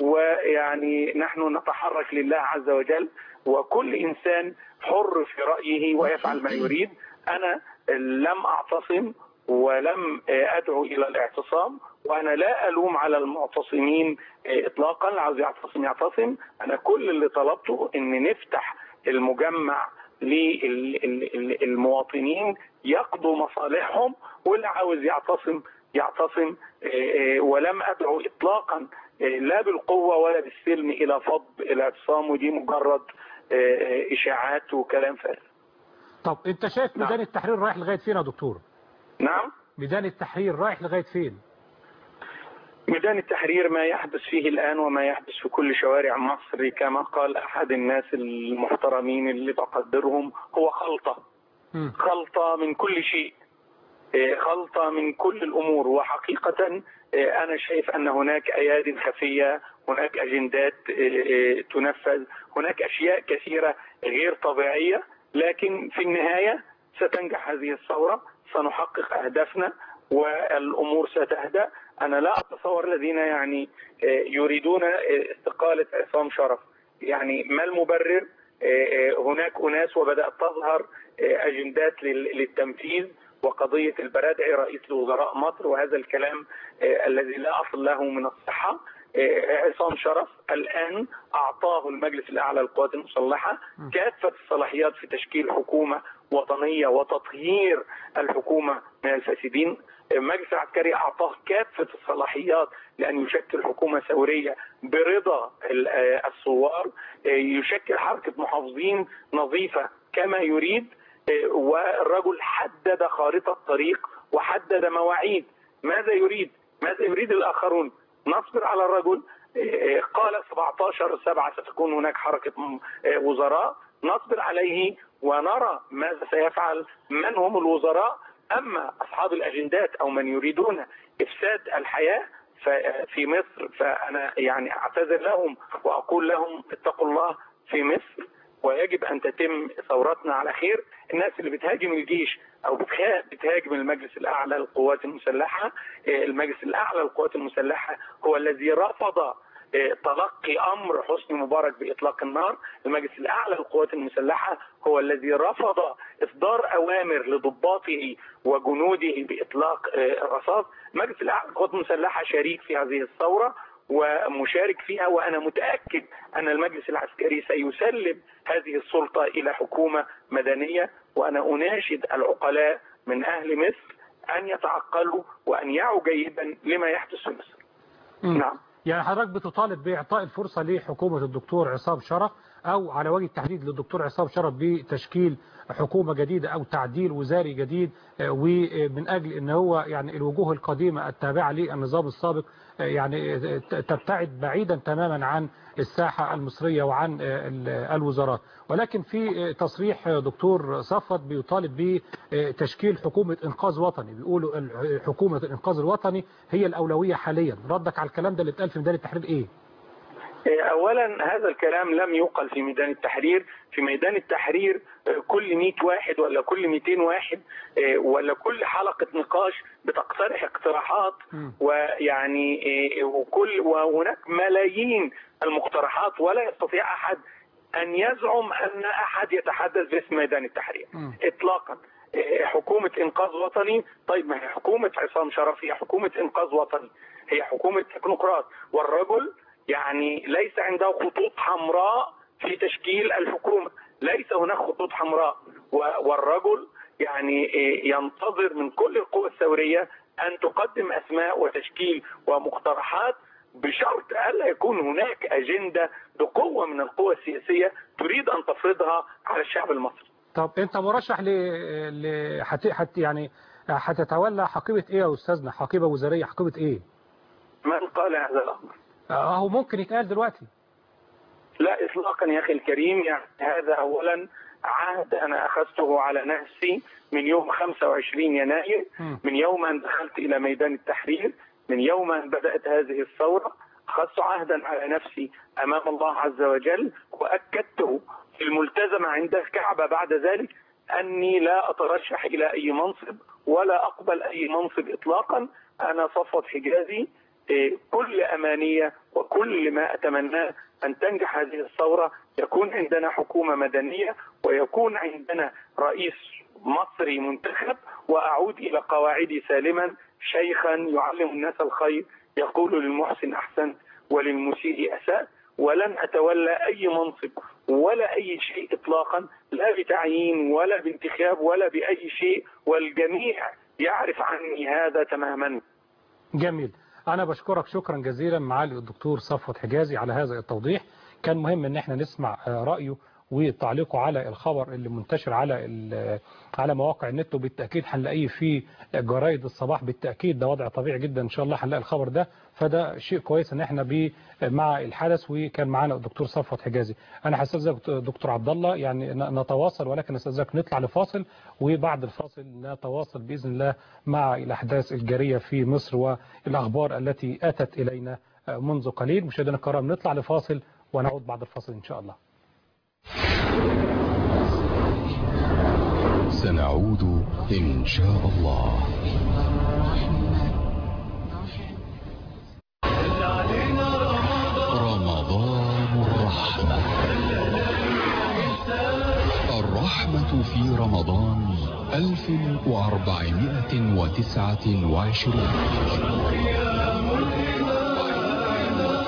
ويعني نحن نتحرك لله عز وجل وكل إنسان حر في رأيه ويفعل ما يريد أنا لم أعتصم ولم أدعو إلى الاعتصام وأنا لا ألوم على المعتصمين إطلاقا اللي عاوز يعتصم يعتصم أنا كل اللي طلبته أن نفتح المجمع للمواطنين يقضوا مصالحهم واللي عاوز يعتصم يعتصم ولم ادعو اطلاقا لا بالقوه ولا بالسلم الى فض الاعتصام ودي مجرد اشاعات وكلام فارغ. طب انت شايف ميدان التحرير رايح لغايه فين يا دكتور؟ نعم ميدان التحرير رايح لغايه فين؟ ميدان التحرير ما يحدث فيه الآن وما يحدث في كل شوارع مصر كما قال أحد الناس المحترمين اللي بقدرهم هو خلطة خلطة من كل شيء خلطة من كل الأمور وحقيقة أنا شايف أن هناك أياد خفية هناك أجندات تنفذ هناك أشياء كثيرة غير طبيعية لكن في النهاية ستنجح هذه الثورة سنحقق أهدافنا والأمور ستهدأ أنا لا أتصور الذين يعني يريدون استقالة عصام شرف يعني ما المبرر هناك أناس وبدأت تظهر أجندات للتنفيذ وقضية البرادعي رئيس لوزراء مصر وهذا الكلام الذي لا أصل له من الصحة آه، عصام شرف الآن أعطاه المجلس الأعلى للقوات المسلحة كافة الصلاحيات في تشكيل حكومة وطنية وتطهير الحكومة من الفاسدين المجلس العسكري أعطاه كافة الصلاحيات لأن يشكل حكومة ثورية برضا ال- آه، الثوار آه، يشكل حركة محافظين نظيفة كما يريد آه، والرجل حدد خارطة طريق وحدد مواعيد ماذا يريد ماذا يريد الآخرون نصبر على الرجل آه، قال 17 سبعة ستكون هناك حركة م- آه، وزراء نصبر عليه ونرى ماذا سيفعل من هم الوزراء أما أصحاب الأجندات أو من يريدون إفساد الحياة ف- في مصر فأنا يعني أعتذر لهم وأقول لهم اتقوا الله في مصر ويجب أن تتم ثورتنا على خير الناس اللي بتهاجم الجيش أو بتخا- بتهاجم المجلس الأعلى للقوات المسلحة آه، المجلس الأعلى للقوات المسلحة هو الذي رفض آه، تلقي امر حسني مبارك باطلاق النار، المجلس الاعلى للقوات المسلحه هو الذي رفض اصدار اوامر لضباطه وجنوده باطلاق آه، الرصاص، المجلس الاعلى للقوات المسلحه شريك في هذه الثوره ومشارك فيها وانا متاكد ان المجلس العسكري سيسلم هذه السلطه الى حكومه مدنيه وانا اناشد العقلاء من اهل مصر ان يتعقلوا وان يعوا جيدا لما يحدث في مصر. مم. نعم. يعني حضرتك بتطالب بإعطاء الفرصة لحكومة الدكتور عصام شرف أو على وجه التحديد للدكتور عصام شرف بتشكيل حكومة جديدة أو تعديل وزاري جديد آه، ومن أجل أن هو يعني الوجوه القديمة التابعة للنظام السابق آه، يعني آه، تبتعد بعيدا تماما عن الساحة المصرية وعن آه، ال- الوزارات ولكن في آه، تصريح آه، دكتور صفت بيطالب بتشكيل حكومة إنقاذ وطني بيقولوا ال- حكومة الإنقاذ الوطني هي الأولوية حاليا ردك على الكلام ده اللي اتقال في ميدان التحرير إيه؟ اولا هذا الكلام لم يقل في ميدان التحرير في ميدان التحرير آه، كل 100 واحد ولا كل 200 واحد آه، ولا كل حلقه نقاش بتقترح اقتراحات ويعني آه، وكل وهناك ملايين المقترحات ولا يستطيع احد ان يزعم ان احد يتحدث باسم ميدان التحرير اطلاقا آه، حكومه انقاذ وطني طيب ما هي حكومه عصام شرف هي حكومه انقاذ وطني هي حكومه تكنوقراط والرجل يعني ليس عنده خطوط حمراء في تشكيل الحكومه ليس هناك خطوط حمراء و- والرجل يعني إيه، ينتظر من كل القوى الثوريه ان تقدم اسماء وتشكيل ومقترحات بشرط الا يكون هناك اجنده بقوه من القوى السياسيه تريد ان تفرضها على الشعب المصري. طب أنت مرشح ل... ل... حت... حت... يعني هتتولى حقيبة إيه يا أستاذنا؟ حقيبة وزارية حقيبة إيه؟ من قال هذا الامر؟ أهو ممكن يتقال دلوقتي لا اطلاقا يا اخي الكريم يعني هذا اولا عهد انا اخذته على نفسي من يوم 25 يناير من يوم ان دخلت الى ميدان التحرير من يوم ان بدات هذه الثوره اخذت عهدا على نفسي امام الله عز وجل واكدته في الملتزمه عند الكعبه بعد ذلك اني لا اترشح الى اي منصب ولا اقبل اي منصب اطلاقا انا صفوت حجازي إيه، كل امانيه وكل ما اتمناه ان تنجح هذه الثوره يكون عندنا حكومه مدنيه ويكون عندنا رئيس مصري منتخب واعود الى قواعدي سالما شيخا يعلم الناس الخير يقول للمحسن احسنت وللمسيء اساء ولن اتولى اي منصب ولا اي شيء اطلاقا لا بتعيين ولا بانتخاب ولا باي شيء والجميع يعرف عني هذا تماما جميل أنا بشكرك شكرا جزيلا معالي الدكتور صفوت حجازي على هذا التوضيح كان مهم ان احنا نسمع آه، رأيه وتعليقه على الخبر اللي منتشر على ال- على مواقع النت وبالتأكيد هنلاقيه في جرايد الصباح بالتأكيد ده وضع طبيعي جدا ان شاء الله هنلاقي الخبر ده فده شيء كويس ان احنا بي مع الحدث وكان معانا الدكتور صفوت حجازي انا هستاذنك دكتور عبد الله يعني ن- نتواصل ولكن استاذنك نطلع لفاصل وبعد الفاصل نتواصل باذن الله مع الاحداث الجاريه في مصر والاخبار التي اتت الينا منذ قليل مشاهدينا الكرام نطلع لفاصل ونعود بعد الفاصل ان شاء الله سنعود إن شاء الله رمضان الرحمة الرحمة في رمضان ألف وأربعمائة وتسعة وعشرين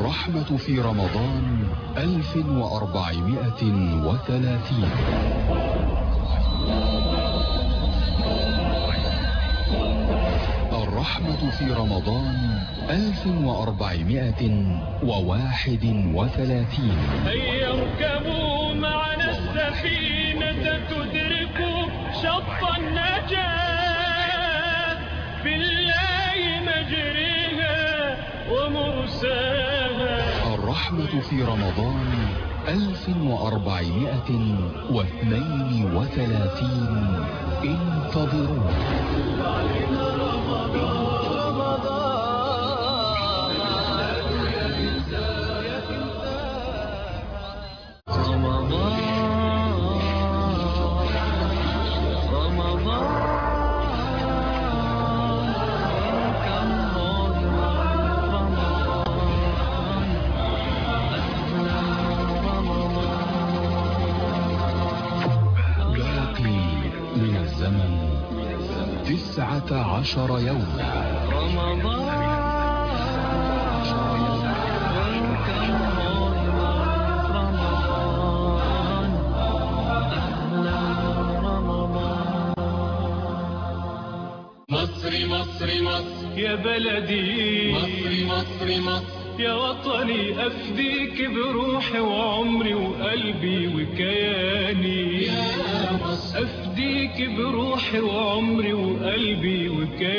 الرحمة في رمضان 1430 الرحمة في رمضان 1431 هيا اركبوا معنا السفينة تدركوا شط النجاة بالله مجريها ومرساها الرحمة في رمضان 1432 انتظروا باقي من الزمن تسعة عشر يوما مصر مصر مصر يا بلدي مصر مصر مصر يا وطني أفديك بروحي وعمري وقلبي وكياني يا مصر أفديك بروحي وعمري وقلبي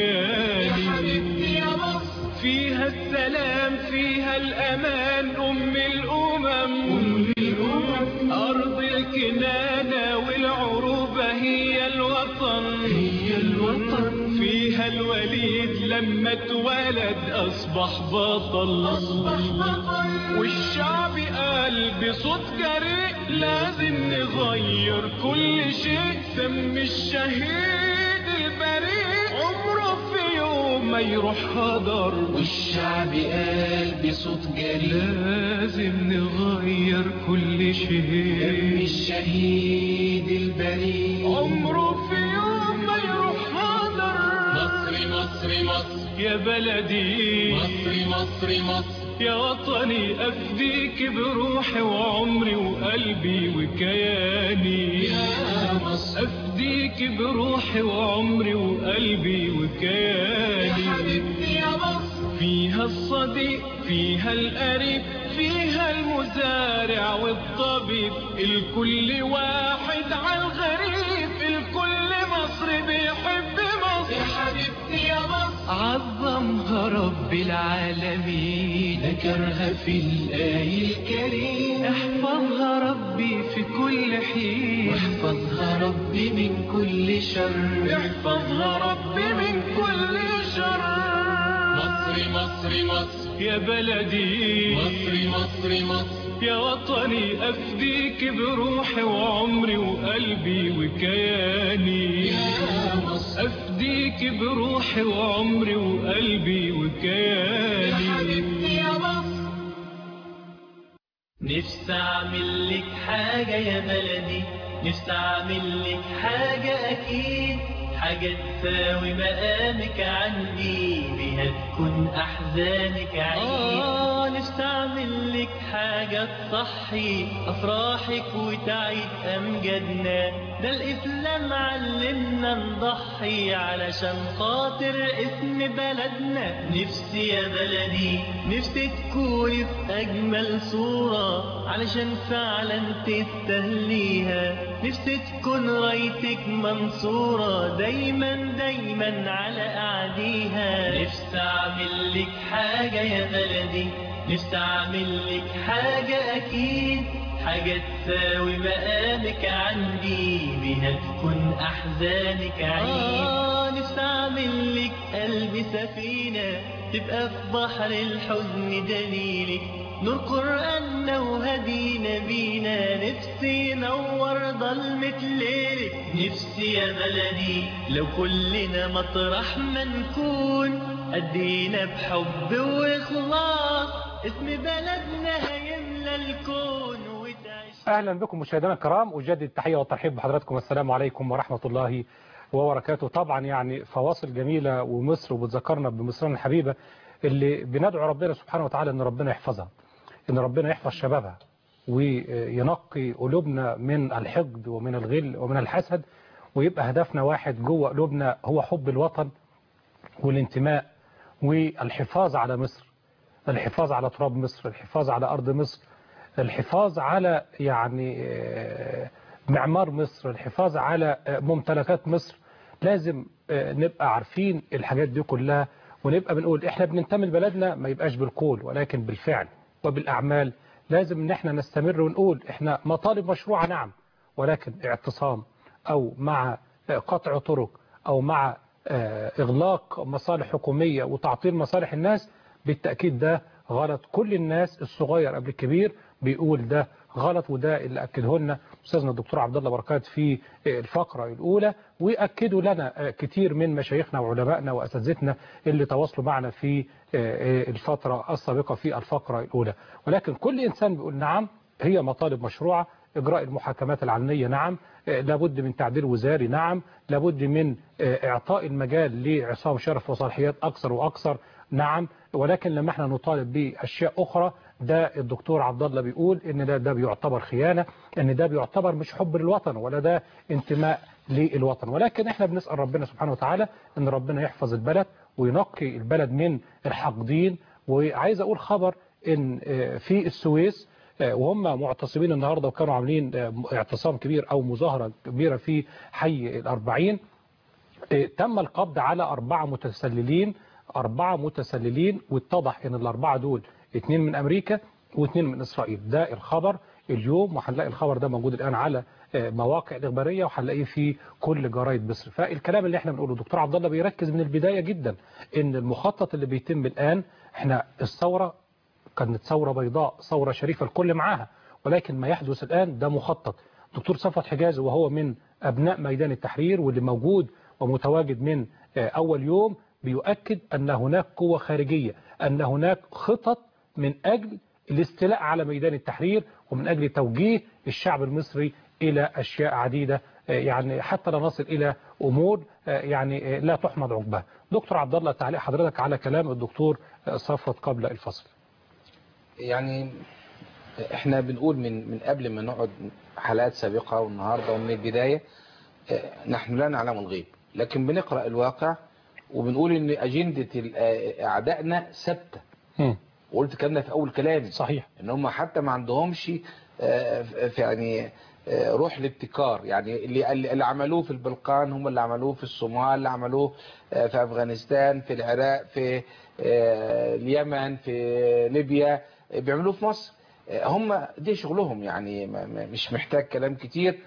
وكياني يا مصر فيها السلام فيها الأمان أم الأمم أم الأمم أرض الكنانة والعروبة هي الوطن هي الوطن فيها الوليد لما اتولد أصبح بطل أصبح بطل والشعب قال بصوت جريء لازم نغير كل شيء سم الشهيد البريء عمره في يوم ما يروح هدر والشعب قال بصوت جريء لازم نغير كل شيء دم الشهيد البريء عمره في يوم ما يروح هدر مصر مصر مصر يا بلدي مصر مصر مصر يا وطني أفديك بروحي وعمري وقلبي وكياني يا مصر أفديك بروحي وعمري وقلبي وكياني يا حبيبتي يا مصر فيها الصديق فيها القريب فيها المزارع والطبيب الكل واحد على الغريب الكل مصر بيحب مصر يا حبيبتي يا مصر عظمها رب العالمين ذكرها في الآي الكريم احفظها ربي في كل حين واحفظها ربي من كل شر احفظها ربي من كل شر مصر مصر مصر يا بلدي مصر مصر مصر يا وطني أفديك بروحي وعمري وقلبي وكياني يا مصر أفديك بروحي وعمري وقلبي وكياني يا حبيبتي يا مصر نفسي أعمل لك حاجة يا بلدي نفسي أعمل لك حاجة أكيد حاجة تساوي مقامك عندي بيها تكون أحزانك عيد آه نفسي أعمل لك حاجة تصحي أفراحك وتعيد أمجادنا ده الإسلام علمنا نضحي علشان خاطر اسم بلدنا نفسي يا بلدي نفسي تكوني في أجمل صورة علشان فعلا تستهليها نفسي تكون رايتك منصورة دايما دايما على أعديها نفسي أعمل لك حاجة يا بلدي نفسي أعمل لك حاجة أكيد حاجة تساوي مقامك عندي بيها تكون أحزانك عيد آه نفسي أعمل لك قلبي سفينة تبقى في بحر الحزن دليلك نور قرآننا وهدينا بينا نفسي نور ضلمة ليلك نفسي يا بلدي لو كلنا مطرح ما نكون أدينا بحب وإخلاص اسم بلدنا هيملى الكون وتعيش أهلا بكم مشاهدينا الكرام أجدد التحية والترحيب بحضراتكم السلام عليكم ورحمة الله وبركاته طبعا يعني فواصل جميلة ومصر وبتذكرنا بمصرنا الحبيبة اللي بندعو ربنا سبحانه وتعالى ان ربنا يحفظها ان ربنا يحفظ شبابها وينقي قلوبنا من الحقد ومن الغل ومن الحسد ويبقى هدفنا واحد جوه قلوبنا هو حب الوطن والانتماء والحفاظ على مصر الحفاظ على تراب مصر الحفاظ على أرض مصر الحفاظ على يعني معمار مصر الحفاظ على ممتلكات مصر لازم نبقى عارفين الحاجات دي كلها ونبقى بنقول احنا بننتمي لبلدنا ما يبقاش بالقول ولكن بالفعل وبالأعمال لازم ان احنا نستمر ونقول احنا مطالب مشروعة نعم ولكن اعتصام او مع قطع طرق او مع اغلاق مصالح حكومية وتعطيل مصالح الناس بالتأكيد ده غلط كل الناس الصغير قبل الكبير بيقول ده غلط وده اللي أكده لنا أستاذنا الدكتور عبد الله بركات في الفقرة الأولى وأكدوا لنا كتير من مشايخنا وعلمائنا وأساتذتنا اللي تواصلوا معنا في الفترة السابقة في الفقرة الأولى ولكن كل إنسان بيقول نعم هي مطالب مشروعة إجراء المحاكمات العلنية نعم لابد من تعديل وزاري نعم لابد من إعطاء المجال لعصام شرف وصلاحيات أكثر وأكثر نعم ولكن لما احنا نطالب بأشياء أخرى ده الدكتور عبد الله بيقول ان ده ده بيعتبر خيانة ان ده بيعتبر مش حب للوطن ولا ده انتماء للوطن ولكن احنا بنسأل ربنا سبحانه وتعالى ان ربنا يحفظ البلد وينقي البلد من الحاقدين وعايز اقول خبر ان في السويس وهم معتصمين النهاردة وكانوا عاملين اعتصام كبير او مظاهرة كبيرة في حي الأربعين تم القبض على أربعة متسللين أربعة متسللين واتضح ان الأربعة دول اثنين من أمريكا واثنين من إسرائيل ده الخبر اليوم وهنلاقي الخبر ده موجود الآن على مواقع الإخبارية وهنلاقيه في كل جرايد مصر فالكلام اللي احنا بنقوله دكتور عبد الله بيركز من البداية جدا ان المخطط اللي بيتم الآن احنا الثورة كانت ثورة بيضاء ثورة شريفة الكل معاها ولكن ما يحدث الآن ده مخطط دكتور صفوت حجازي وهو من أبناء ميدان التحرير واللي موجود ومتواجد من أول يوم بيؤكد أن هناك قوة خارجية أن هناك خطط من أجل الاستيلاء على ميدان التحرير ومن أجل توجيه الشعب المصري إلى أشياء عديدة يعني حتى لا نصل إلى أمور يعني لا تحمد عقبها دكتور عبد الله تعليق حضرتك على كلام الدكتور صفوت قبل الفصل يعني احنا بنقول من من قبل ما نقعد حلقات سابقة والنهاردة ومن البداية نحن لا نعلم الغيب لكن بنقرأ الواقع وبنقول ان اجندة اعدائنا ثابته وقلت كلامنا في اول كلامي صحيح ان هم حتى ما عندهمش في يعني روح الابتكار يعني اللي اللي عملوه في البلقان هم اللي عملوه في الصومال اللي عملوه في افغانستان في العراق في اليمن في ليبيا بيعملوه في مصر هم دي شغلهم يعني مش محتاج كلام كتير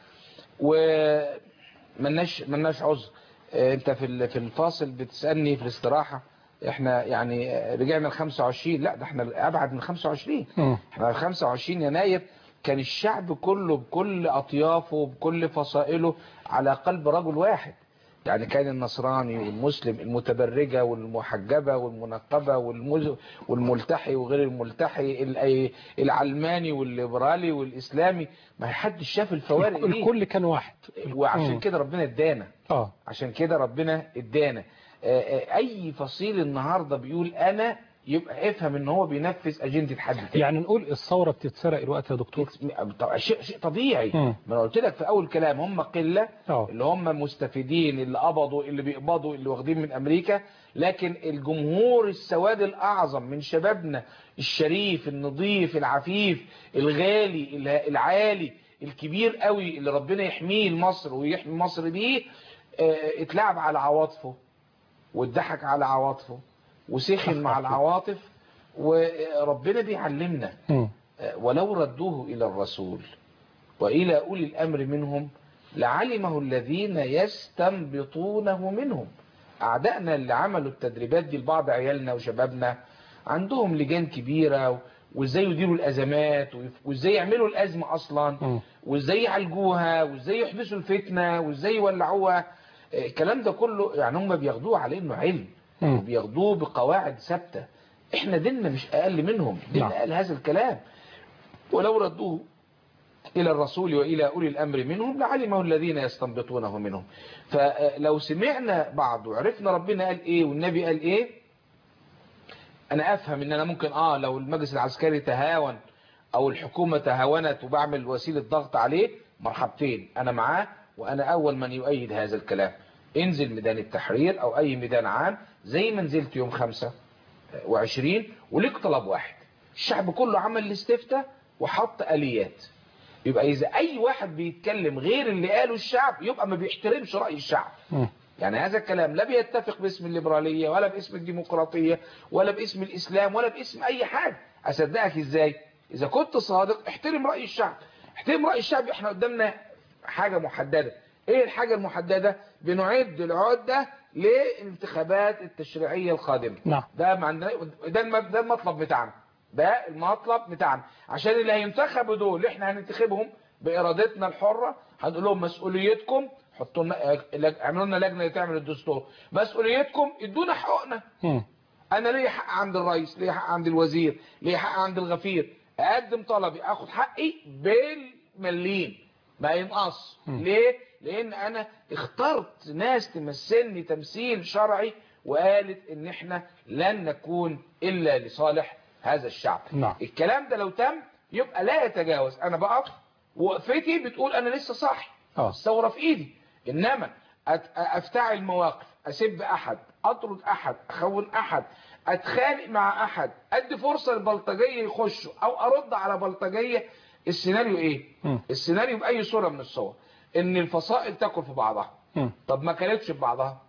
وملناش ملناش عذر انت في في الفاصل بتسألني في الاستراحة احنا يعني رجعنا ل 25 لا ده احنا ابعد من 25 احنا 25 يناير كان الشعب كله بكل اطيافه بكل فصائله على قلب رجل واحد يعني كان النصراني والمسلم المتبرجة والمحجبة والمنقبة والمز... والملتحي وغير الملتحي العلماني والليبرالي والإسلامي ما حدش شاف الفوارق دي الكل كان واحد وعشان كده ربنا ادانا اه عشان كده ربنا ادانا اي فصيل النهاردة بيقول انا يبقى افهم ان هو بينفذ اجندة حد تاني يعني نقول الثورة بتتسرق الوقت يا دكتور شيء شيء طبيعي ما انا قلت لك في اول كلام هم قلة أوه. اللي هم مستفيدين اللي قبضوا اللي بيقبضوا اللي واخدين من امريكا لكن الجمهور السواد الاعظم من شبابنا الشريف النظيف العفيف الغالي العالي الكبير قوي اللي ربنا يحميه لمصر ويحمي مصر بيه اه اتلعب على عواطفه واتضحك على عواطفه وسخن مع العواطف وربنا بيعلمنا ولو ردوه إلى الرسول وإلى أولي الأمر منهم لعلمه الذين يستنبطونه منهم أعدائنا اللي عملوا التدريبات دي لبعض عيالنا وشبابنا عندهم لجان كبيرة وازاي يديروا الأزمات وازاي يعملوا الأزمة أصلا وازاي يعالجوها وازاي يحبسوا الفتنة وازاي يولعوها الكلام ده كله يعني هم بياخدوه على انه علم وبياخدوه بقواعد ثابته احنا ديننا مش اقل منهم ديننا قال هذا الكلام ولو ردوه الى الرسول والى اولي الامر منهم لعلمه الذين يستنبطونه منهم فلو سمعنا بعض وعرفنا ربنا قال ايه والنبي قال ايه انا افهم ان انا ممكن اه لو المجلس العسكري تهاون او الحكومة تهاونت وبعمل وسيلة ضغط عليه مرحبتين انا معاه وانا اول من يؤيد هذا الكلام انزل ميدان التحرير او اي ميدان عام زي ما نزلت يوم خمسة وعشرين وليك طلب واحد الشعب كله عمل الاستفتاء وحط اليات يبقى اذا اي واحد بيتكلم غير اللي قاله الشعب يبقى ما بيحترمش رأي الشعب يعني هذا الكلام لا بيتفق باسم الليبرالية ولا باسم الديمقراطية ولا باسم الإسلام ولا باسم أي حاجة أصدقك إزاي إذا كنت صادق احترم رأي الشعب احترم رأي الشعب احنا قدامنا حاجة محددة ايه الحاجة المحددة بنعد العدة للانتخابات التشريعية القادمة نعم ده ما عندنا ده الم- ده المطلب بتاعنا ده المطلب بتاعنا عشان اللي هينتخبوا دول احنا هننتخبهم بإرادتنا الحرة هنقول لهم مسؤوليتكم حطوا لنا لج- اعملوا لنا لجنة تعمل الدستور مسؤوليتكم ادونا حقوقنا مم. انا ليا حق عند الرئيس ليا حق عند الوزير ليا حق عند الغفير اقدم طلبي اخد حقي بالمليين ما ينقص ليه لان انا اخترت ناس تمثلني تمثيل شرعي وقالت ان احنا لن نكون الا لصالح هذا الشعب نعم. الكلام ده لو تم يبقى لا يتجاوز انا بقف وقفتي بتقول انا لسه صاحي اه الثوره في ايدي انما أت- افتعل مواقف اسب احد اطرد احد اخون احد اتخانق مع احد ادي فرصه للبلطجيه يخشوا او ارد على بلطجيه السيناريو ايه مم. السيناريو باي صوره من الصور ان الفصائل تاكل في بعضها مم. طب ما كانتش في بعضها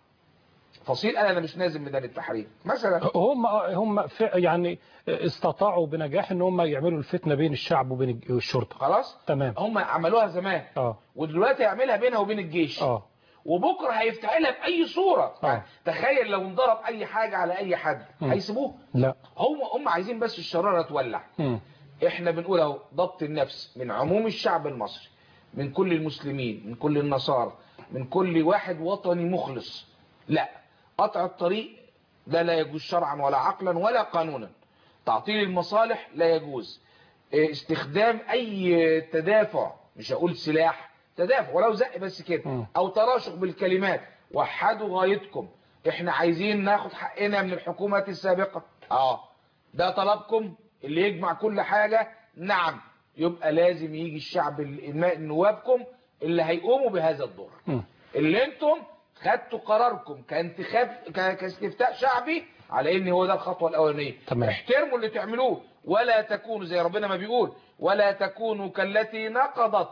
فصيل انا أنا مش نازل ميدان التحرير مثلا هم هم ف- يعني استطاعوا بنجاح ان هم يعملوا الفتنه بين الشعب وبين الشرطه خلاص تمام هم عملوها زمان اه ودلوقتي يعملها بينها وبين الجيش اه وبكره هيفتعلها باي صوره اه تخيل لو انضرب اي حاجه على اي حد مم. هيسيبوه لا هم هم عايزين بس الشراره تولع مم. احنا بنقول اهو ضبط النفس من عموم الشعب المصري من كل المسلمين من كل النصارى من كل واحد وطني مخلص لا قطع الطريق ده لا يجوز شرعا ولا عقلا ولا قانونا تعطيل المصالح لا يجوز إيه، استخدام اي تدافع مش هقول سلاح تدافع ولو زق بس كده او تراشق بالكلمات وحدوا غايتكم احنا عايزين ناخد حقنا من الحكومات السابقة اه ده طلبكم اللي يجمع كل حاجة نعم يبقى لازم يجي الشعب ال- نوابكم اللي هيقوموا بهذا الدور مم. اللي انتم خدتوا قراركم كانتخاب ك- كاستفتاء شعبي على ان هو ده الخطوه الاولانيه تمام. احترموا اللي تعملوه ولا تكونوا زي ربنا ما بيقول ولا تكونوا كالتي نقضت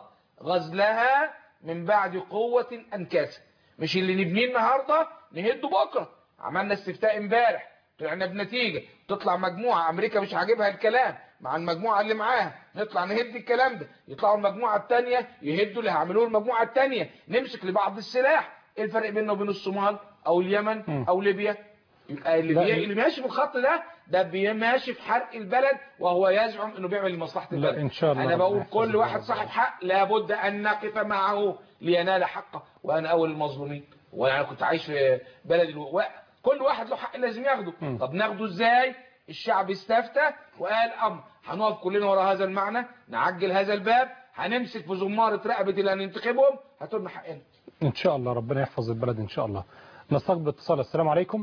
غزلها من بعد قوه انكاسا مش اللي نبنيه النهارده نهده بكره عملنا استفتاء امبارح طلعنا بنتيجه تطلع مجموعه امريكا مش عاجبها الكلام مع المجموعه اللي معاها نطلع نهد الكلام ده يطلعوا المجموعه الثانيه يهدوا اللي هيعملوه المجموعه الثانيه نمسك لبعض السلاح ايه الفرق بيننا وبين الصومال او اليمن مم. او ليبيا يبقى اللي, لا، بي... اللي ماشي في الخط ده ده بي- ماشي في حرق البلد وهو يزعم انه بيعمل لمصلحه لا، البلد إن شاء الله انا ربنا بقول يحفظ كل الله واحد صاحب حق لابد ان نقف معه لينال حقه وانا اول المظلومين وانا كنت عايش في بلد الو... كل واحد له حق لازم ياخده مم. طب ناخده ازاي الشعب استفتى وقال امر هنقف كلنا ورا هذا المعنى نعجل هذا الباب هنمسك في زمارة رقبة اللي هننتخبهم هاتوا لنا حقنا ان شاء الله ربنا يحفظ البلد ان شاء الله نستقبل اتصال السلام عليكم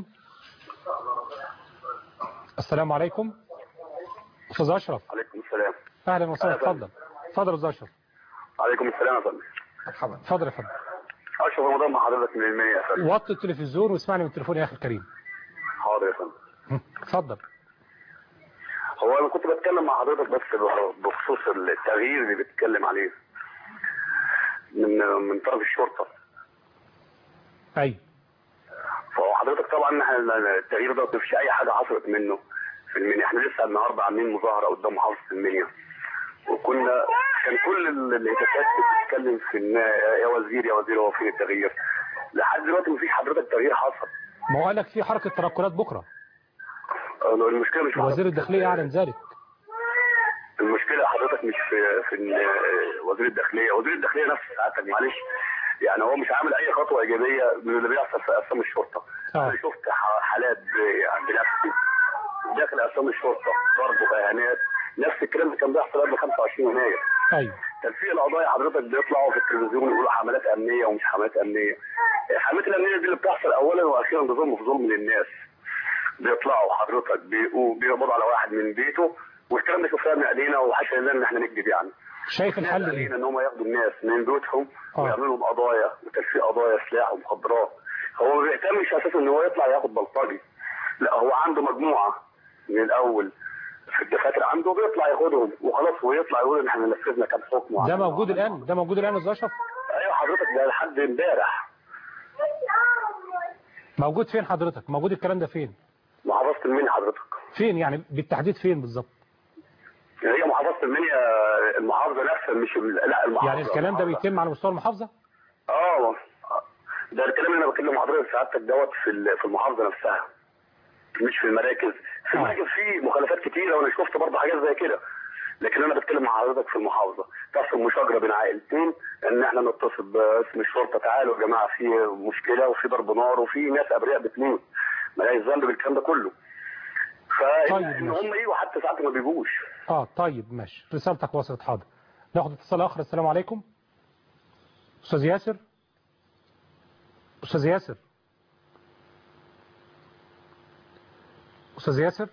السلام عليكم استاذ اشرف عليكم السلام اهلا وسهلا أهلا. اتفضل اتفضل يا استاذ اشرف عليكم السلام يا فندم مرحبا اتفضل يا فندم اشرف رمضان مع حضرتك من المنيا يا فندم وطي التلفزيون واسمعني من التليفون يا اخي الكريم حاضر يا فندم اتفضل هو انا كنت بتكلم مع حضرتك بس بخصوص التغيير اللي بتتكلم عليه من من طرف الشرطه ايوه فهو حضرتك طبعا احنا التغيير ده مفيش اي حاجه حصلت منه في المنيا احنا لسه النهارده عاملين مظاهره قدام محافظه المنيا وكنا كان كل ال- الهتافات بتتكلم في ان يا وزير يا وزير هو فين التغيير لحد دلوقتي مفيش حضرتك تغيير حصل ما هو قال لك في حركه تنقلات بكره المشكله مش في وزير حضرتك. الداخليه اعلن ذلك المشكله حضرتك مش في في إن وزير الداخليه وزير الداخليه نفسه ساعتك معلش يعني هو مش عامل اي خطوه ايجابيه من اللي بيحصل في اقسام الشرطه آه. انا شفت ح- حالات ب- يعني بنفسي داخل اقسام الشرطه ضرب واهانات نفس الكلام اللي كان بيحصل قبل 25 يناير ايوه كان في القضايا حضرتك بيطلعوا في التلفزيون يقولوا حملات امنيه ومش حملات امنيه الحملات الامنيه دي اللي بتحصل اولا واخيرا بظلم في ظلم للناس بيطلعوا حضرتك بيقوا- بيقبضوا على واحد من بيته والكلام ده شفناه بعينينا وحاشا لنا ان احنا نكذب يعني شايف الحل ايه؟ علينا ان هم ياخدوا الناس من بيوتهم آه. ويعملوا لهم قضايا وتلفيق قضايا سلاح ومخدرات هو ما بيهتمش اساسا ان هو يطلع ياخد بلطجي لا هو عنده مجموعه من الاول في الدفاتر عنده بيطلع ياخدهم وخلاص ويطلع يقول ان احنا نفذنا كام حكم ده وعملنا موجود الان ده موجود الان يا استاذ اشرف ايوه حضرتك ده لحد امبارح موجود فين حضرتك موجود الكلام ده فين محافظه المنيا حضرتك فين يعني بالتحديد فين بالظبط هي محافظه المنيا المحافظه نفسها مش لا المحافظه يعني الكلام ده بيتم على مستوى المحافظه اه ده الكلام اللي انا بكلم حضرتك سعادتك دوت في ال- في المحافظه نفسها مش في المراكز في المراكز في مخالفات كتيره وانا شفت برضه حاجات زي كده لكن انا بتكلم مع حضرتك في المحافظه تحصل مشاجره بين عائلتين ان احنا نتصل باسم الشرطه تعالوا يا جماعه في مشكله وفي ضرب نار وفي ناس ابرياء بتموت مالهاش ذنب بالكلام ده كله فان طيب، إن ماشي. هم يجوا حتى ساعات ما بيجوش اه طيب ماشي رسالتك وصلت حاضر ناخد اتصال اخر السلام عليكم استاذ ياسر استاذ ياسر استاذ ياسر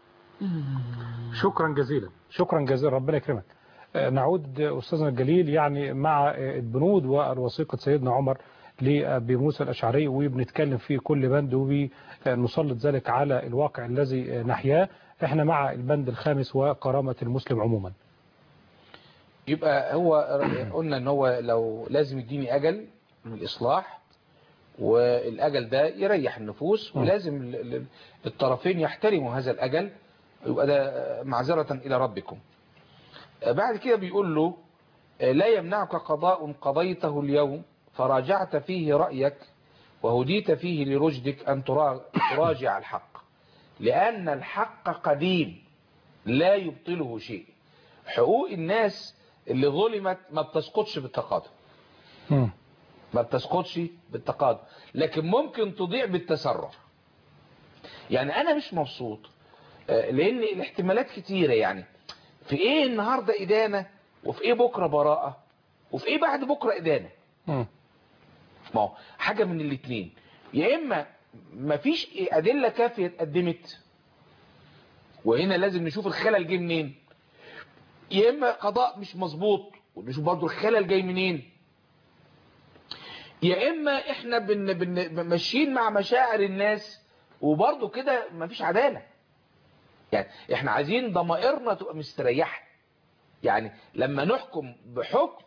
شكرا جزيلا شكرا جزيلا ربنا يكرمك آه، نعود آه، استاذنا الجليل يعني مع آه، البنود والوثيقه سيدنا عمر لابي موسى الاشعري وبنتكلم في كل بند وبنسلط ذلك على الواقع الذي آه، نحياه احنا مع البند الخامس وكرامه المسلم عموما يبقى هو قلنا ان هو لو لازم يديني اجل من الاصلاح والاجل ده يريح النفوس ولازم ال- ال- الطرفين يحترموا هذا الاجل يبقى ده معذرة الى ربكم بعد كده بيقول له لا يمنعك قضاء قضيته اليوم فراجعت فيه رأيك وهديت فيه لرشدك أن ترا- تراجع الحق لأن الحق قديم لا يبطله شيء حقوق الناس اللي ظلمت ما بتسقطش بالتقادم ما بتسقطش بالتقادم لكن ممكن تضيع بالتسرع يعني انا مش مبسوط آه، لان الاحتمالات كتيرة يعني في ايه النهاردة ادانة وفي ايه بكرة براءة وفي ايه بعد بكرة ادانة ما هو حاجة من الاتنين يا اما مفيش ادلة كافية اتقدمت وهنا لازم نشوف الخلل جه منين يا اما قضاء مش مظبوط ونشوف برضو الخلل جاي منين يا اما احنا بن بن ماشيين مع مشاعر الناس وبرضو كده مفيش عدالة يعني احنا عايزين ضمائرنا تبقى مستريحة يعني لما نحكم بحكم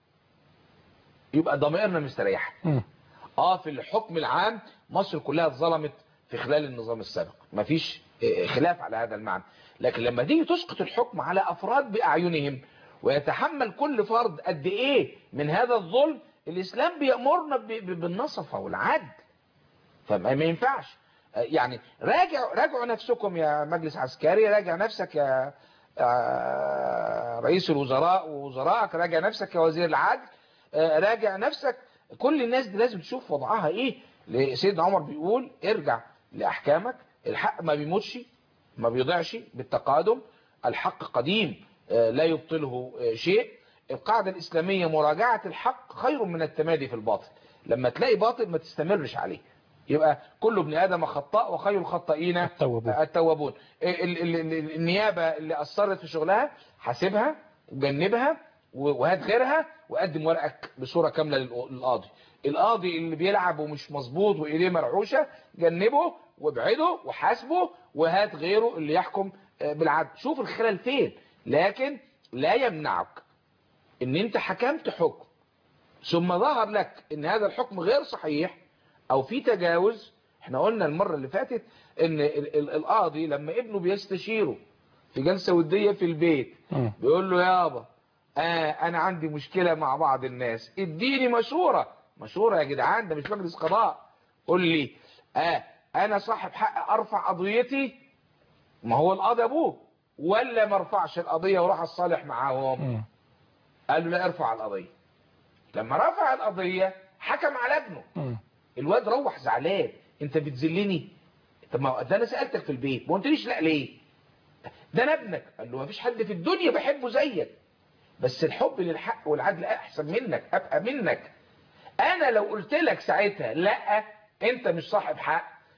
يبقى ضمائرنا مستريحة اه في الحكم العام مصر كلها اتظلمت في خلال النظام السابق مفيش آه، خلاف على هذا المعنى لكن لما تيجي تسقط الحكم على افراد باعينهم ويتحمل كل فرد قد ايه من هذا الظلم الاسلام بيامرنا ب- ب- بالنصفه والعدل فما ما ينفعش آه، يعني راجعوا راجعوا نفسكم يا مجلس عسكري راجع نفسك يا آه، رئيس الوزراء ووزرائك راجع نفسك يا وزير العدل آه، راجع نفسك كل الناس دي لازم تشوف وضعها ايه سيدنا عمر بيقول ارجع لأحكامك الحق ما بيموتش ما بيضيعش بالتقادم الحق قديم آه، لا يبطله آه، شيء القاعدة الإسلامية مراجعة الحق خير من التمادي في الباطل لما تلاقي باطل ما تستمرش عليه يبقى كل ابن آدم خطاء وخير الخطائين التوابون, التوابون. ال- ال- ال- النيابة اللي أثرت في شغلها حاسبها وجنبها وهات غيرها وقدم ورقك بصورة كاملة للق- للقاضي القاضي اللي بيلعب ومش مظبوط وايديه مرعوشة جنبه وابعده وحاسبه وهات غيره اللي يحكم آه، بالعدل شوف الخلل فين لكن لا يمنعك ان انت حكمت حكم ثم ظهر لك ان هذا الحكم غير صحيح او في تجاوز احنا قلنا المرة اللي فاتت ان ال- ال- القاضي لما ابنه بيستشيره في جلسة ودية في البيت بيقول له يابا آه انا عندي مشكلة مع بعض الناس اديني مشورة مشورة يا جدعان ده مش مجلس قضاء قول لي آه انا صاحب حق ارفع قضيتي ما هو القاضي ابوه ولا ما ارفعش القضية وراح اصالح معاهم قال له لا ارفع القضية لما رفع القضية حكم على ابنه الواد روح زعلان انت بتذلني طب ما ده انا سألتك في البيت ما قلتليش لا ليه ده انا ابنك قال له ما فيش حد في الدنيا بحبه زيك بس الحب للحق والعدل احسن منك ابقى منك انا لو قلت لك ساعتها لا انت مش صاحب حق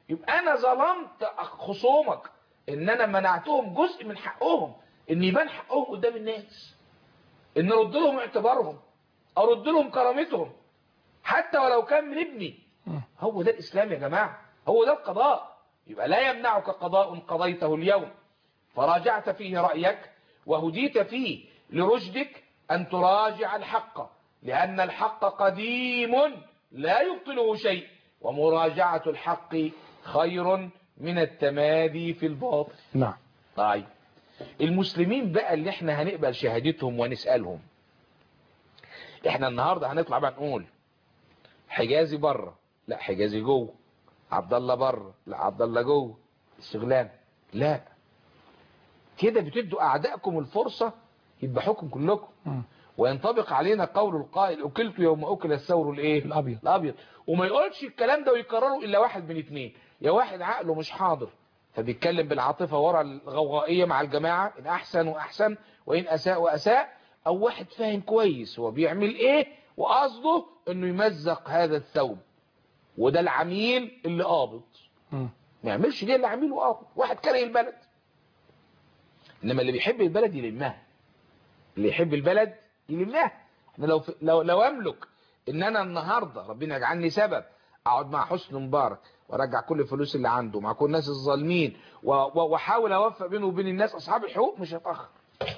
يبقى انا ظلمت خصومك ان انا منعتهم جزء من حقهم ان يبان حقهم قدام الناس ان ارد لهم اعتبارهم ارد لهم كرامتهم حتى ولو كان من ابني هو ده الاسلام يا جماعه هو ده القضاء يبقى لا يمنعك قضاء قضيته اليوم فراجعت فيه رايك وهديت فيه لرشدك ان تراجع الحق لان الحق قديم لا يبطله شيء ومراجعه الحق خير من التمادي في الباطل نعم طيب المسلمين بقى اللي احنا هنقبل شهادتهم ونسألهم احنا النهاردة هنطلع بقى نقول حجازي بره لا حجازي جوه عبد الله بره لا عبد الله جوه الشغلان لا كده بتدوا اعدائكم الفرصة يذبحوكم كلكم وينطبق علينا قول القائل اكلت يوم اكل الثور الايه الابيض الابيض وما يقولش الكلام ده ويكرره الا واحد من اتنين يا واحد عقله مش حاضر فبيتكلم بالعاطفة ورا الغوغائية مع الجماعة إن أحسن وأحسن وإن أساء وأساء أو واحد فاهم كويس هو بيعمل إيه وقصده إنه يمزق هذا الثوب وده العميل اللي قابض ما يعملش ليه اللي عميل وقابض واحد كاره البلد إنما اللي بيحب البلد يلمها اللي يحب البلد يلمها احنا لو لو لو أملك إن أنا النهاردة ربنا يجعلني سبب أقعد مع حسن مبارك وارجع كل الفلوس اللي عنده مع كل الناس الظالمين واحاول اوفق بينه وبين الناس اصحاب الحقوق مش هتاخر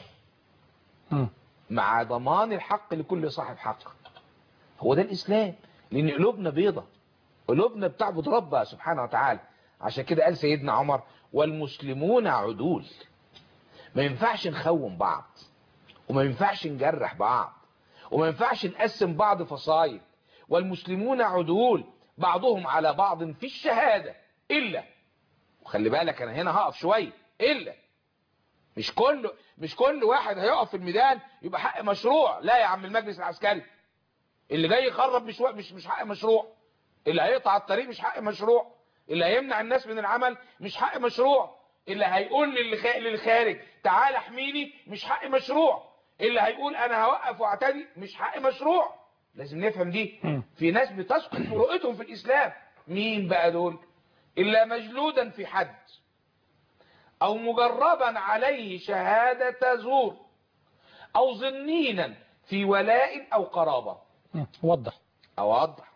مع ضمان الحق لكل صاحب حق هو ده الاسلام لان قلوبنا بيضة قلوبنا بتعبد ربها سبحانه وتعالى عشان كده قال سيدنا عمر والمسلمون عدول ما ينفعش نخون بعض وما ينفعش نجرح بعض وما ينفعش نقسم بعض فصايل والمسلمون عدول بعضهم على بعض في الشهادة إلا وخلي بالك أنا هنا هقف شوية إلا مش كل مش كل واحد هيقف في الميدان يبقى حق مشروع لا يا عم المجلس العسكري اللي جاي يخرب مش مش مش حق مشروع اللي هيقطع الطريق مش حق مشروع اللي هيمنع الناس من العمل مش حق مشروع اللي هيقول للخارج تعال احميني مش حق مشروع اللي هيقول انا هوقف واعتدي مش حق مشروع لازم نفهم دي في ناس بتسقط فروقتهم في الإسلام مين بقى دول إلا مجلودا في حد أو مجربا عليه شهادة زور أو ظنينا في ولاء أو قرابة وضح أوضح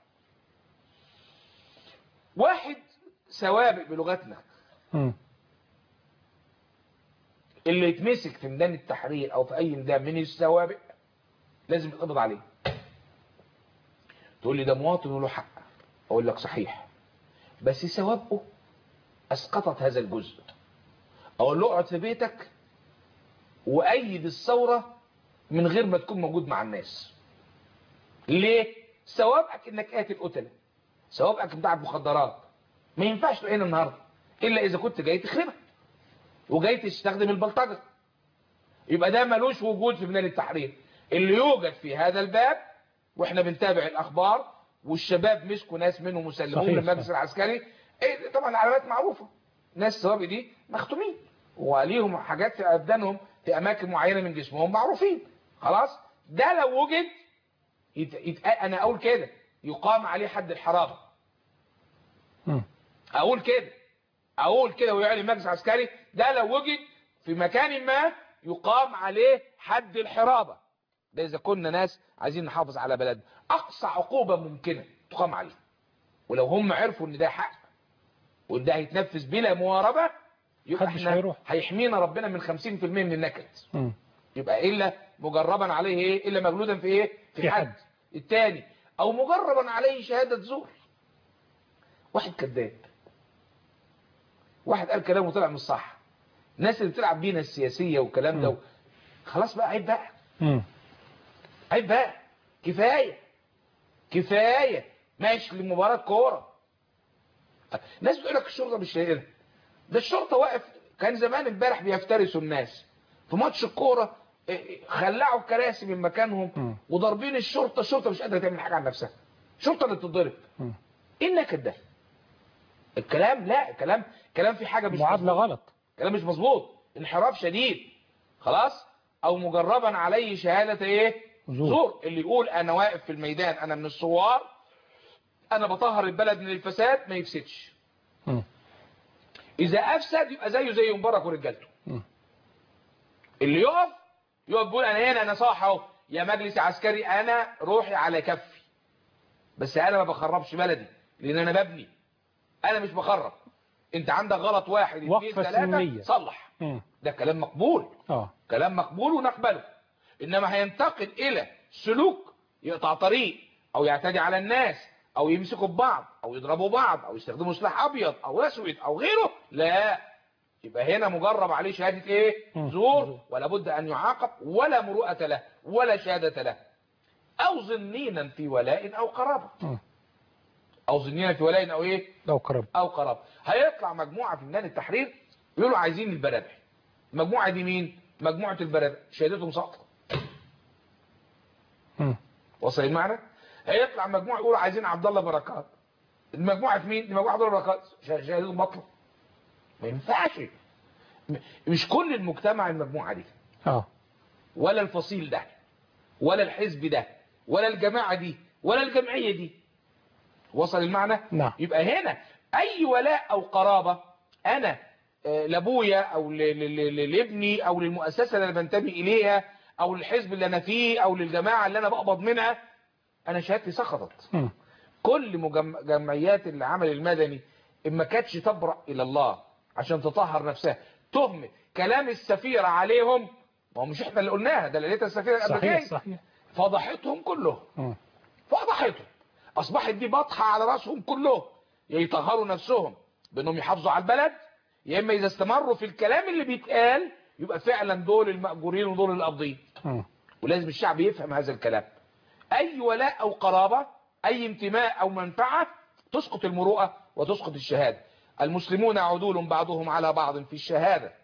واحد سوابق بلغتنا اللي يتمسك في ميدان التحرير أو في أي ميدان من السوابق لازم يتقبض عليه تقول لي ده مواطن وله حق اقول لك صحيح بس سوابقه اسقطت هذا الجزء اقول له اقعد في بيتك وايد الثوره من غير ما تكون موجود مع الناس ليه سوابقك انك قاتل قتله سوابقك بتاع مخدرات ما ينفعش تلاقينا النهارده الا اذا كنت جاي تخربها وجاي تستخدم البلطجه يبقى ده ملوش وجود في ميدان التحرير اللي يوجد في هذا الباب واحنا بنتابع الاخبار والشباب مسكوا ناس منهم مسلمون للمجلس العسكري ايه طبعا العلامات معروفه ناس السوابق دي مختومين وليهم حاجات في ابدانهم في اماكن معينه من جسمهم معروفين خلاص ده لو وجد يت... يت... انا اقول كده يقام عليه حد الحرابه اقول كده اقول كده ويعلن المجلس العسكري ده لو وجد في مكان ما يقام عليه حد الحرابه ده إذا كنا ناس عايزين نحافظ على بلدنا أقصى عقوبة ممكنة تقام عليه ولو هم عرفوا إن ده حق وده هيتنفذ بلا مواربة يبقى احنا هيروح. هيحمينا ربنا من 50% من النكد يبقى إلا مجربا عليه إيه إلا مجلودا في إيه في, في حد. حد. الثاني أو مجربا عليه شهادة زور واحد كذاب واحد قال كلامه طلع مش صح الناس اللي بتلعب بينا السياسية والكلام ده خلاص بقى عيب بقى عيب بقى كفاية كفاية ماشي لمباراة كورة ناس بتقول لك الشرطة مش شايلة ده الشرطة واقف كان زمان امبارح بيفترسوا الناس في ماتش الكورة خلعوا الكراسي من مكانهم وضاربين الشرطة الشرطة مش قادرة تعمل حاجة عن نفسها الشرطة اللي بتضرب ايه النكد ده الكلام لا كلام كلام في حاجة مش معادلة مظبوط. غلط كلام مش مظبوط انحراف شديد خلاص او مجربا عليه شهادة ايه زور. زور اللي يقول انا واقف في الميدان انا من الثوار انا بطهر البلد من الفساد ما يفسدش مم. اذا افسد يبقى زيه زي مبارك ورجالته مم. اللي يقف يقف يقول انا هنا انا صح اهو يا مجلس عسكري انا روحي على كفي بس انا ما بخربش بلدي لان انا ببني انا مش بخرب انت عندك غلط واحد اثنين وقفة ثلاثة سنية. صلح مم. ده كلام مقبول اه كلام مقبول ونقبله انما هينتقل الى سلوك يقطع طريق او يعتدي على الناس او يمسكوا ببعض او يضربوا بعض او يستخدموا سلاح ابيض او اسود او غيره لا يبقى هنا مجرب عليه شهادة ايه مم. زور ولا بد ان يعاقب ولا مروءة له ولا شهادة له او ظنينا في ولاء او قرابة مم. او ظنينا في ولاء او ايه لو قرب او قرابة هيطلع مجموعة في ميدان التحرير يقولوا عايزين البرابح المجموعة دي مين مجموعة البرابح شهادتهم ساقطة مم. وصل المعنى هيطلع مجموعة يقولوا عايزين عبد الله بركات المجموعة في مين دي مجموعة عبد الله بركات شه- شهادتهم بطلة ما ينفعش م- مش كل المجتمع المجموعة دي اه ولا الفصيل ده ولا الحزب ده ولا الجماعة دي ولا الجمعية دي وصل المعنى نعم. يبقى هنا اي ولاء او قرابة انا آه، لابويا او ل- ل- ل- لابني او للمؤسسة اللي انا بنتمي اليها او للحزب اللي انا فيه او للجماعة اللي انا بقبض منها انا شهادتي سقطت مم. كل مجم- جمعيات العمل المدني اما كانتش تبرأ الى الله عشان تطهر نفسها تهم كلام السفيرة عليهم ما هو مش احنا اللي قلناها ده لقيتها السفيرة صحيح الامريكيه صحيح فضحتهم كلهم مم. فضحتهم اصبحت دي بطحة على راسهم كلهم يا يطهروا نفسهم بانهم يحافظوا على البلد يا اما اذا استمروا في الكلام اللي بيتقال يبقى فعلا دول المأجورين ودول القابضين مم. ولازم الشعب يفهم هذا الكلام اي ولاء او قرابة اي انتماء او منفعة تسقط المروءة وتسقط الشهادة المسلمون عدول بعضهم على بعض في الشهادة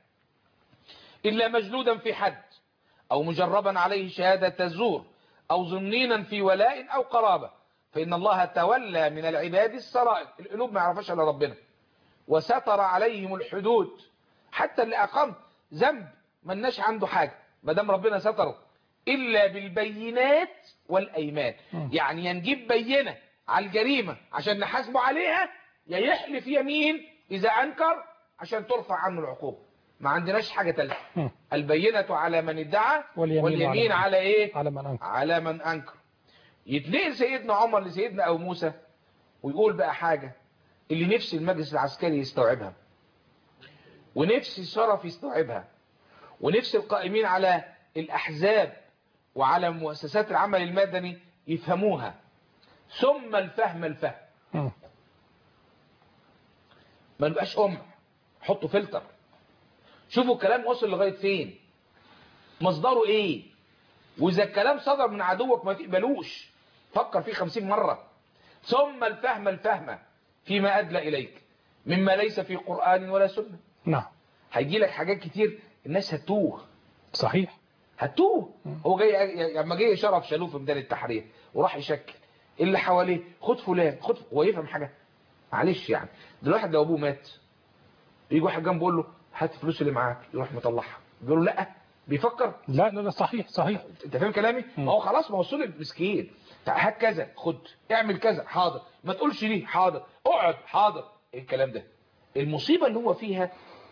إلا مجلودا في حد أو مجربا عليه شهادة الزور أو ضمنينا في ولاء أو قرابة فإن الله تولى من العباد السرائر القلوب ما يعرفش إلا ربنا وستر عليهم الحدود حتى اللي أقام ذنب ملناش عنده حاجة ما دام ربنا ستره إلا بالبينات والأيمان يعني يا نجيب بينة على الجريمة عشان نحاسبه عليها يا يحلف يمين إذا أنكر عشان ترفع عنه العقوبة ما عندناش حاجة تالتة مم. البينة على من ادعى واليمين واليمين على على ايه على من أنكر على من انكر يتنقل سيدنا عمر لسيدنا ابو موسى ويقول بقى حاجة اللي نفس المجلس العسكري يستوعبها ونفس الشرف يستوعبها ونفس القائمين على الاحزاب وعلى مؤسسات العمل المدني يفهموها ثم الفهم الفهم مم. ما نبقاش ام حطوا فلتر شوفوا الكلام وصل لغاية فين مصدره ايه واذا الكلام صدر من عدوك ما تقبلوش فكر فيه خمسين مرة ثم الفهم الفهم فيما ادلى اليك مما ليس في قرآن ولا سنة نعم هيجي لك حاجات كتير الناس هتوه صحيح هتوه هو جاي لما جه شرف شالوه في ميدان التحرير وراح يشكل اللي حواليه خد فلان خد هو يفهم حاجه معلش يعني دلوقتي لو ابوه مات يجي واحد جنبه يقول له هات الفلوس اللي معاك يروح مطلعها يقول له لا بيفكر لا لا لا صحيح صحيح انت فاهم كلامي ما هو خلاص ما هو صلب مسكين تعال هات كذا خد اعمل كذا حاضر ما تقولش ليه حاضر اقعد حاضر ايه الكلام ده المصيبه اللي هو فيها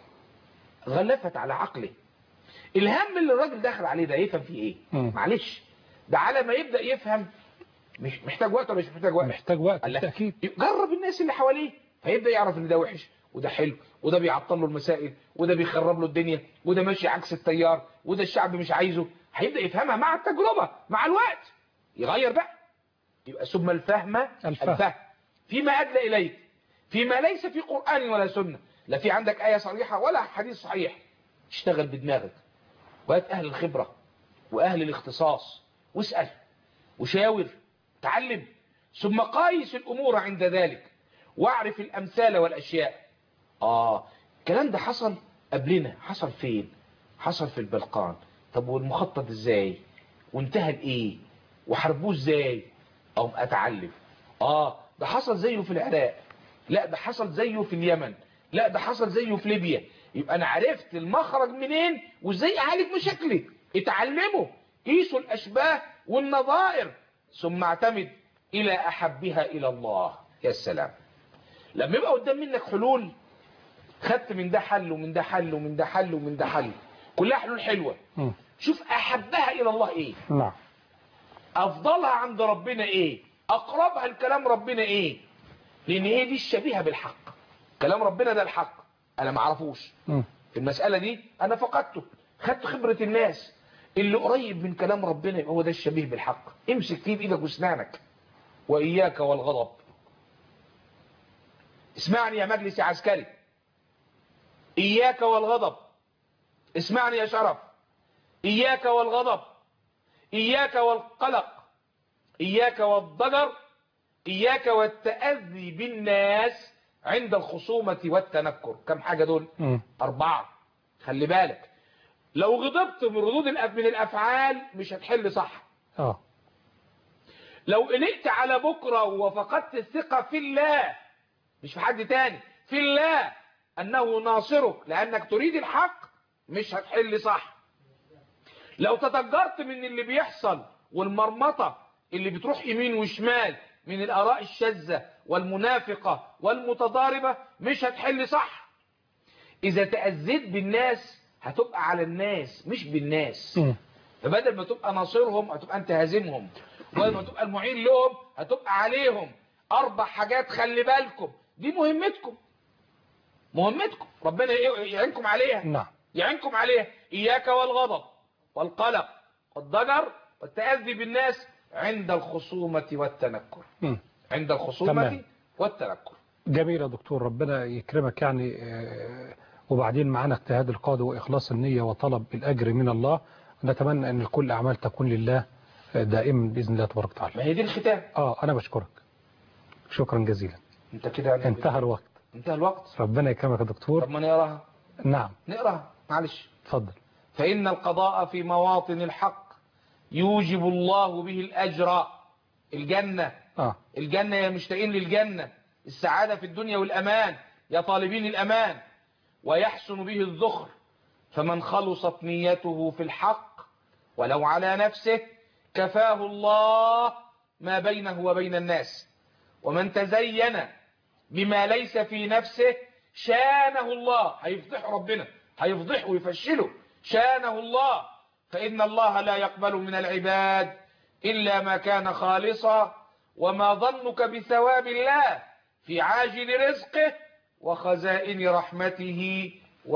غلفت على عقله الهم اللي الراجل داخل عليه ده يفهم فيه ايه مم. معلش ده على ما يبدا يفهم مش محتاج وقت ولا مش محتاج وقت محتاج وقت قال لك بالتأكيد جرب الناس اللي حواليه فيبدا يعرف ان ده وحش وده حلو وده بيعطل له المسائل وده بيخرب له الدنيا وده ماشي عكس التيار وده الشعب مش عايزه هيبدا يفهمها مع التجربه مع الوقت يغير بقى يبقى ثم الفهم الفهم. الفهم فيما ادلى اليك فيما ليس في قران ولا سنه لا في عندك ايه صريحه ولا حديث صحيح اشتغل بدماغك وهات اهل الخبره واهل الاختصاص واسال وشاور تعلم ثم قايس الامور عند ذلك واعرف الامثال والاشياء اه الكلام ده حصل قبلنا حصل فين حصل في البلقان طب والمخطط ازاي وانتهى بايه وحاربوه ازاي او اتعلم اه ده حصل زيه في العراق لا ده حصل زيه في اليمن لا ده حصل زيه في ليبيا يبقى انا عرفت المخرج منين وازاي اعالج مشاكلي اتعلموا قيسوا الاشباه والنظائر ثم اعتمد الى احبها الى الله يا سلام لما يبقى قدام منك حلول خدت من ده حل ومن ده حل ومن ده حل ومن ده حل كلها حلول حلوة مم. شوف أحبها إلى الله إيه نعم أفضلها عند ربنا إيه أقربها لكلام ربنا إيه لأن هي دي الشبيهة بالحق كلام ربنا ده الحق أنا ما اعرفوش مم. في المسألة دي أنا فقدته خدت خبرة الناس اللي قريب من كلام ربنا يبقى هو ده الشبيه بالحق امسك فيه بإيدك واسنانك وإياك والغضب اسمعني يا مجلس عسكري إياك والغضب اسمعني يا شرف إياك والغضب إياك والقلق إياك والضجر إياك والتأذي بالناس عند الخصومة والتنكر كم حاجة دول مم. أربعة خلي بالك لو غضبت من ردود الأف- من الأفعال مش هتحل صح اه لو قلقت على بكرة وفقدت الثقة في الله مش في حد تاني في الله أنه ناصرك لأنك تريد الحق مش هتحل صح لو تضجرت من اللي بيحصل والمرمطة اللي بتروح يمين وشمال من الآراء الشاذة والمنافقة والمتضاربة مش هتحل صح إذا تأذيت بالناس هتبقى على الناس مش بالناس مم. فبدل ما تبقى ناصرهم هتبقى انت هازمهم وبدل ما تبقى المعين لهم هتبقى عليهم اربع حاجات خلي بالكم دي مهمتكم مهمتكم ربنا ي- يعينكم عليها نعم يعينكم عليها اياك والغضب والقلق والضجر والتأذي بالناس عند الخصومة والتنكر مم. عند الخصومة تمام. والتنكر جميل يا دكتور ربنا يكرمك يعني آه، وبعدين معانا اجتهاد القاضي وإخلاص النية وطلب الأجر من الله نتمنى أن كل أعمال تكون لله آه، دائما بإذن الله تبارك وتعالى ما هي دي الختام آه أنا بشكرك شكرا جزيلا انت كده يعني انتهى الوقت انتهى الوقت ربنا يكرمك يا دكتور طب ما نقراها نعم نقراها معلش اتفضل فإن القضاء في مواطن الحق يوجب الله به الأجر الجنة آه الجنة يا مشتاقين للجنة السعادة في الدنيا والأمان يا طالبين الأمان ويحسن به الذخر فمن خلصت نيته في الحق ولو على نفسه كفاه الله ما بينه وبين الناس ومن تزين بما ليس في نفسه شانه الله هيفضح ربنا هيفضحه ويفشله شانه الله فإن الله لا يقبل من العباد إلا ما كان خالصا وما ظنك بثواب الله في عاجل رزقه وخزائن رحمته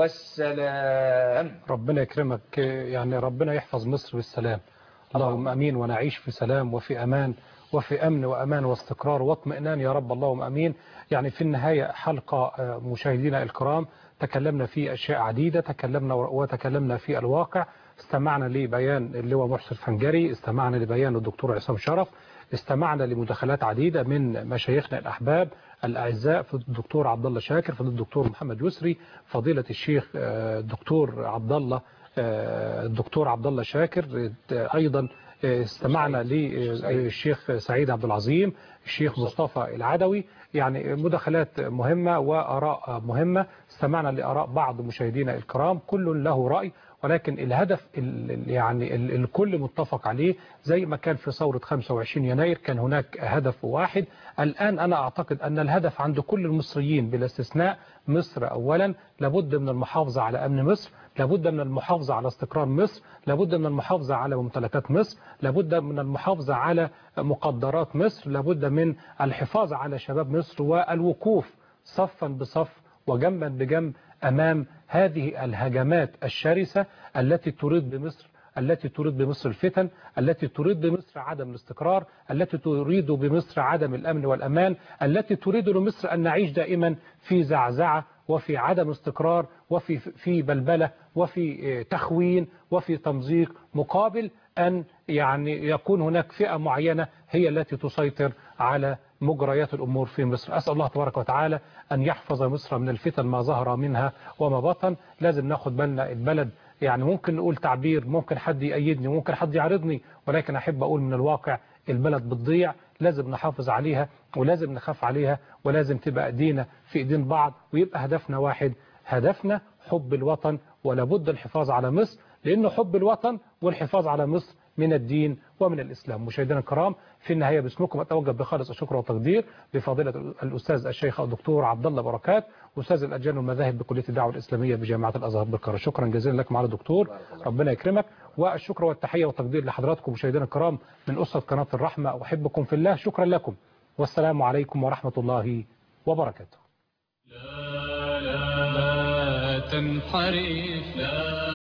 والسلام ربنا يكرمك يعني ربنا يحفظ مصر بالسلام اللهم امين ونعيش في سلام وفي امان وفي امن وامان واستقرار واطمئنان يا رب اللهم امين يعني في النهايه حلقه آه، مشاهدينا الكرام تكلمنا في اشياء عديده تكلمنا وتكلمنا في الواقع استمعنا لبيان اللواء محسن فنجري استمعنا لبيان الدكتور عصام شرف استمعنا لمداخلات عديدة من مشايخنا الأحباب الأعزاء في الدكتور عبد الله شاكر في الدكتور محمد يسري فضيلة الشيخ آه، الدكتور عبد الله آه، الدكتور عبد الله شاكر آه، أيضا آه، استمعنا للشيخ سعيد عبد العظيم الشيخ مصطفى العدوي يعني مداخلات مهمة وآراء مهمة استمعنا لآراء بعض مشاهدينا الكرام كل له رأي ولكن الهدف ال- ال- يعني ال- الكل متفق عليه زي ما كان في ثورة 25 يناير كان هناك هدف واحد الآن أنا أعتقد أن الهدف عند كل المصريين بلا استثناء مصر أولا لابد من المحافظة على أمن مصر لابد من المحافظة على استقرار مصر لابد من المحافظة على ممتلكات مصر لابد من المحافظة على مقدرات مصر لابد من الحفاظ على شباب مصر والوقوف صفا بصف وجنبا بجنب أمام هذه الهجمات الشرسة التي تريد بمصر التي تريد بمصر الفتن التي تريد بمصر عدم الاستقرار التي تريد بمصر عدم الأمن والأمان التي تريد لمصر أن نعيش دائما في زعزعة وفي عدم استقرار وفي في بلبلة وفي تخوين وفي تمزيق مقابل أن يعني يكون هناك فئة معينة هي التي تسيطر على مجريات الأمور في مصر أسأل الله تبارك وتعالى أن يحفظ مصر من الفتن ما ظهر منها وما بطن لازم ناخد بالنا البلد يعني ممكن نقول تعبير ممكن حد يأيدني ممكن حد يعارضني ولكن أحب أقول من الواقع البلد بتضيع لازم نحافظ عليها ولازم نخاف عليها ولازم تبقى ايدينا في ايدين بعض ويبقى هدفنا واحد هدفنا حب الوطن ولابد الحفاظ على مصر لأن حب الوطن والحفاظ على مصر من الدين ومن الإسلام مشاهدينا الكرام في النهاية باسمكم أتوجه بخالص الشكر والتقدير لفضيلة الأستاذ الشيخ الدكتور عبد الله بركات أستاذ الأديان والمذاهب بكلية الدعوة الإسلامية بجامعة الأزهر بالقاهرة شكرا جزيلا لكم على دكتور ربنا يكرمك والشكر والتحية والتقدير لحضراتكم مشاهدينا الكرام من أسرة قناة الرحمة أحبكم في الله شكرا لكم والسلام عليكم ورحمة الله وبركاته لا تنحرف لا